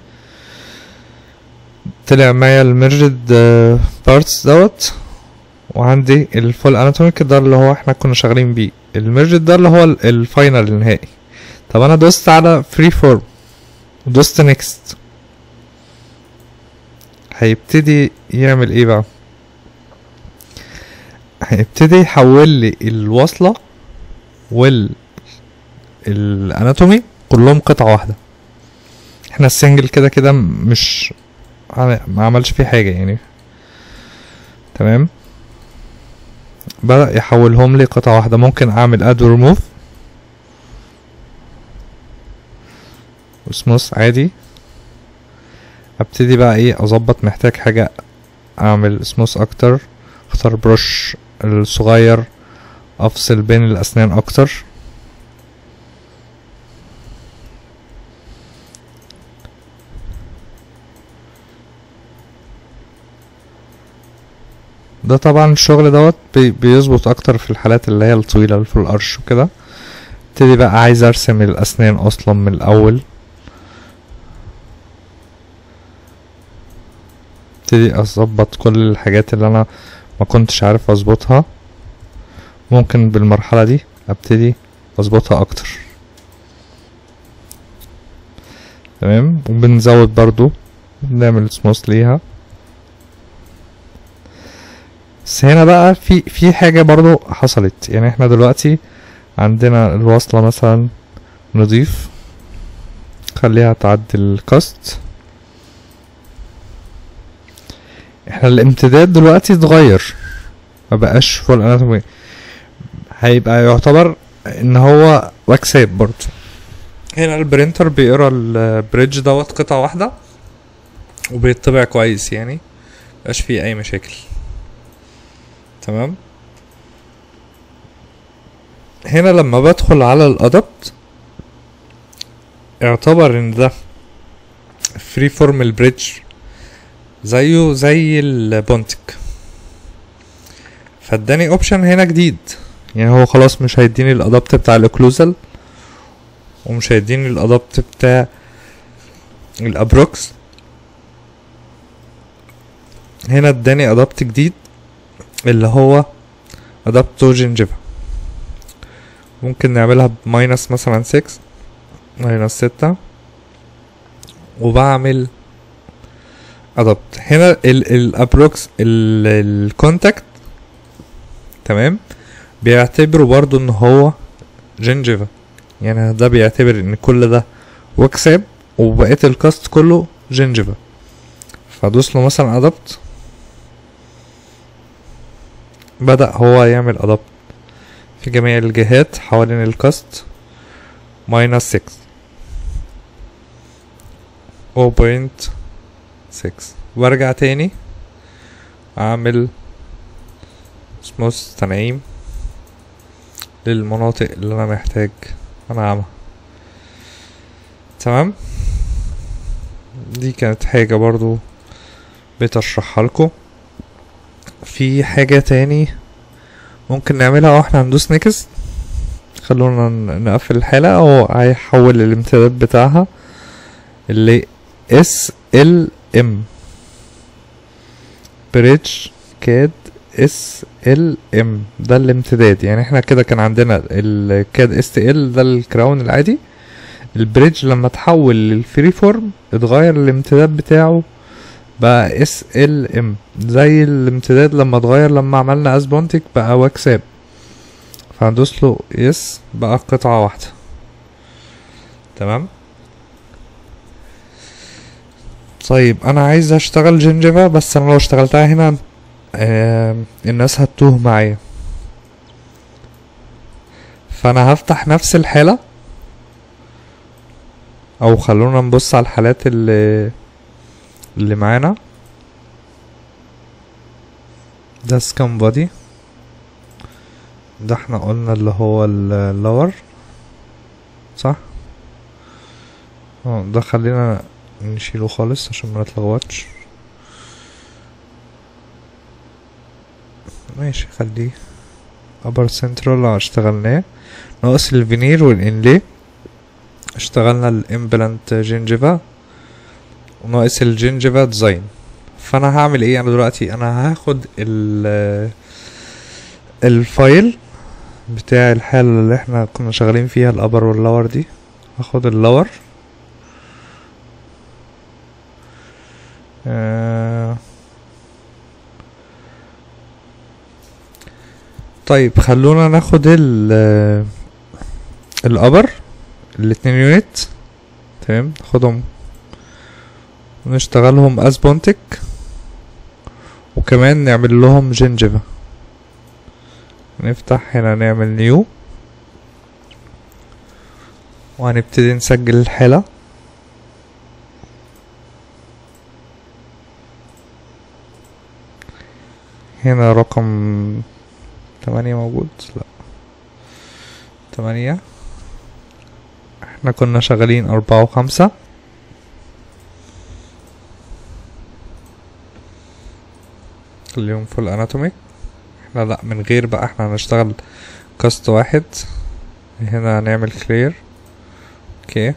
S1: طلع معايا الميرجد بارتس دوت وعندي الفول اناتوميك ده اللي هو احنا كنا شغالين بيه الميرجد ده اللي هو ال- الفاينل النهائي طب انا دوست على فري فورم ودوست نيكست هيبتدي يعمل ايه بقى هيبتدي يحول لي الوصلة وال الاناتومي كلهم قطعة واحدة احنا السنجل كده كده مش ما عملش فيه حاجة يعني تمام بدأ يحولهم لي قطعة واحدة ممكن اعمل اد ريموف وسموث عادي ابتدي بقى ايه اظبط محتاج حاجة اعمل سموث اكتر اختار بروش الصغير افصل بين الاسنان اكتر ده طبعا الشغل دوت بي بيظبط اكتر في الحالات اللي هي الطويلة اللي في القرش وكده ابتدي بقى عايز ارسم الاسنان اصلا من الاول ابتدي اظبط كل الحاجات اللي انا ما كنتش عارف اظبطها ممكن بالمرحلة دي ابتدي اظبطها اكتر تمام وبنزود برضو بنعمل سموث ليها بس هنا بقى في في حاجة برضو حصلت يعني احنا دلوقتي عندنا الوصلة مثلا نضيف خليها تعدي الكاست احنا الامتداد دلوقتي اتغير ما بقاش فول اناتومي هيبقى يعتبر ان هو واكساب برضو هنا البرينتر بيقرا البريدج دوت قطعة واحدة وبيطبع كويس يعني مبقاش فيه اي مشاكل تمام هنا لما بدخل على الادبت اعتبر ان ده فري فورم البريدج زيه زي البونتك فاداني اوبشن هنا جديد يعني هو خلاص مش هيديني الادابت بتاع الاوكلوزال ومش هيديني الادابت بتاع الابروكس هنا اداني ادابت جديد اللي هو ادابتو جنجيفا ممكن نعملها بماينس مثلا 6 ماينس ستة وبعمل ادابت هنا الابروكس الكونتاكت تمام بيعتبروا برضو ان هو جنجيفا يعني ده بيعتبر ان كل ده وكساب وبقيت الكاست كله جنجيفا فادوس له مثلا ادابت بدأ هو يعمل ادابت في جميع الجهات حوالين الكاست ماينس 6 0.6 وارجع تاني اعمل سموث تنعيم للمناطق اللي انا محتاج انعمها تمام دي كانت حاجة برضو بتشرحها لكم في حاجة تاني ممكن نعملها واحنا هندوس نكست خلونا نقفل الحالة او هيحول الامتداد بتاعها اللي اس ال ام بريدج كاد اس ال ام ده الامتداد يعني احنا كده كان عندنا الكاد اس تي ال ده الكراون العادي البريدج لما تحول للفري فورم اتغير الامتداد بتاعه بقى اس ال ام زي الامتداد لما اتغير لما عملنا اسبونتك بقى واكساب فهندوس له يس بقى قطعة واحدة تمام طيب انا عايز اشتغل جنجيفا بس انا لو اشتغلتها هنا آه الناس هتوه معايا فانا هفتح نفس الحالة او خلونا نبص على الحالات اللي اللي معانا ده سكان بودي ده احنا قلنا اللي هو اللور صح اه ده خلينا نشيله خالص عشان ما نتلخبطش ماشي خليه ابر سنترال اشتغلناه ناقص الفينير والانلي اشتغلنا الامبلانت جينجيفا وناقص الجينجيفا ديزاين فانا هعمل ايه انا دلوقتي انا هاخد ال الفايل بتاع الحالة اللي احنا كنا شغالين فيها الابر واللور دي هاخد اللور آه طيب خلونا ناخد ال الابر الاتنين يونت تمام ناخدهم ونشتغلهم از بونتك وكمان نعمل لهم جنجفة نفتح هنا نعمل نيو وهنبتدي نسجل الحالة هنا رقم تمانية موجود لا تمانية احنا كنا شغالين أربعة وخمسة اليوم فول اناتوميك احنا لا من غير بقى احنا هنشتغل كاست واحد هنا هنعمل كلير اوكي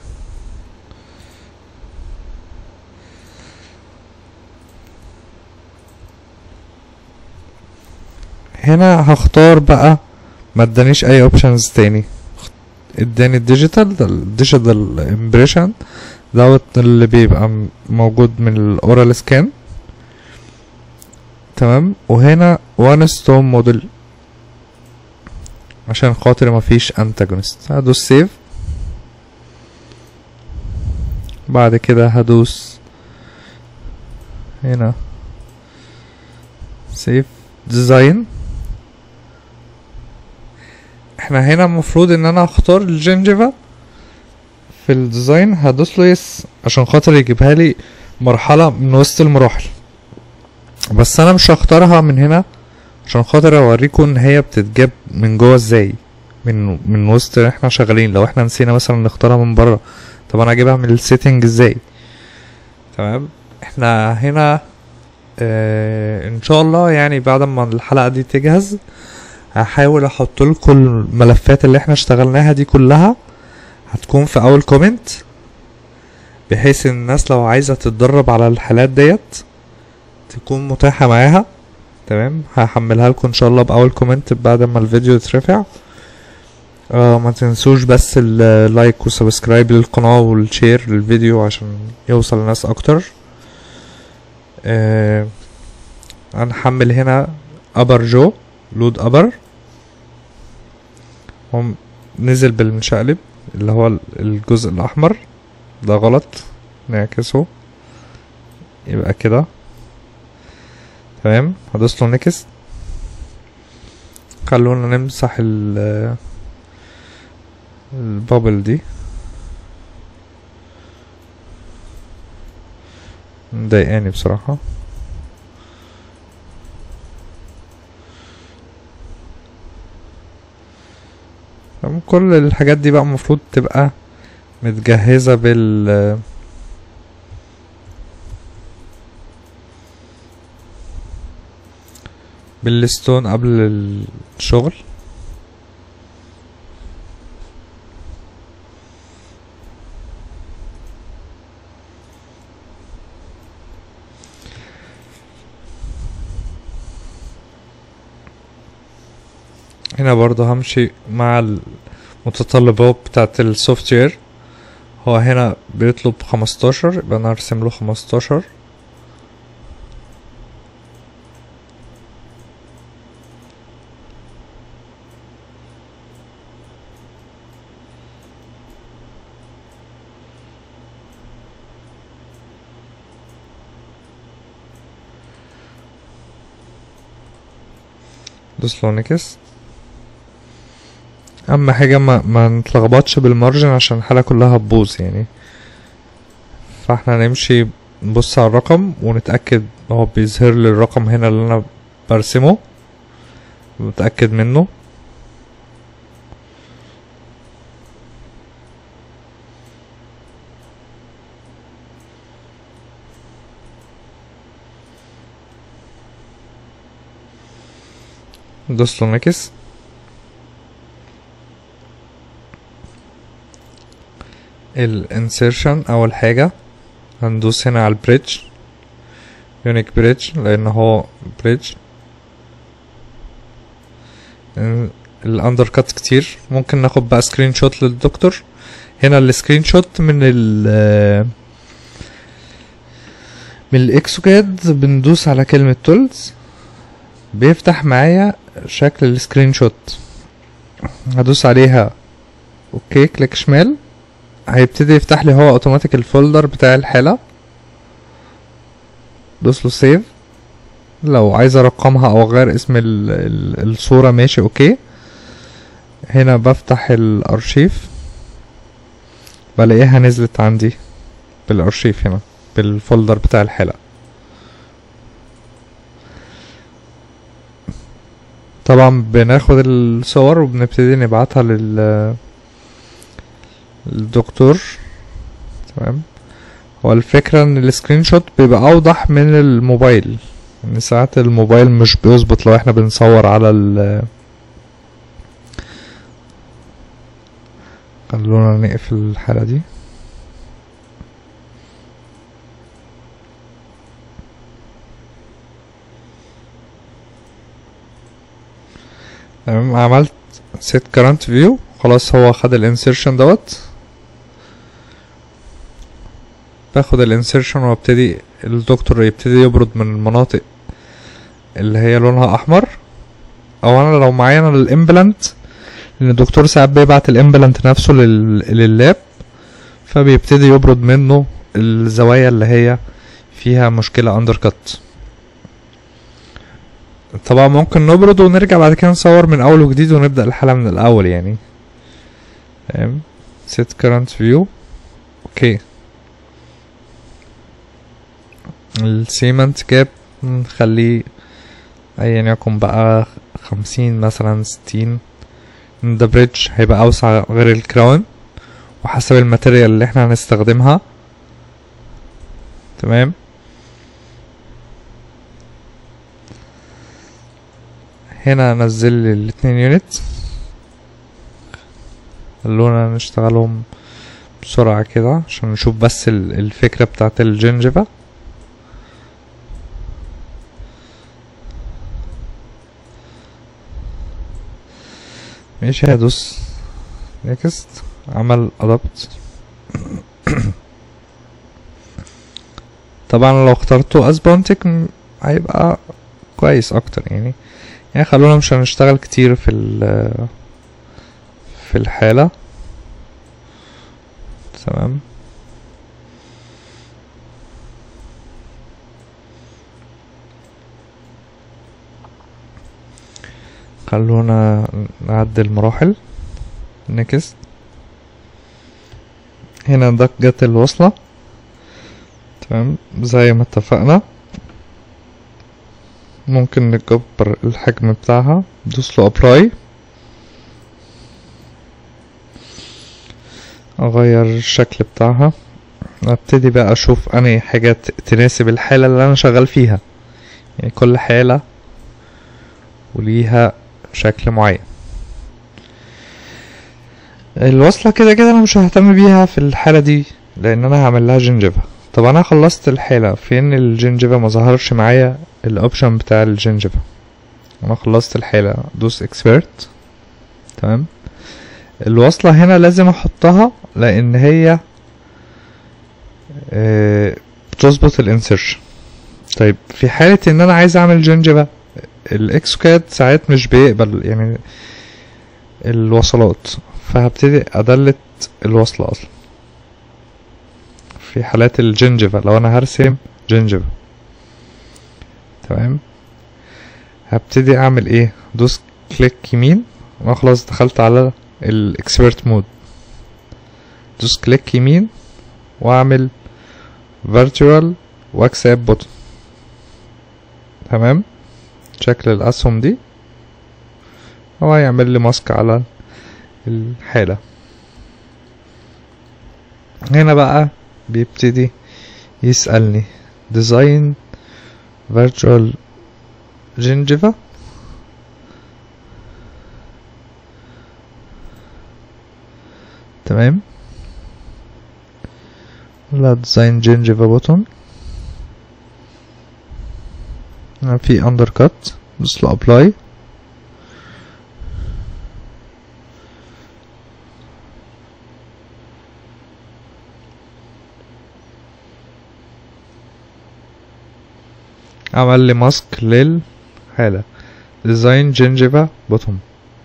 S1: هنا هختار بقى ما ادانيش اي اوبشنز تاني اداني الديجيتال ده الديجيتال امبريشن دوت اللي بيبقى م- موجود من الاورال سكان تمام وهنا وان ستون موديل عشان خاطر مفيش انتاجونست هدوس سيف بعد كده هدوس هنا سيف ديزاين احنا هنا المفروض ان انا اختار الجنجفة في الديزاين هدوس له يس عشان خاطر يجيبها لي مرحلة من وسط المراحل بس انا مش هختارها من هنا عشان خاطر اوريكم ان هي بتتجاب من جوه ازاي من من وسط احنا شغالين لو احنا نسينا مثلا نختارها من بره طب انا اجيبها من السيتنج ازاي تمام احنا هنا اه ان شاء الله يعني بعد ما الحلقة دي تجهز هحاول احط لكم الملفات اللي احنا اشتغلناها دي كلها هتكون في اول كومنت بحيث ان الناس لو عايزة تتدرب على الحالات ديت تكون متاحة معاها تمام هحملها لكم ان شاء الله باول كومنت بعد ما الفيديو يترفع آه ما تنسوش بس اللايك وسبسكرايب للقناة والشير للفيديو عشان يوصل لناس اكتر آه هنحمل هنا ابر جو لود ابر هو نزل بالمشقلب اللي هو الجزء الاحمر ده غلط نعكسه يبقى كده تمام هدوس له نكست خلونا نمسح ال البابل دي مضايقاني بصراحة تمام، كل الحاجات دي بقى المفروض تبقى متجهزة بال بالستون قبل الشغل هنا برضه همشي مع المتطلبات بتاعت السوفت وير هو هنا بيطلب خمستاشر يبقى انا هرسم له خمستاشر دوس له نكس اهم حاجه ما ما نتلخبطش بالمارجن عشان الحاله كلها هتبوظ يعني فاحنا نمشي نبص على الرقم ونتاكد هو بيظهر لي الرقم هنا اللي انا برسمه متاكد منه دوس له نكس الانسيرشن اول حاجة هندوس هنا على البريدج يونيك بريدج لان هو بريدج الاندر كات كتير ممكن ناخد بقى سكرين شوت للدكتور هنا السكرين شوت من ال من الاكسوكاد بندوس على كلمة تولز بيفتح معايا شكل السكرين شوت هدوس عليها اوكي كليك شمال هيبتدي يفتح لي هو اوتوماتيك الفولدر بتاع الحالة دوس له سيف لو عايز ارقمها او اغير اسم ال ال الصورة ماشي اوكي هنا بفتح الارشيف بلاقيها نزلت عندي بالارشيف هنا بالفولدر بتاع الحلقة طبعا بناخد الصور وبنبتدي نبعتها لل للدكتور تمام هو الفكرة ان السكرين شوت بيبقى اوضح من الموبايل ان ساعات الموبايل مش بيظبط لو احنا بنصور على ال خلونا نقفل الحالة دي تمام عملت set current view خلاص هو خد الانسيرشن دوت باخد الانسيرشن وابتدي الدكتور يبتدي يبرد من المناطق اللي هي لونها احمر او انا لو معايا انا الامبلانت لان الدكتور ساعات بيبعت الامبلانت نفسه لل... لللاب فبيبتدي يبرد منه الزوايا اللي هي فيها مشكلة اندر كات طبعا ممكن نبرد ونرجع بعد كده نصور من اول وجديد ونبدأ الحلقة من الاول يعني تمام set current view اوكي السيمنت كاب نخليه ايا يكن بقى خمسين مثلا ستين ده بريدج هيبقى اوسع غير الكراون وحسب الماتيريال اللي احنا هنستخدمها تمام هنا انزل لي الاتنين يونت خلونا نشتغلهم بسرعة كده عشان نشوف بس الفكرة بتاعت الجنجفة ماشي هدوس نيكست عمل ادابت طبعا لو اخترته از بونتك هيبقى كويس اكتر يعني يعني خلونا مش هنشتغل كتير في ال في الحالة تمام خلونا نعدل مراحل نكست هنا ده جت الوصلة تمام زي ما اتفقنا ممكن نكبر الحجم بتاعها دوس له ابلاي اغير الشكل بتاعها ابتدي بقى اشوف انهي حاجات تناسب الحالة اللي انا شغال فيها يعني كل حالة وليها شكل معين الوصلة كده كده انا مش ههتم بيها في الحالة دي لان انا هعمل لها جنجفة طب انا خلصت الحالة فين الجنجفة ما ظهرش معايا الاوبشن بتاع الجنجفة انا خلصت الحالة دوس اكسبرت تمام الوصلة هنا لازم احطها لان هي اه بتظبط الانسرشن طيب في حالة ان انا عايز اعمل جنجفة الاكسكاد ساعات مش بيقبل يعني الوصلات فهبتدي ادلت الوصلة اصلا في حالات الجنجفة لو انا هرسم جنجفة تمام هبتدي اعمل ايه دوس كليك يمين انا خلاص دخلت على الاكسبرت مود دوس كليك يمين واعمل فيرتوال واكسب بوتن تمام شكل الاسهم دي هو هيعمل لي ماسك على الحالة هنا بقى بيبتدي يسألني design virtual gingiva تمام لا design gingiva button في undercut دوس له apply عمل لي ماسك للحالة ديزاين جنجيفا بوتوم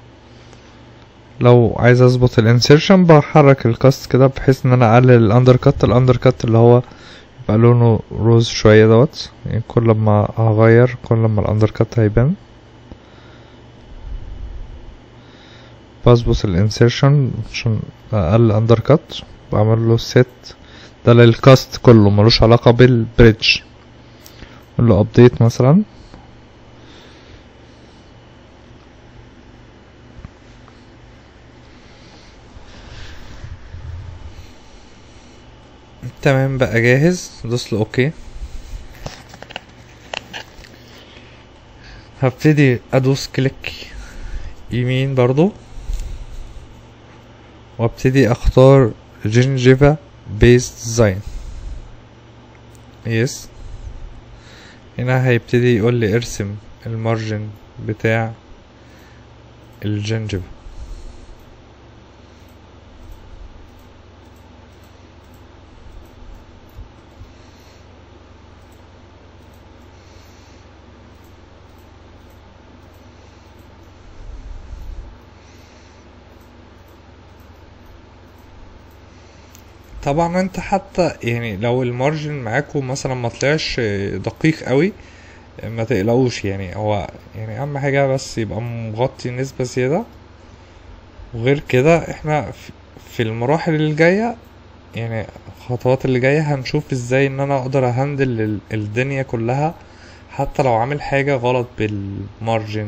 S1: لو عايز اظبط الانسيرشن بحرك الكاست كده بحيث ان انا اقلل الاندر كات الاندر كات اللي هو يبقى لونه روز شوية دوت يعني كل ما هغير كل ما الاندر كات هيبان بظبط الانسيرشن عشان اقل اندر كات بعمل له سيت ده للكاست كله ملوش علاقة بالبريدج اقول له ابديت مثلا تمام بقى جاهز دوس له اوكي هبتدي ادوس كليك يمين برضو وابتدي اختار جنجيفا بيز ديزاين يس هنا هيبتدي يقول لي ارسم المارجن بتاع الجنجيفا طبعا انت حتى يعني لو المارجن معاكم مثلا ما طلعش دقيق قوي ما تقلقوش يعني هو يعني اهم حاجه بس يبقى مغطي نسبه زياده وغير كده احنا في- في المراحل اللي جايه يعني الخطوات اللي جايه هنشوف ازاي ان انا اقدر اهندل ال- الدنيا كلها حتى لو عامل حاجه غلط بالمارجن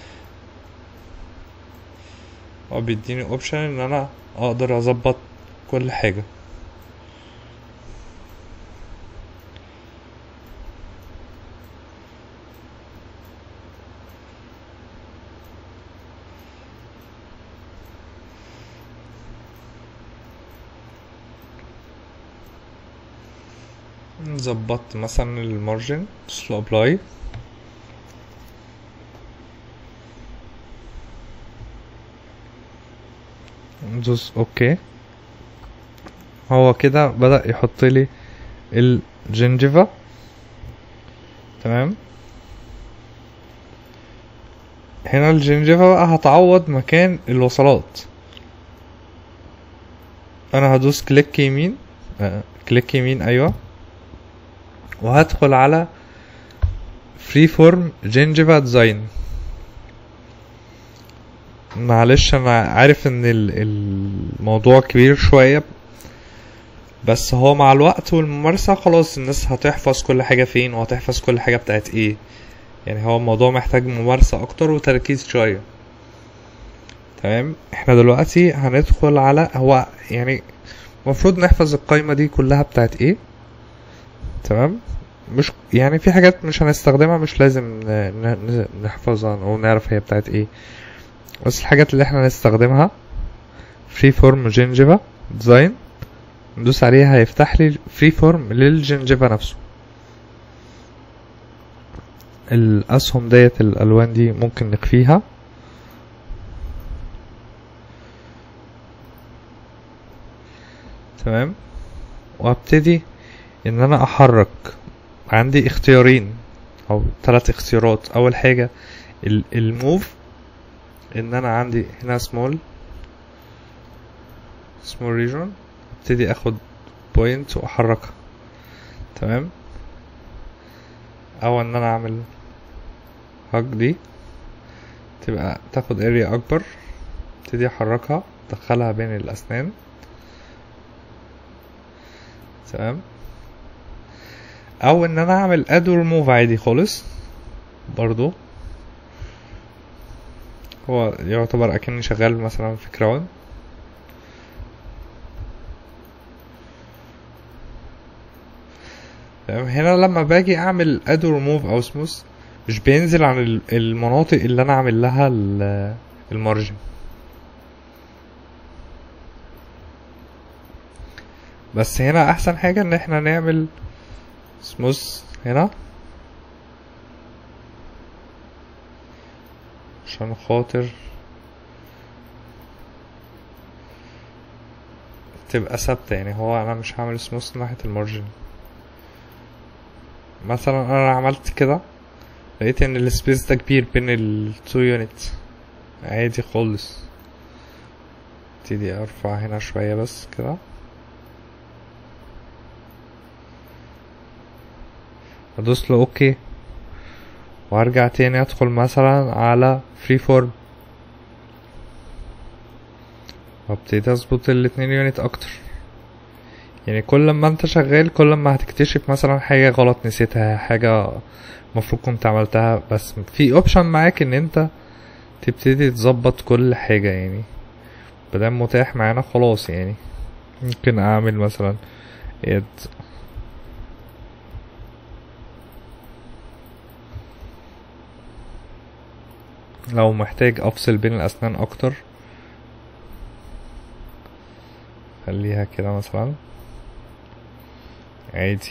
S1: هو بيديني اوبشن ان انا اقدر اظبط كل حاجه ظبطت مثلا المارجن سلو ابلاي ندوس اوكي هو كده بدأ يحط لي الجنجيفا تمام هنا الجنجيفا بقى هتعوض مكان الوصلات انا هدوس كليك يمين آه، كليك يمين ايوه وهدخل على فري فورم جينجيفا ديزاين معلش انا عارف ان ال- الموضوع كبير شوية بس هو مع الوقت والممارسة خلاص الناس هتحفظ كل حاجة فين وهتحفظ كل حاجة بتاعت ايه يعني هو الموضوع محتاج ممارسة اكتر وتركيز شوية تمام احنا دلوقتي هندخل على هو يعني المفروض نحفظ القايمة دي كلها بتاعت ايه تمام مش يعني في حاجات مش هنستخدمها مش لازم ن- ن- نحفظها او نعرف هي بتاعت ايه بس الحاجات اللي احنا هنستخدمها فري فورم جينجيفا ديزاين ندوس عليها هيفتح لي فري فورم للجنجيفا نفسه الاسهم ديت الالوان دي ممكن نخفيها تمام وابتدي ان انا احرك عندي اختيارين او ثلاث اختيارات اول حاجة ال- الموف ان انا عندي هنا سمول سمول ريجون ابتدي اخد بوينت واحركها تمام او ان انا اعمل هاج دي تبقى تاخد اريا اكبر ابتدي احركها ادخلها بين الاسنان تمام او ان انا اعمل اد ريموف عادي خالص برضو هو يعتبر اكني شغال مثلا في كراون تمام هنا لما باجي اعمل اد ريموف او سموث مش بينزل عن ال- المناطق اللي انا عامل لها ال- المارجن بس هنا احسن حاجة ان احنا نعمل سموث هنا عشان خاطر تبقى ثابتة يعني هو انا مش هعمل سموث ناحية المارجن مثلا انا عملت كده لقيت ان السبيس ده كبير بين التو يونت عادي خالص ابتدي ارفع هنا شوية بس كده ادوس له اوكي وارجع تاني ادخل مثلا على فري فورم وابتدي اظبط الاتنين يونت اكتر يعني كل ما انت شغال كل ما هتكتشف مثلا حاجة غلط نسيتها حاجة المفروض كنت عملتها بس في اوبشن معاك ان انت تبتدي تظبط كل حاجة يعني مادام متاح معانا خلاص يعني ممكن اعمل مثلا اد لو محتاج افصل بين الاسنان اكتر خليها كده مثلا عادي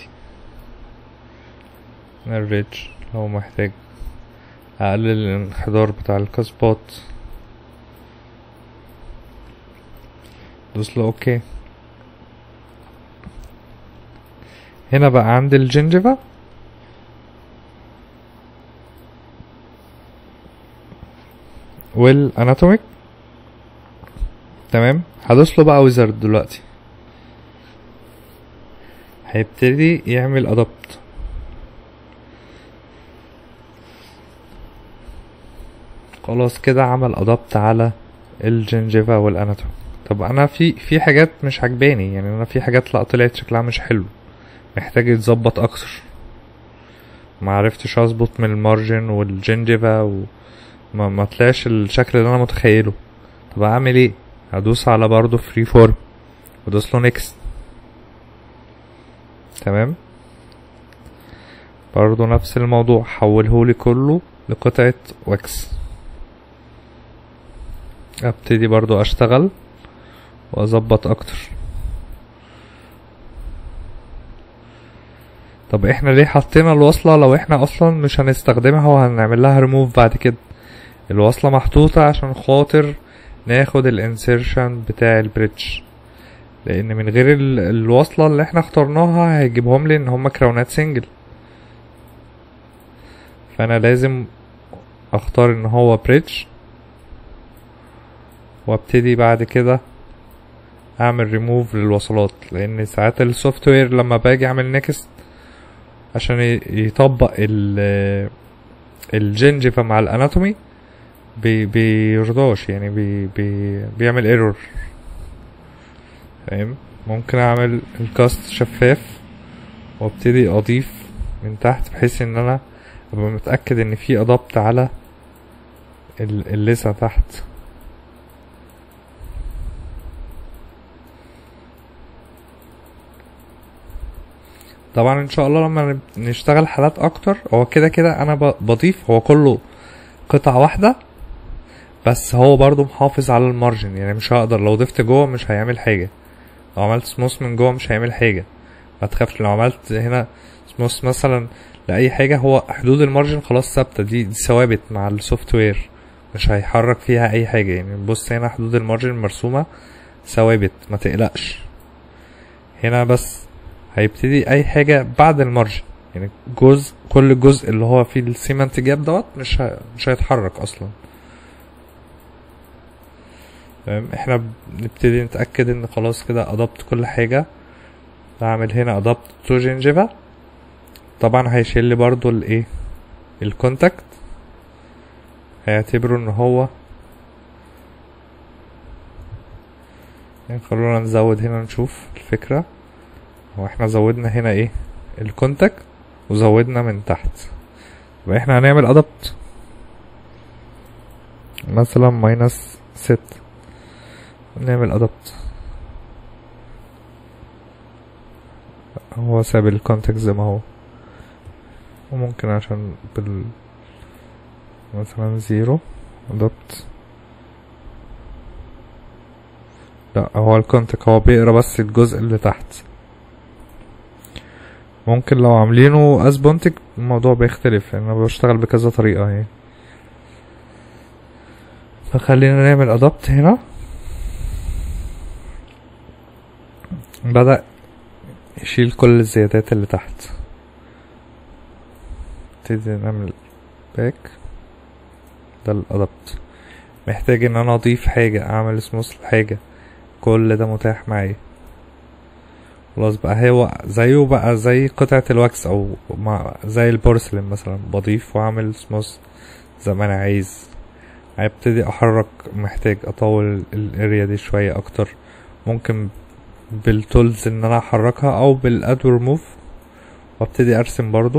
S1: الريدج لو محتاج اقلل الانحدار بتاع الكاسبات دوس له اوكي هنا بقى عند الجنجفة والاناتوميك تمام هدوس له بقى ويزرد دلوقتي هيبتدي يعمل ادابت خلاص كده عمل ادابت على الجنجفة والاناتوم طب انا في في حاجات مش عجباني يعني انا في حاجات لا طلعت شكلها مش حلو محتاج يتظبط اكتر ما عرفتش اظبط من المارجن والجنجفة وما ما طلعش الشكل اللي انا متخيله طب اعمل ايه هدوس على برضو فري فورم وادوس له نيكست تمام برضو نفس الموضوع حولهولي كله لقطعة واكس ابتدي برضو اشتغل واظبط اكتر طب احنا ليه حطينا الوصلة لو احنا اصلا مش هنستخدمها وهنعمل لها ريموف بعد كده الوصلة محطوطة عشان خاطر ناخد الانسيرشن بتاع البريدج لان من غير ال- الوصلة اللي احنا اخترناها هيجيبهم لي ان هما كراونات سنجل فانا لازم اختار ان هو بريدج وابتدي بعد كده اعمل ريموف للوصلات لان ساعات السوفت وير لما باجي اعمل نيكست عشان ي- يطبق ال الجنجفة مع الاناتومي بي بيرضاش يعني بي بي بيعمل ايرور فاهم ممكن اعمل الكاست شفاف وابتدي اضيف من تحت بحيث ان انا ابقى متاكد ان في اضبط على ال- اللثه تحت طبعا ان شاء الله لما نب- نشتغل حالات اكتر هو كده كده انا ب- بضيف هو كله قطعة واحدة بس هو برضو محافظ على المارجن يعني مش هقدر لو ضفت جوه مش هيعمل حاجة لو عملت سموث من جوه مش هيعمل حاجة ما تخافش لو عملت هنا سموث مثلا لأي حاجة هو حدود المارجن خلاص ثابتة دي, دي ثوابت مع السوفت وير مش هيحرك فيها أي حاجة يعني بص هنا حدود المارجن مرسومة ثوابت ما تقلقش هنا بس هيبتدي أي حاجة بعد المارجن يعني جزء كل جزء اللي هو فيه السيمنت جاب دوت مش ه... مش هيتحرك أصلا تمام احنا بنبتدي نتأكد ان خلاص كده ادبت كل حاجة اعمل هنا ادبت تو جنجيفا طبعا هيشيل لي برضو الايه الكونتاكت هيعتبره ان هو يعني خلونا نزود هنا نشوف الفكرة هو احنا زودنا هنا ايه الكونتاكت وزودنا من تحت يبقى احنا هنعمل ادبت مثلا ماينس ست نعمل ادبت هو ساب الكونتكست زي ما هو وممكن عشان بال مثلا زيرو ادبت لا هو الكونتك هو بيقرا بس الجزء اللي تحت ممكن لو عاملينه اسبونتك الموضوع بيختلف يعني انا بشتغل بكذا طريقة يعني فخلينا نعمل ادبت هنا بدأ يشيل كل الزيادات اللي تحت نبتدي نعمل باك ده الادابت محتاج ان انا اضيف حاجة اعمل سموث لحاجة كل ده متاح معايا خلاص بقى هو زيه بقى زي قطعة الواكس او مع زي البورسلين مثلا بضيف واعمل سموث زي ما انا عايز هبتدي احرك محتاج اطول الاريا دي شوية اكتر ممكن بالتولز ان انا احركها او بالاد ريموف وابتدي ارسم برضو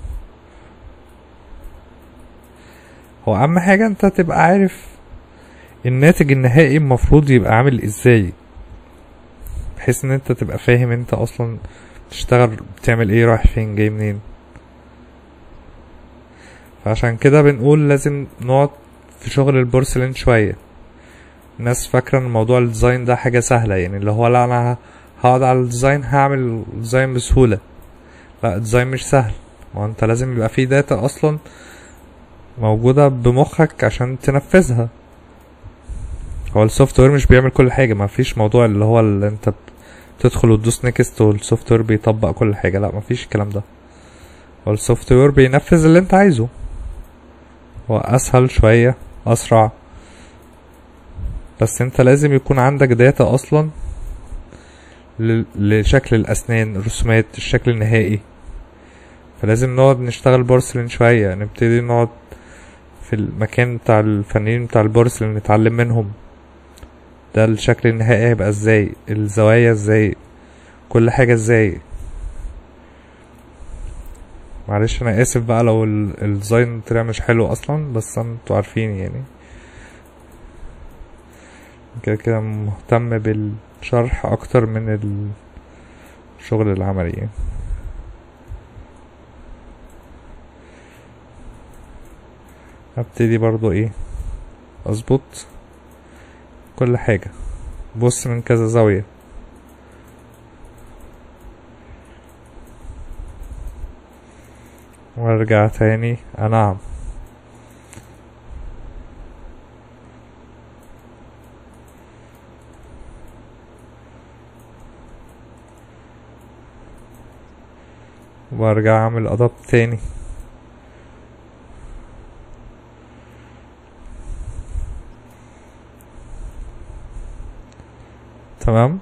S1: هو اهم حاجة انت تبقى عارف الناتج النهائي المفروض يبقى عامل ازاي بحيث ان انت تبقى فاهم انت اصلا تشتغل بتعمل ايه رايح فين جاي منين فعشان كده بنقول لازم نقعد في شغل البورسلين شوية الناس فاكرة ان موضوع الديزاين ده حاجة سهلة يعني اللي هو لا انا هقعد على الديزاين هعمل ديزاين بسهولة لا الديزاين مش سهل ما انت لازم يبقى فيه داتا اصلا موجودة بمخك عشان تنفذها هو السوفت وير مش بيعمل كل حاجة ما فيش موضوع اللي هو اللي انت تدخل وتدوس نيكست والسوفت وير بيطبق كل حاجة لا ما فيش الكلام ده هو السوفت وير بينفذ اللي انت عايزه هو اسهل شوية اسرع بس انت لازم يكون عندك داتا اصلا لشكل الاسنان الرسومات الشكل النهائي فلازم نقعد نشتغل بورسلين شوية نبتدي نقعد في المكان بتاع الفنانين بتاع البورسلين نتعلم منهم ده الشكل النهائي هيبقى ازاي الزوايا ازاي كل حاجة ازاي معلش انا اسف بقى لو الديزاين طلع مش حلو اصلا بس انتوا عارفين يعني كده كده مهتم بالشرح اكتر من الشغل العملي يعني. هبتدي برضو ايه اظبط كل حاجة بص من كذا زاوية وارجع تاني انعم وارجع اعمل ادابت تاني تمام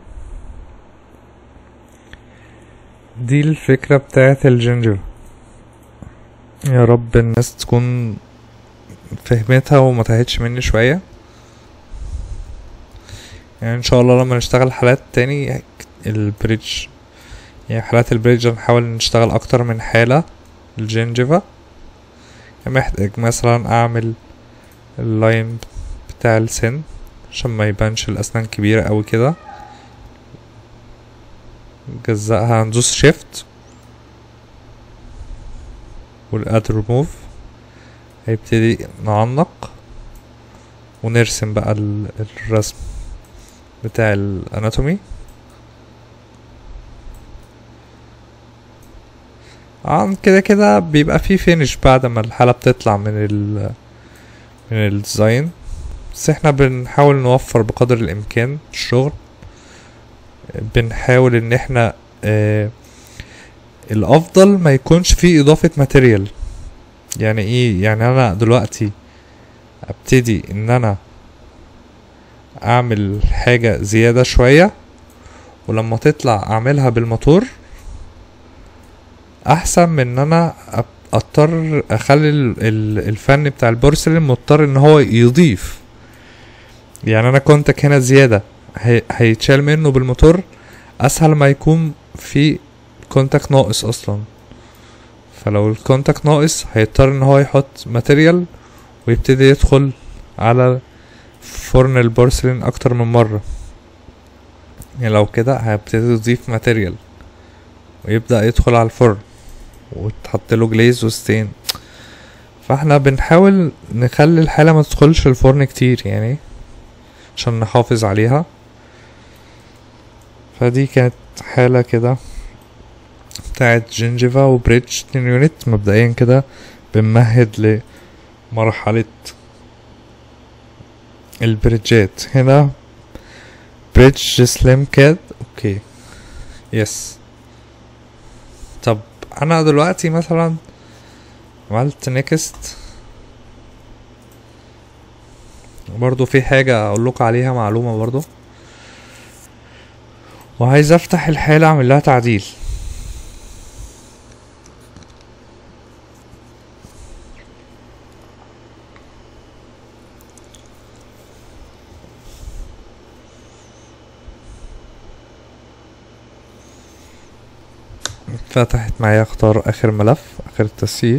S1: دي الفكرة بتاعت الجينجر يا رب الناس تكون فهمتها وما تهتش مني شوية يعني ان شاء الله لما نشتغل حالات تاني البريدج يعني حالات البريدج هنحاول نشتغل اكتر من حالة الجينجيفا محتاج مثلا اعمل اللاين بتاع السن عشان ما يبانش الاسنان كبيرة اوي كده جزأها هندوس شيفت والاد ريموف هيبتدي نعنق ونرسم بقى الرسم بتاع الاناتومي عن كده كده بيبقى فيه فينش بعد ما الحالة بتطلع من ال من الديزاين بس احنا بنحاول نوفر بقدر الامكان الشغل بنحاول ان احنا آه الافضل ما يكونش فيه اضافة ماتيريال يعني ايه يعني انا دلوقتي ابتدي ان انا اعمل حاجة زيادة شوية ولما تطلع اعملها بالموتور احسن من ان انا اضطر اخلي الفن بتاع البورسلين مضطر ان هو يضيف يعني انا كنتك هنا زيادة هيتشال منه بالموتور اسهل ما يكون في كونتاكت ناقص اصلا فلو الكونتاكت ناقص هيضطر ان هو يحط ماتيريال ويبتدي يدخل على فرن البورسلين اكتر من مرة يعني لو كده هيبتدي يضيف ماتيريال ويبدأ يدخل على الفرن وتحط له جليز وستين فاحنا بنحاول نخلي الحالة ما تدخلش الفرن كتير يعني عشان نحافظ عليها فدي كانت حالة كده بتاعت جنجيفا وبريدج اتنين يونت مبدئيا كده بنمهد لمرحلة البريدجات هنا بريدج سليم كاد اوكي يس طب انا دلوقتي مثلا عملت نيكست برضو في حاجة اقول لكم عليها معلومة برضو وعايز افتح الحالة اعمل لها تعديل فتحت معايا اختار اخر ملف اخر التسجيل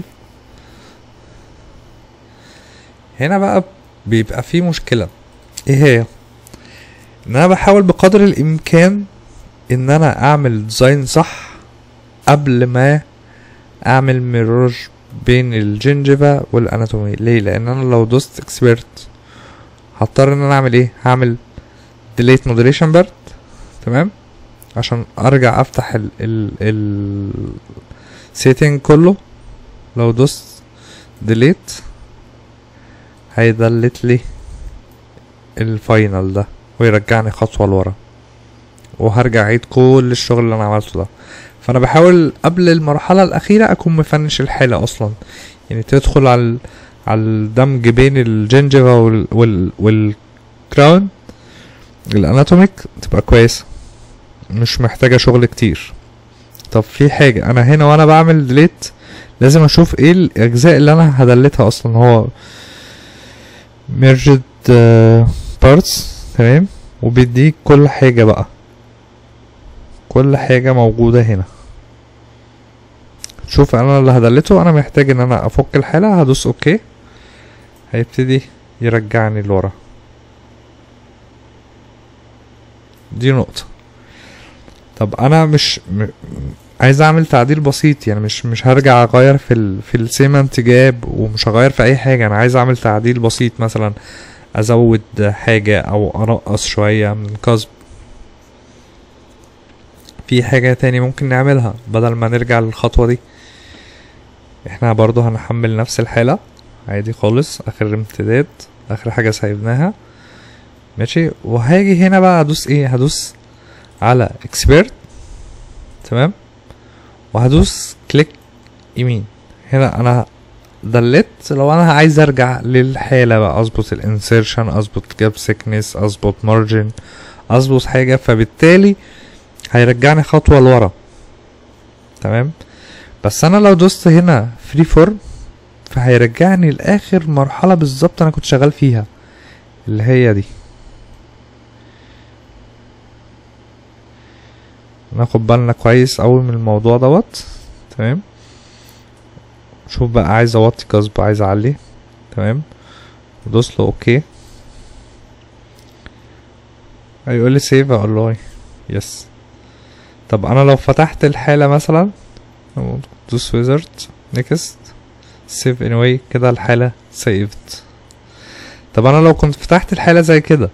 S1: هنا بقى بيبقى في مشكلة ايه هي ان انا بحاول بقدر الامكان ان انا اعمل ديزاين صح قبل ما اعمل ميرور بين الجنجفة والاناتومي ليه لان انا لو دوست اكسبرت هضطر ان انا اعمل ايه هعمل ديليت مودريشن بيرت تمام عشان ارجع افتح ال ال ال setting كله لو دوست ديليت هيدلت لي الفاينل ده ويرجعني خطوة لورا وهرجع اعيد كل الشغل اللي انا عملته ده فانا بحاول قبل المرحلة الاخيرة اكون مفنش الحالة اصلا يعني تدخل على ال- على الدمج بين الجنجفا وال وال والكراون الاناتوميك تبقى كويسة مش محتاجة شغل كتير طب في حاجة انا هنا وانا بعمل ديليت لازم اشوف ايه الاجزاء اللي انا هدلتها اصلا هو merged uh, parts تمام وبيديك كل حاجة بقى كل حاجة موجودة هنا شوف انا اللي هدلته انا محتاج ان انا افك الحالة هدوس اوكي هيبتدي يرجعني لورا دي نقطة طب انا مش م... عايز اعمل تعديل بسيط يعني مش مش هرجع اغير في ال في السيمنت جاب ومش هغير في اي حاجة انا عايز اعمل تعديل بسيط مثلا ازود حاجة او انقص شوية من كسب في حاجة تاني ممكن نعملها بدل ما نرجع للخطوة دي احنا برضو هنحمل نفس الحالة عادي خالص اخر امتداد اخر حاجة سايبناها ماشي وهاجي هنا بقى هدوس ايه هدوس على اكسبيرت تمام وهدوس كليك يمين هنا انا دلت لو انا عايز ارجع للحالة بقى اظبط الانسيرشن اظبط جاب سيكنس اظبط مارجن اظبط حاجة فبالتالي هيرجعني خطوة لورا تمام بس انا لو دوست هنا فري فورم فهيرجعني لاخر مرحلة بالظبط انا كنت شغال فيها اللي هي دي ناخد بالنا كويس اوي من الموضوع دوت تمام شوف بقى عايز اوطي كسب عايز اعلي تمام ودوس له اوكي هيقول لي سيف اقول له يس طب انا لو فتحت الحالة مثلا دوس ويزرد نيكست سيف anyway كده الحالة سيفت طب انا لو كنت فتحت الحالة زي كده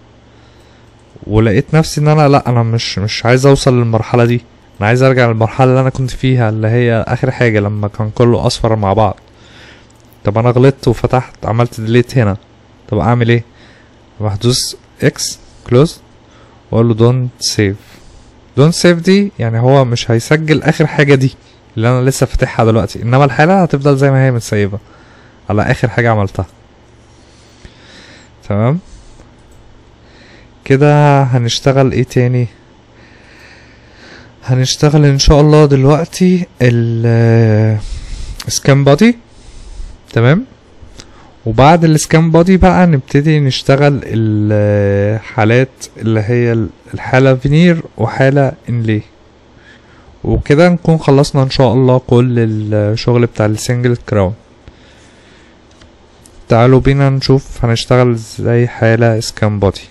S1: ولقيت نفسي ان انا لا انا مش مش عايز اوصل للمرحلة دي انا عايز ارجع للمرحلة اللي انا كنت فيها اللي هي اخر حاجة لما كان كله اصفر مع بعض طب انا غلطت وفتحت عملت ديليت هنا طب اعمل ايه هدوس اكس كلوز واقول له دونت سيف دونت سيف دي يعني هو مش هيسجل اخر حاجة دي اللي انا لسه فاتحها دلوقتي انما الحالة هتفضل زي ما هي متسيبة على اخر حاجة عملتها تمام كده هنشتغل ايه تاني هنشتغل ان شاء الله دلوقتي ال سكان بودي تمام وبعد السكان بودي بقى نبتدي نشتغل الحالات اللي هي الحالة فينير وحالة انلي وكده نكون خلصنا ان شاء الله كل الشغل بتاع السنجل كراون تعالوا بينا نشوف هنشتغل ازاي حالة سكان بودي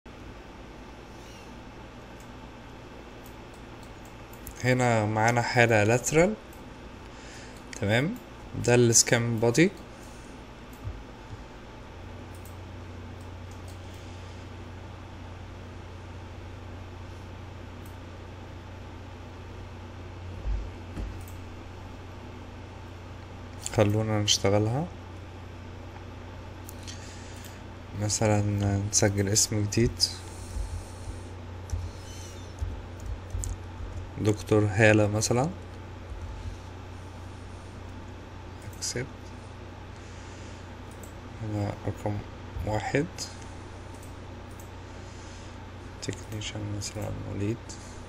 S1: هنا معانا حالة لاترال تمام ده السكان بودي خلونا نشتغلها مثلا نسجل اسم جديد دكتور هالة مثلا اكسبت هنا رقم واحد تكنيشن مثلا وليد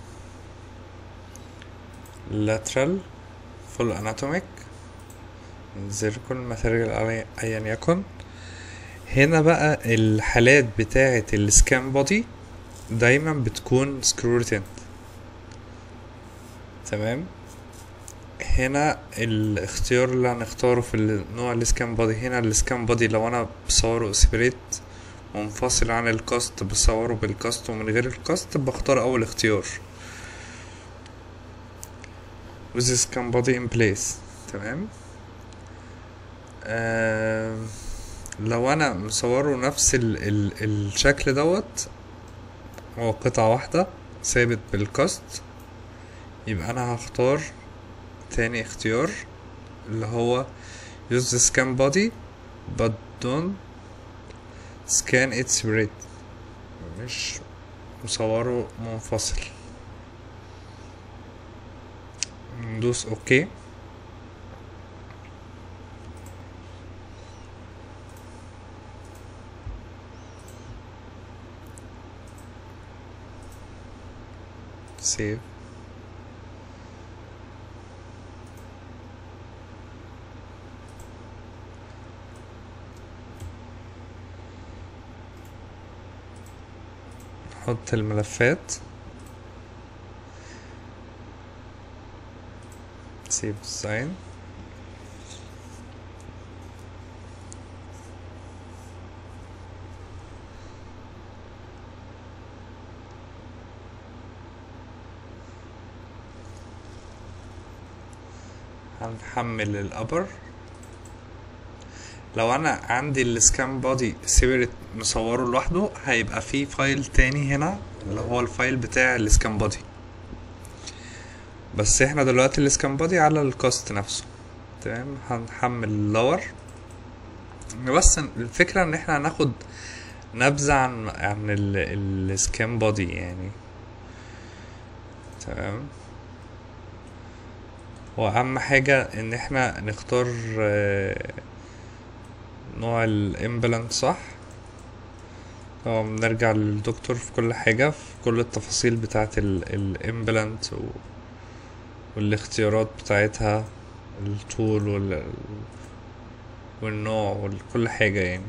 S1: lateral full anatomic zircon material ايا يكن هنا بقى الحالات بتاعة السكان بودي دايما بتكون سكرو تنت تمام هنا الاختيار اللي هنختاره في نوع السكان بودي هنا السكان بودي لو انا بصوره سيبريت منفصل عن الكاست بصوره بالكاست ومن غير الكاست بختار اول اختيار with the scan body in place تمام آه لو انا مصوره نفس ال ال الشكل دوت هو قطعة واحدة ثابت بالكاست يبقى انا هختار تاني اختيار اللي هو use the scan body but don't scan it separate مش مصوره منفصل ندوس اوكي save نحط الملفات save design هنحمل الابر لو انا عندي السكان بودي سيبريت مصوره لوحده هيبقى في فايل تاني هنا اللي هو الفايل بتاع السكان بودي بس احنا دلوقتي السكان بودي على الكاست نفسه تمام هنحمل اللور بس الفكرة ان احنا هناخد نبذة عن عن السكان بودي يعني تمام واهم حاجة ان احنا نختار نوع الامبلانت صح طبعا بنرجع للدكتور في كل حاجة في كل التفاصيل بتاعة الامبلانت و... والاختيارات بتاعتها الطول وال... والنوع وكل حاجة يعني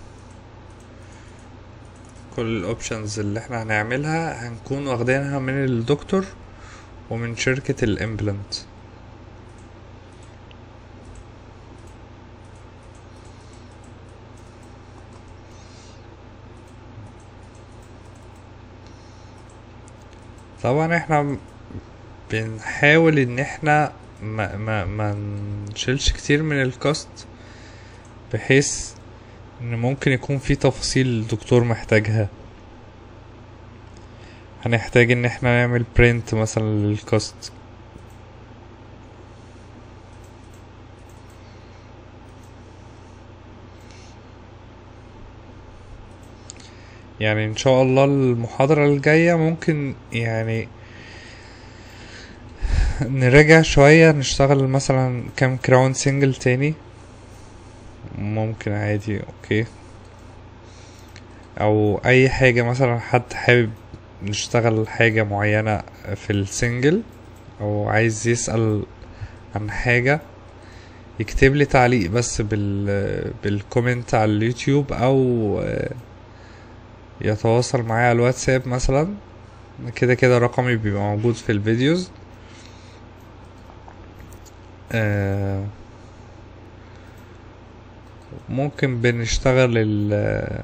S1: كل الاوبشنز اللي احنا هنعملها هنكون واخدينها من الدكتور ومن شركة الامبلانت طبعا احنا بنحاول ان احنا ما ما ما نشيلش كتير من الكاست بحيث ان ممكن يكون في تفاصيل الدكتور محتاجها هنحتاج ان احنا نعمل برينت مثلا للكاست يعني ان شاء الله المحاضرة الجاية ممكن يعني نراجع شوية نشتغل مثلا كام كراون سنجل تاني ممكن عادي اوكي او اي حاجة مثلا حد حابب نشتغل حاجة معينة في السنجل او عايز يسأل عن حاجة يكتب لي تعليق بس بال بالكومنت على اليوتيوب او يتواصل معايا على الواتساب مثلا كده كده رقمي بيبقى موجود في الفيديوز آه ممكن بنشتغل ال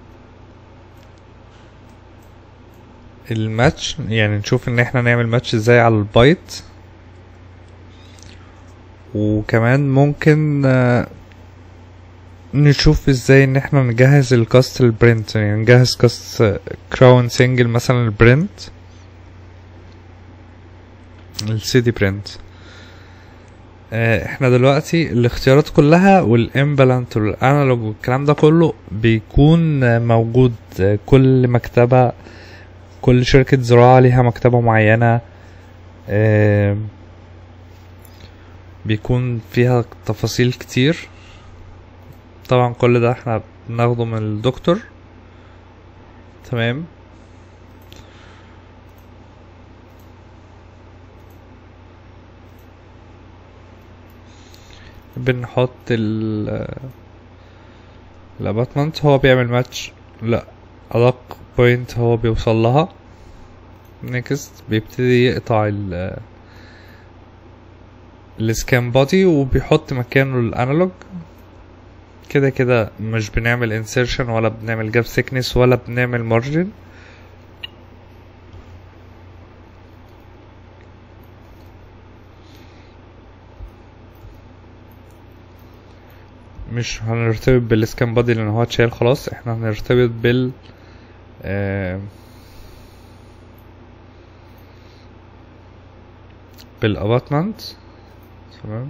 S1: الماتش يعني نشوف ان احنا نعمل ماتش ازاي على البايت وكمان ممكن آه نشوف ازاي ان احنا نجهز الكاست البرنت يعني نجهز كاست كراون سنجل مثلا البرنت السي دي برنت احنا دلوقتي الاختيارات كلها والامبلانت والانالوج والكلام ده كله بيكون موجود كل مكتبة كل شركة زراعة ليها مكتبة معينة بيكون فيها تفاصيل كتير طبعا كل ده احنا بناخده من الدكتور تمام بنحط ال الاباتمنت هو بيعمل ماتش لا ادق بوينت هو بيوصل لها نيكست بيبتدي يقطع ال السكان بودي وبيحط مكانه الانالوج كده كده مش بنعمل انسيرشن ولا بنعمل جاب سيكنس ولا بنعمل مارجن مش هنرتبط بالسكان بادي لان هو اتشال خلاص احنا هنرتبط بال آه بالاباتمنت تمام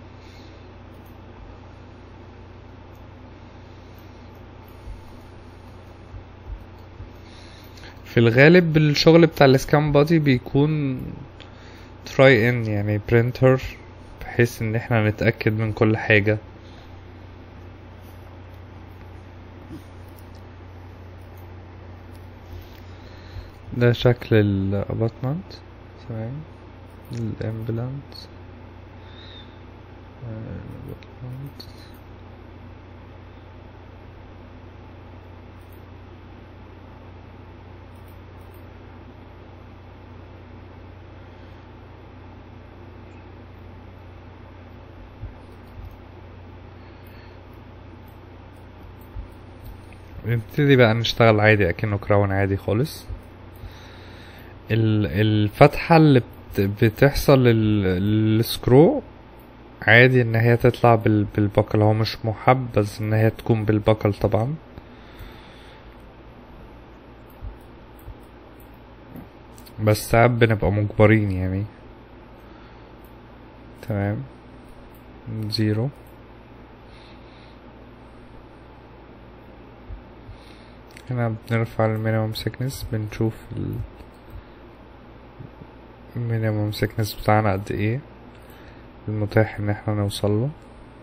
S1: في الغالب الشغل بتاع السكان بادي بيكون تراي ان يعني برينتر بحيث ان احنا نتأكد من كل حاجة ده شكل الاباتمنت تمام الامبلانت الاباتمنت نبتدي بقى نشتغل عادي اكنه كراون عادي خالص ال- الفتحة اللي بت- بتحصل لل- للسكرو عادي ان هي تطلع بال- بالبكل هو مش محبذ ان هي تكون بالبكل طبعا بس ساعات بنبقى مجبرين يعني تمام زيرو هنا بنرفع المينيمم سيكنس بنشوف ال المينيمم سيكنس بتاعنا قد ايه المتاح ان احنا نوصل له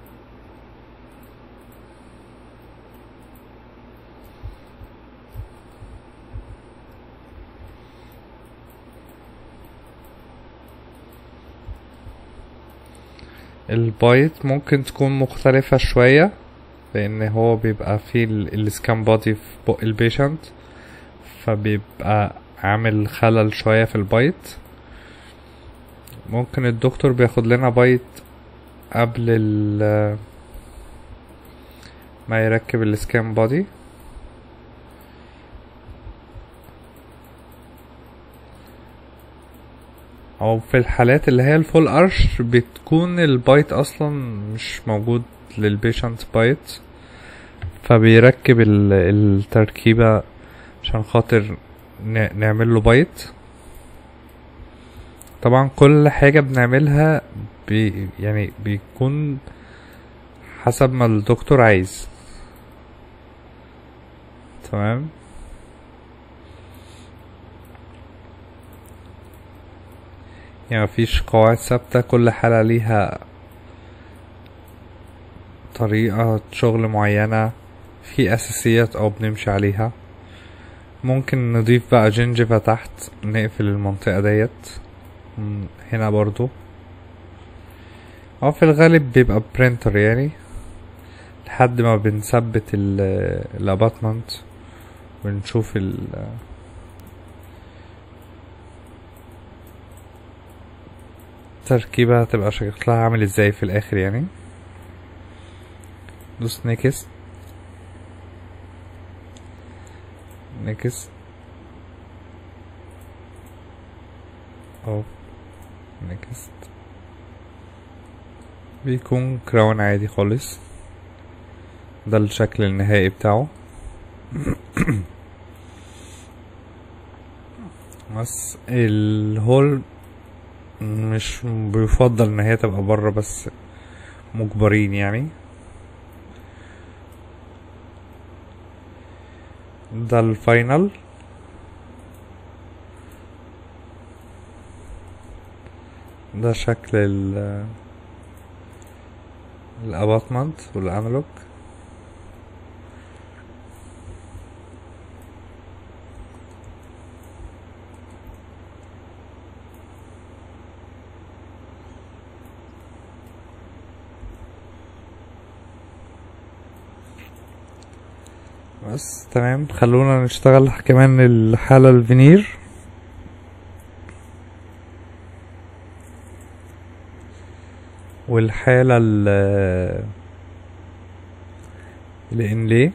S1: البايت ممكن تكون مختلفة شوية لان هو بيبقى فيه السكان بادي في بق البيشنت فبيبقى عامل خلل شوية في البايت ممكن الدكتور بياخد لنا بايت قبل ال ما يركب السكان بادي او في الحالات اللي هي الفول ارش بتكون البايت اصلا مش موجود للبيشنت بايت فبيركب ال- التركيبة عشان خاطر ن- نعمل له بايت طبعا كل حاجة بنعملها بي يعني بيكون حسب ما الدكتور عايز تمام يعني مفيش قواعد ثابتة كل حالة ليها طريقة شغل معينة في أساسيات أو بنمشي عليها ممكن نضيف بقى جنجفة تحت نقفل المنطقة ديت مم، هنا برضو أو في الغالب بيبقى برينتر يعني لحد ما بنثبت الاباتمنت ونشوف ال التركيبة هتبقى شكلها عامل ازاي في الاخر يعني دوس نيكست نيكست او نيكست بيكون كراون عادي خالص ده الشكل النهائي بتاعه بس الهول مش بيفضل ان هي تبقى بره بس مجبرين يعني ده الفاينل ده شكل ال الاباتمنت والانالوج بس تمام خلونا نشتغل كمان الحالة الفينير والحالة ال الانلي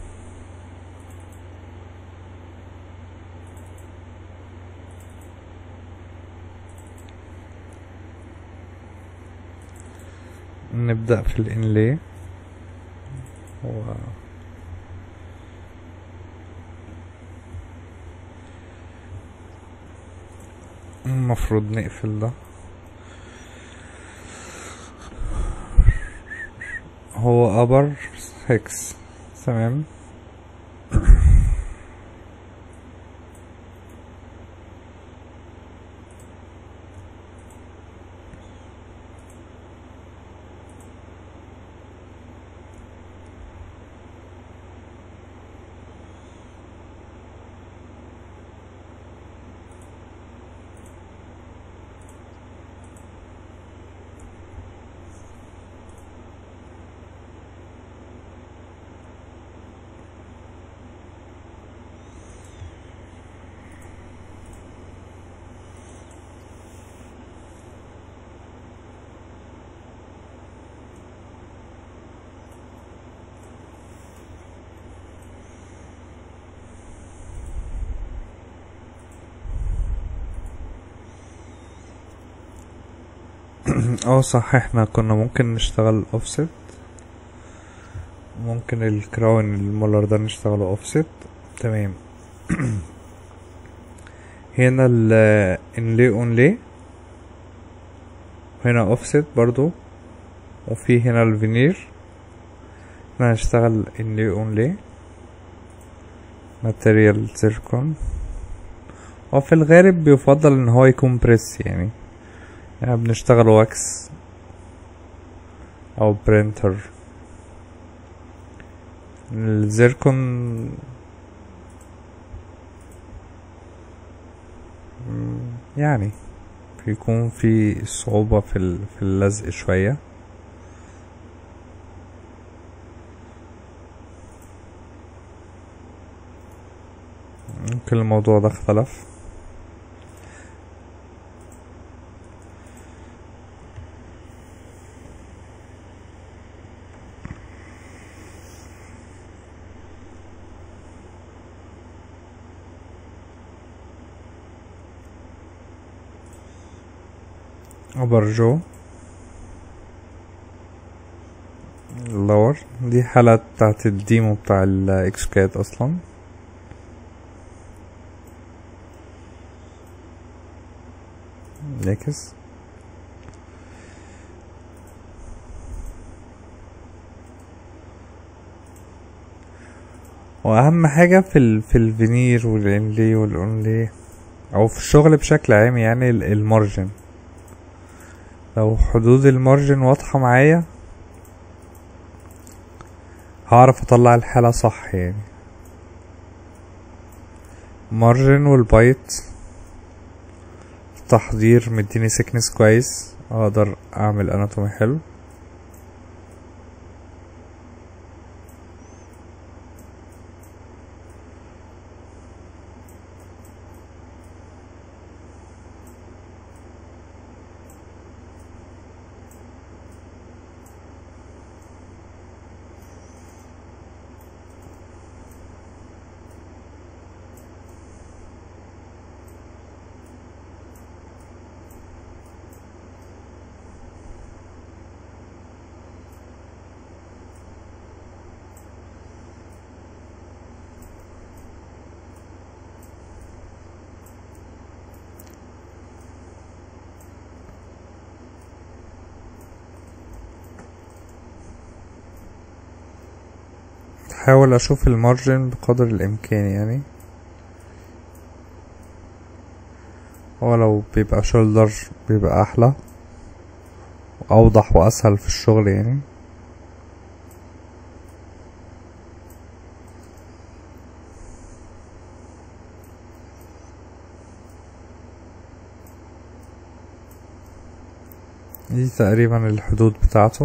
S1: نبدأ في الانلي و المفروض نقفل ده هو ابر هكس تمام اه صح احنا كنا ممكن نشتغل اوفست ممكن الكراون المولر ده نشتغله اوفست تمام هنا ال انلي اونلي هنا اوفست برضو وفي هنا الفينير احنا هنشتغل انلي اونلي ماتيريال زيركون وفي الغالب بيفضل ان هو يكون بريس يعني يعني بنشتغل واكس او برينتر الزيركون مم، يعني بيكون في صعوبة في ال- في اللزق شوية ممكن الموضوع ده اختلف أبرجو اللور دي حالة بتاعت الديمو بتاع الاكسكاد اصلا نكس واهم حاجة في ال في الفينير والانلي والاونلي او في الشغل بشكل عام يعني ال- المارجن لو حدود المارجن واضحة معايا هعرف اطلع الحالة صح يعني مارجن والبايت تحضير مديني سكنس كويس اقدر اعمل اناتومي حلو حاول اشوف المارجن بقدر الامكان يعني هو لو بيبقى شولدر بيبقى احلى واوضح واسهل في الشغل يعني دي تقريبا الحدود بتاعته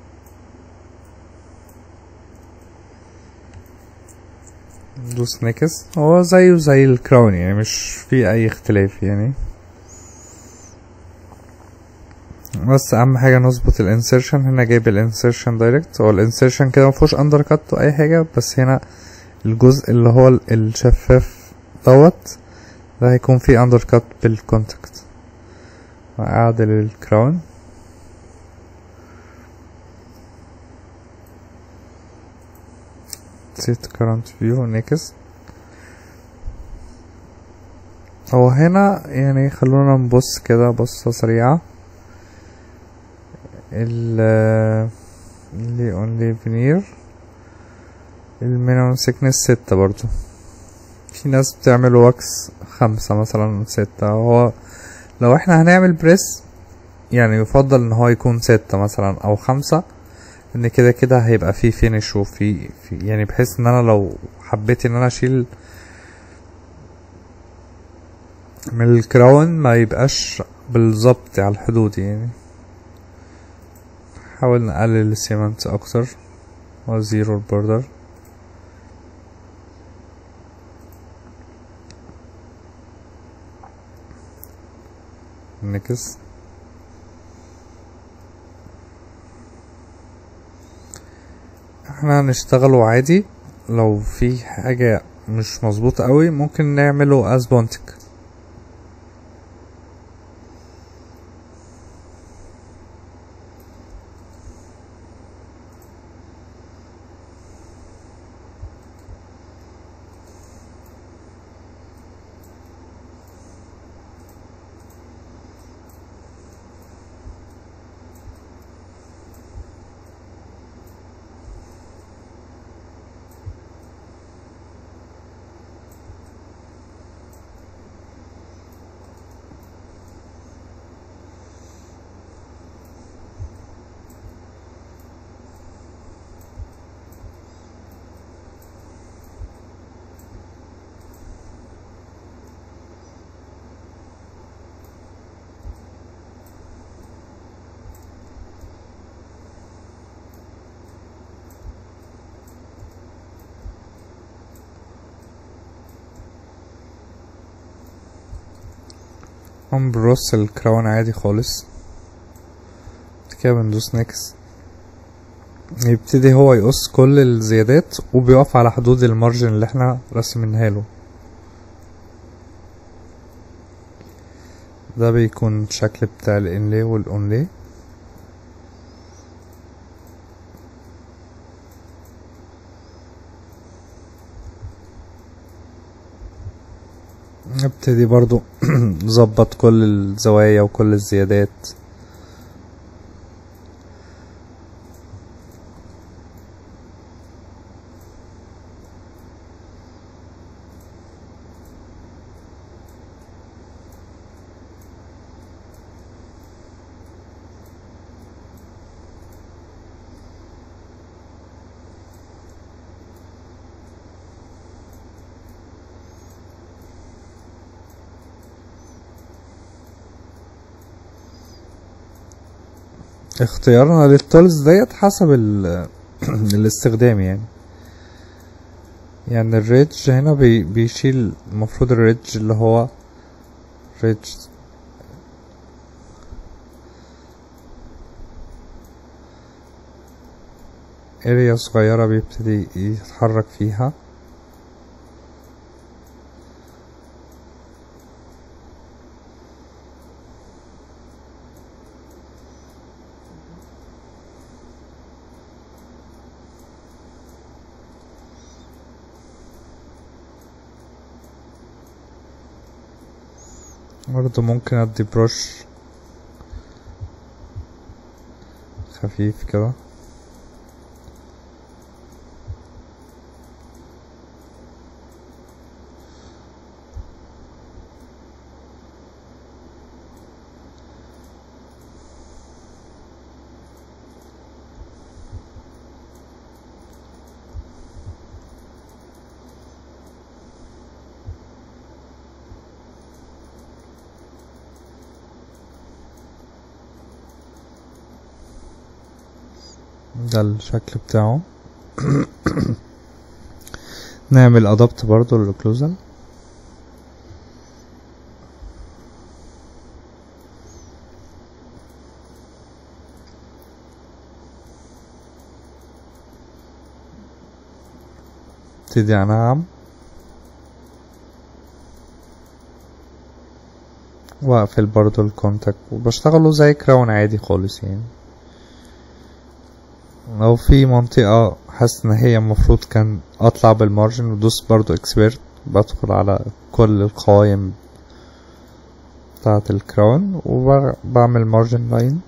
S1: دوس نكس هو زيه زي الكراون يعني مش في اي اختلاف يعني بس اهم حاجه نظبط الانسيرشن هنا جايب الانسيرشن دايركت هو الانسيرشن كده مفيهوش اندر كات اي حاجه بس هنا الجزء اللي هو ال- الشفاف دوت ده هيكون فيه اندر كات بالكونتاكت اعدل الكراون set current view next هو هنا يعني خلونا نبص كده بصة سريعة ال اللي اونلي فينير المينيمم سيكنس ستة برضو في ناس بتعمل واكس خمسة مثلا ستة هو لو احنا هنعمل بريس يعني يفضل ان هو يكون ستة مثلا او خمسة ان كده كده هيبقى فيه فينش وفي في يعني بحيث ان انا لو حبيت ان انا اشيل من الكراون ما يبقاش بالظبط على الحدود يعني حاول نقلل السيمنت اكتر وزيرو البوردر نكس احنا هنشتغله عادي لو في حاجة مش مظبوطة قوي ممكن نعمله از بونتك هم بنرص الكراون عادي خالص كده بندوس نكس يبتدي هو يقص كل الزيادات وبيقف على حدود المارجن اللي احنا رسمينها له ده بيكون الشكل بتاع الانلي والاونلي نبتدي برضو نظبط كل الزوايا وكل الزيادات اختيارنا للتولز ديت حسب ال الاستخدام يعني يعني الريدج هنا بي بيشيل المفروض الريدج اللي هو ريدج اريا صغيرة بيبتدي يتحرك فيها برضه ممكن ادي بروش خفيف كده ده الشكل بتاعه نعمل ادابت برضو للكلوزل ابتدي انعم واقفل برضو الكونتاكت وبشتغله زي كراون عادي خالص يعني لو في منطقة حاسس ان هي المفروض كان اطلع بالمارجن ودوس برضو اكسبيرت بدخل على كل القوائم بتاعة الكراون وبعمل مارجن لاين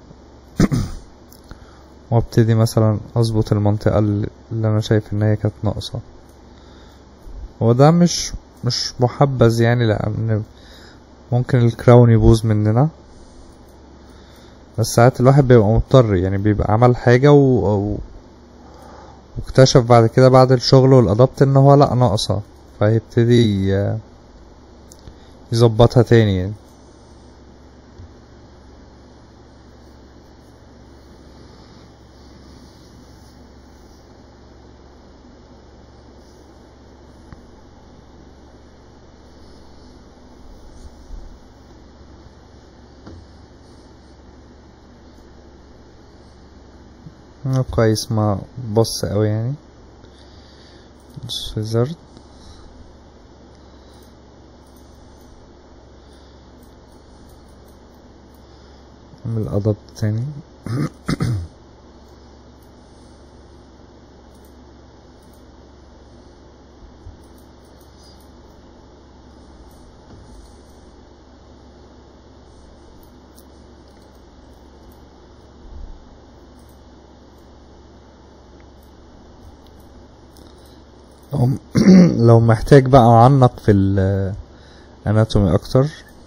S1: وابتدي مثلا اظبط المنطقة اللي انا شايف ان هي كانت ناقصة وده مش مش محبذ يعني لان ممكن الكراون يبوظ مننا بس ساعات الواحد بيبقى مضطر يعني بيبقى عمل حاجة و... و... واكتشف بعد كده بعد الشغل والأدابت ان هو لأ ناقصة فيبتدي يظبطها تاني يعني كويس ما بص اوي يعني سويزرد اعمل ادابت تاني لو لو محتاج بقى اعمق في الاناتومي اكتر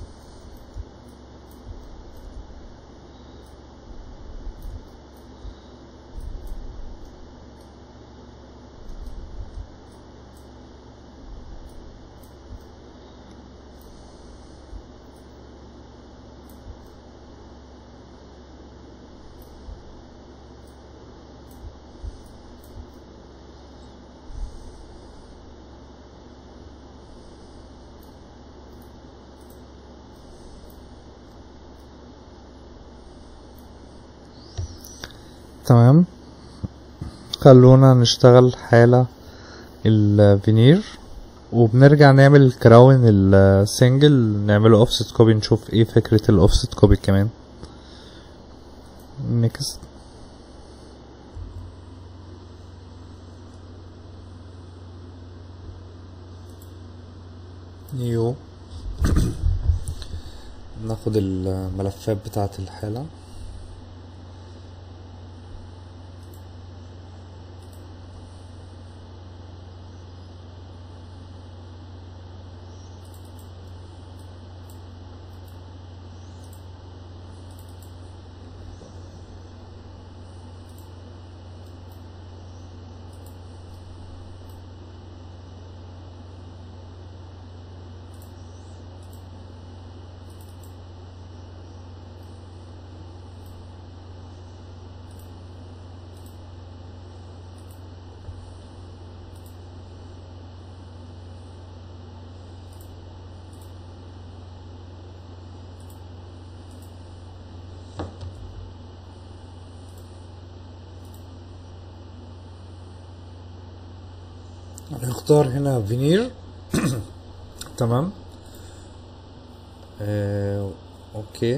S1: تمام خلونا نشتغل حالة الفينير وبنرجع نعمل الكراون السنجل نعمله اوفست كوبي نشوف ايه فكرة الاوفست كوبي كمان نيكست نيو ناخد الملفات بتاعة الحالة هنختار هنا فينير تمام آه، اوكي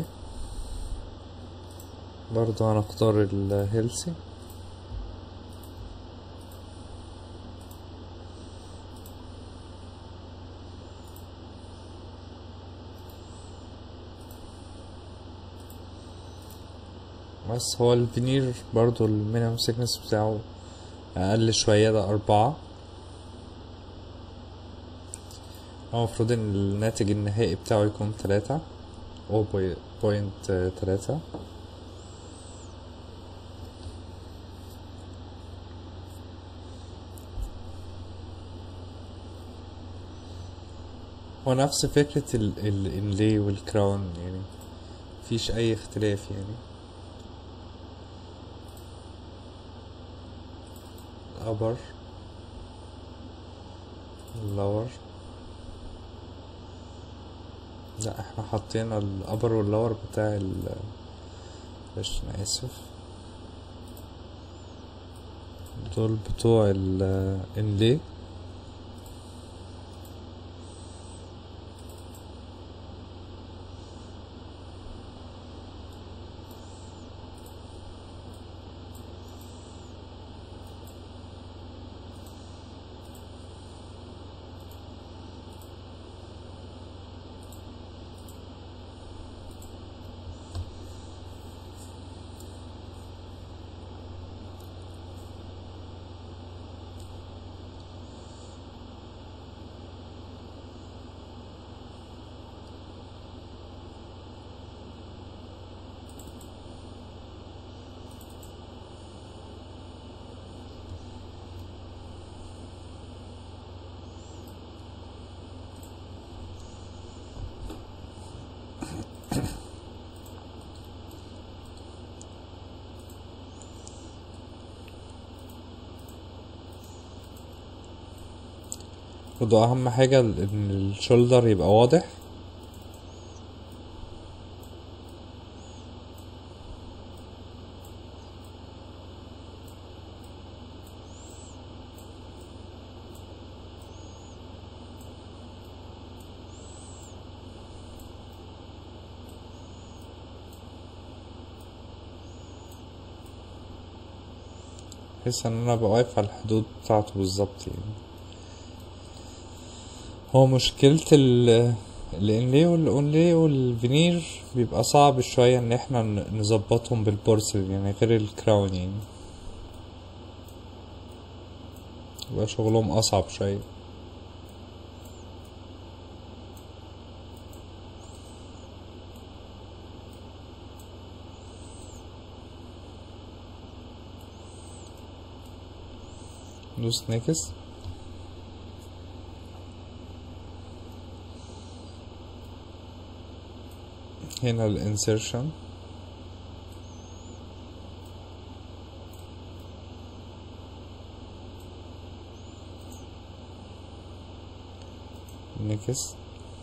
S1: برضو هنختار الهيلسي بس هو الفينير برضو المينيمم سيكنس بتاعه اقل شوية ده اربعة هو المفروض ان الناتج النهائي بتاعه يكون تلاتة او بوينت تلاتة هو نفس فكرة الانلي والكراون يعني مفيش اي اختلاف يعني upper lower لا احنا حطينا الابر واللور بتاع ال معلش انا اسف دول بتوع الانلي وده اهم حاجة ان الشولدر يبقى واضح بحيث ان انا ابقى واقف على الحدود بتاعته بالظبط يعني هو مشكلة ال الانلي والاونلي والفينير بيبقى صعب شوية ان احنا ن- نظبطهم بالبورسلين يعني غير الكراون يعني بيبقى شغلهم اصعب شوية دوس نكس هنا الانسرشن نكس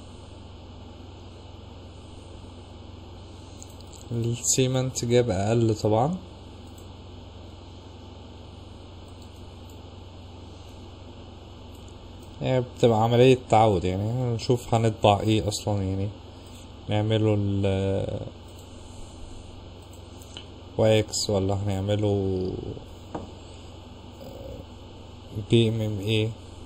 S1: السيمنت جاب اقل طبعا يعني بتبقى عملية تعود يعني نشوف هنطبع ايه اصلا يعني نعمله ال واكس ولا هنعمله بي ام ام ايه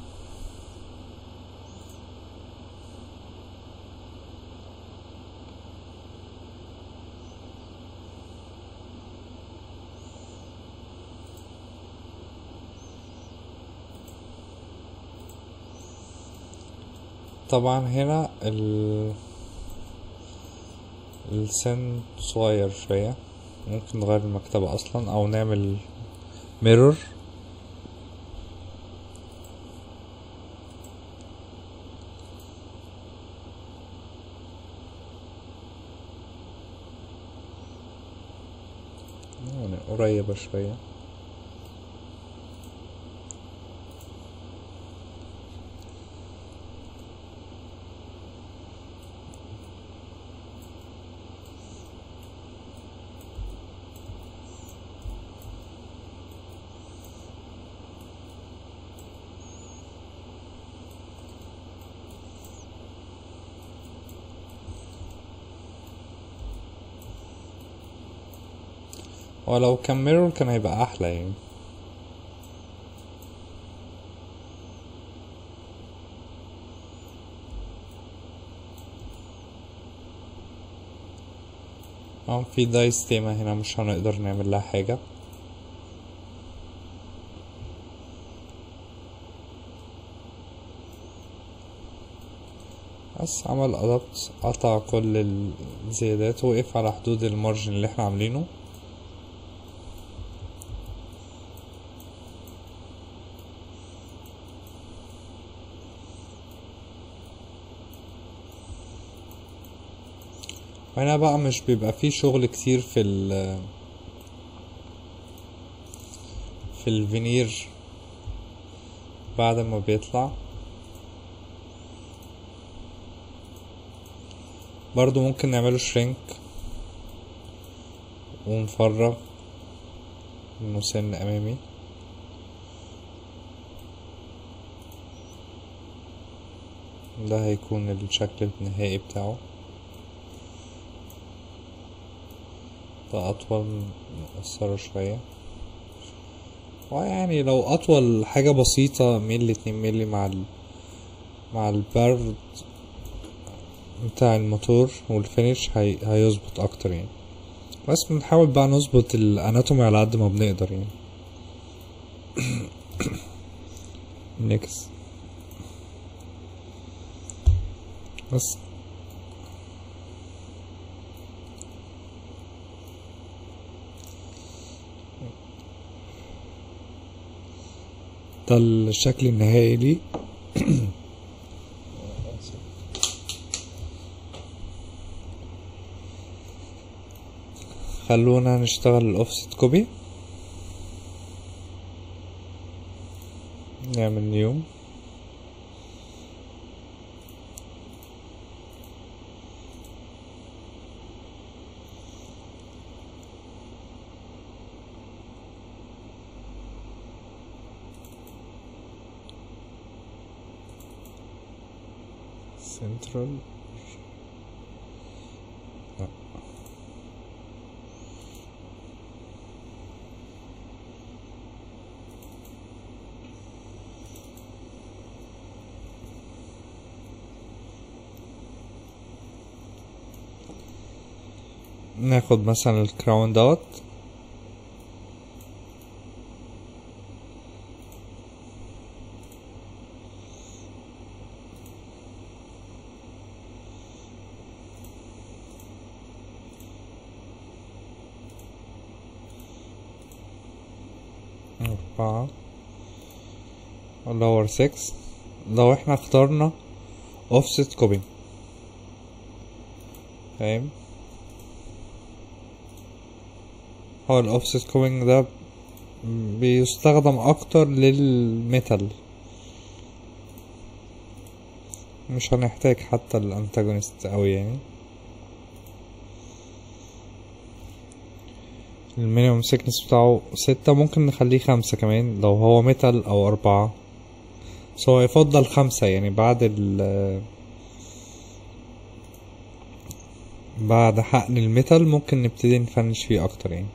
S1: طبعا هنا ال السن صغير شوية ممكن نغير المكتبة أصلا أو نعمل ميرور يعني قريبة شوية ولو كان ميرور كان هيبقى أحلى يعني اه في دايس تيمة هنا مش هنقدر نعمل لها حاجة بس عمل ادابت قطع كل الزيادات وقف على حدود المارجن اللي احنا عاملينه هنا بقى مش بيبقى فيه شغل كتير في ال في الفينير بعد ما بيطلع برضو ممكن نعمله شرينك ونفرغ انه سن امامي ده هيكون الشكل النهائي بتاعه ده اطول نقصره شوية ويعني لو اطول حاجة بسيطة ملي اتنين ملي مع ال مع البرد بتاع الموتور والفينش هي... هيظبط اكتر يعني بس بنحاول بقى نظبط الاناتومي على قد ما بنقدر يعني نكس بس ده الشكل النهائي ليه خلونا نشتغل الاوفست كوبي نعمل نيو سنترال لا ناخد مثلا الكراون دوت أربعة lower 6 لو احنا اخترنا offset copy فاهم هو ال offset copying ده بيستخدم اكتر للميتال مش هنحتاج حتى الانتاجونست اوي يعني المينيمم سيكنس بتاعه ستة ممكن نخليه خمسة كمان لو هو ميتال او اربعة بس هو يفضل خمسة يعني بعد ال بعد حقن الميتال ممكن نبتدي نفنش فيه اكتر يعني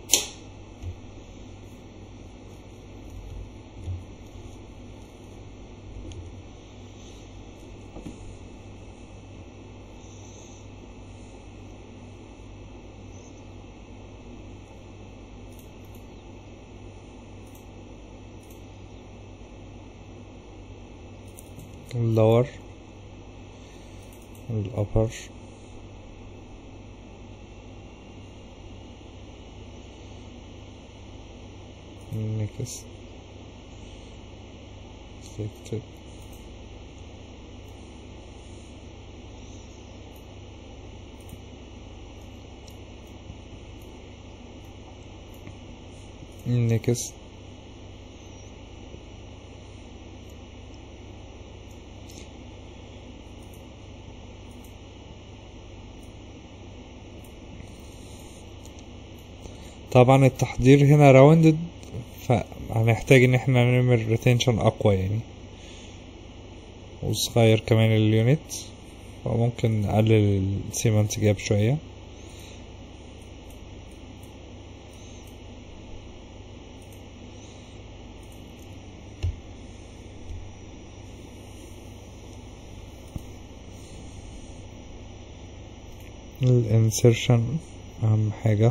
S1: اللور الأبر نكس selected next طبعا التحضير هنا راوندد فهنحتاج ان احنا نعمل ريتنشن اقوى يعني وصغير كمان اليونت وممكن نقلل السيمنت جاب شوية الانسرشن اهم حاجة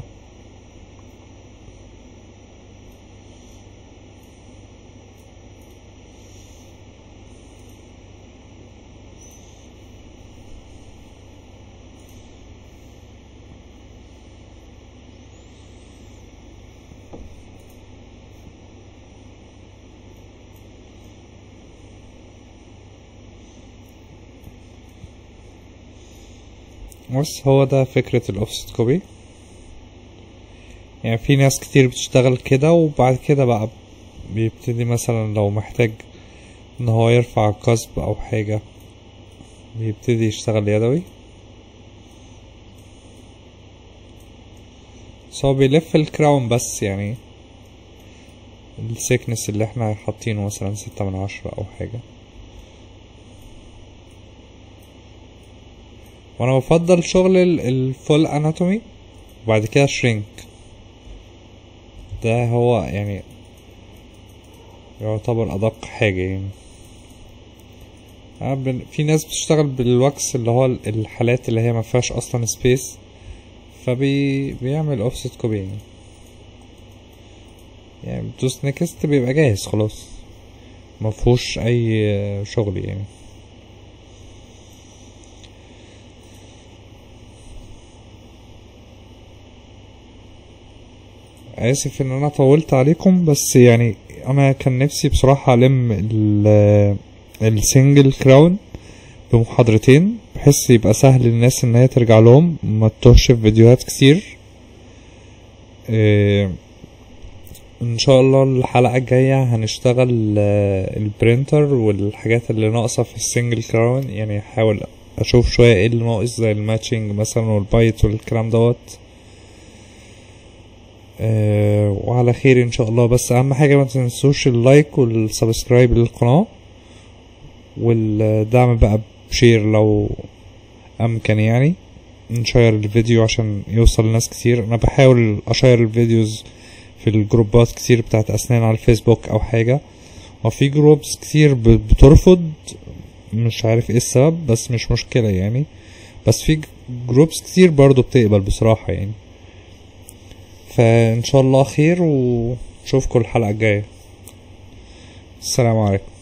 S1: بص هو ده فكرة الاوفست كوبي يعني في ناس كتير بتشتغل كده وبعد كده بقى بيبتدي مثلا لو محتاج ان هو يرفع قصب او حاجة بيبتدي يشتغل يدوي بس هو بيلف الكراون بس يعني السيكنس اللي احنا حاطينه مثلا ستة من عشرة او حاجة وانا بفضل شغل الفول اناتومي وبعد كده شرينك ده هو يعني يعتبر ادق حاجة يعني أنا بن- في ناس بتشتغل بالواكس اللي هو الحالات اللي هي ما فيهاش اصلا سبيس فبي بيعمل اوفست كوبي يعني يعني بتدوس نكست بيبقى جاهز خلاص مفهوش اي شغل يعني اسف ان انا طولت عليكم بس يعني انا كان نفسي بصراحة الم ال- السنجل كراون بمحاضرتين بحيث يبقى سهل للناس ان هي ترجع لهم ما تتوهش في فيديوهات كتير إيه، ان شاء الله الحلقة الجاية هنشتغل آه، البرينتر والحاجات اللي ناقصة في السنجل كراون يعني احاول اشوف شوية ايه اللي ناقص زي الماتشنج مثلا والبايت والكلام دوت آه، وعلى خير ان شاء الله بس اهم حاجة ما تنسوش اللايك والسبسكرايب للقناة والدعم بقى بشير لو امكن يعني نشير الفيديو عشان يوصل لناس كتير انا بحاول اشير الفيديوز في الجروبات كتير بتاعت اسنان على الفيسبوك او حاجة وفي جروبس كتير ب- بترفض مش عارف ايه السبب بس مش مشكلة يعني بس في جروبس كتير برضو بتقبل بصراحة يعني فان شاء الله خير ونشوفكم الحلقة الجاية السلام عليكم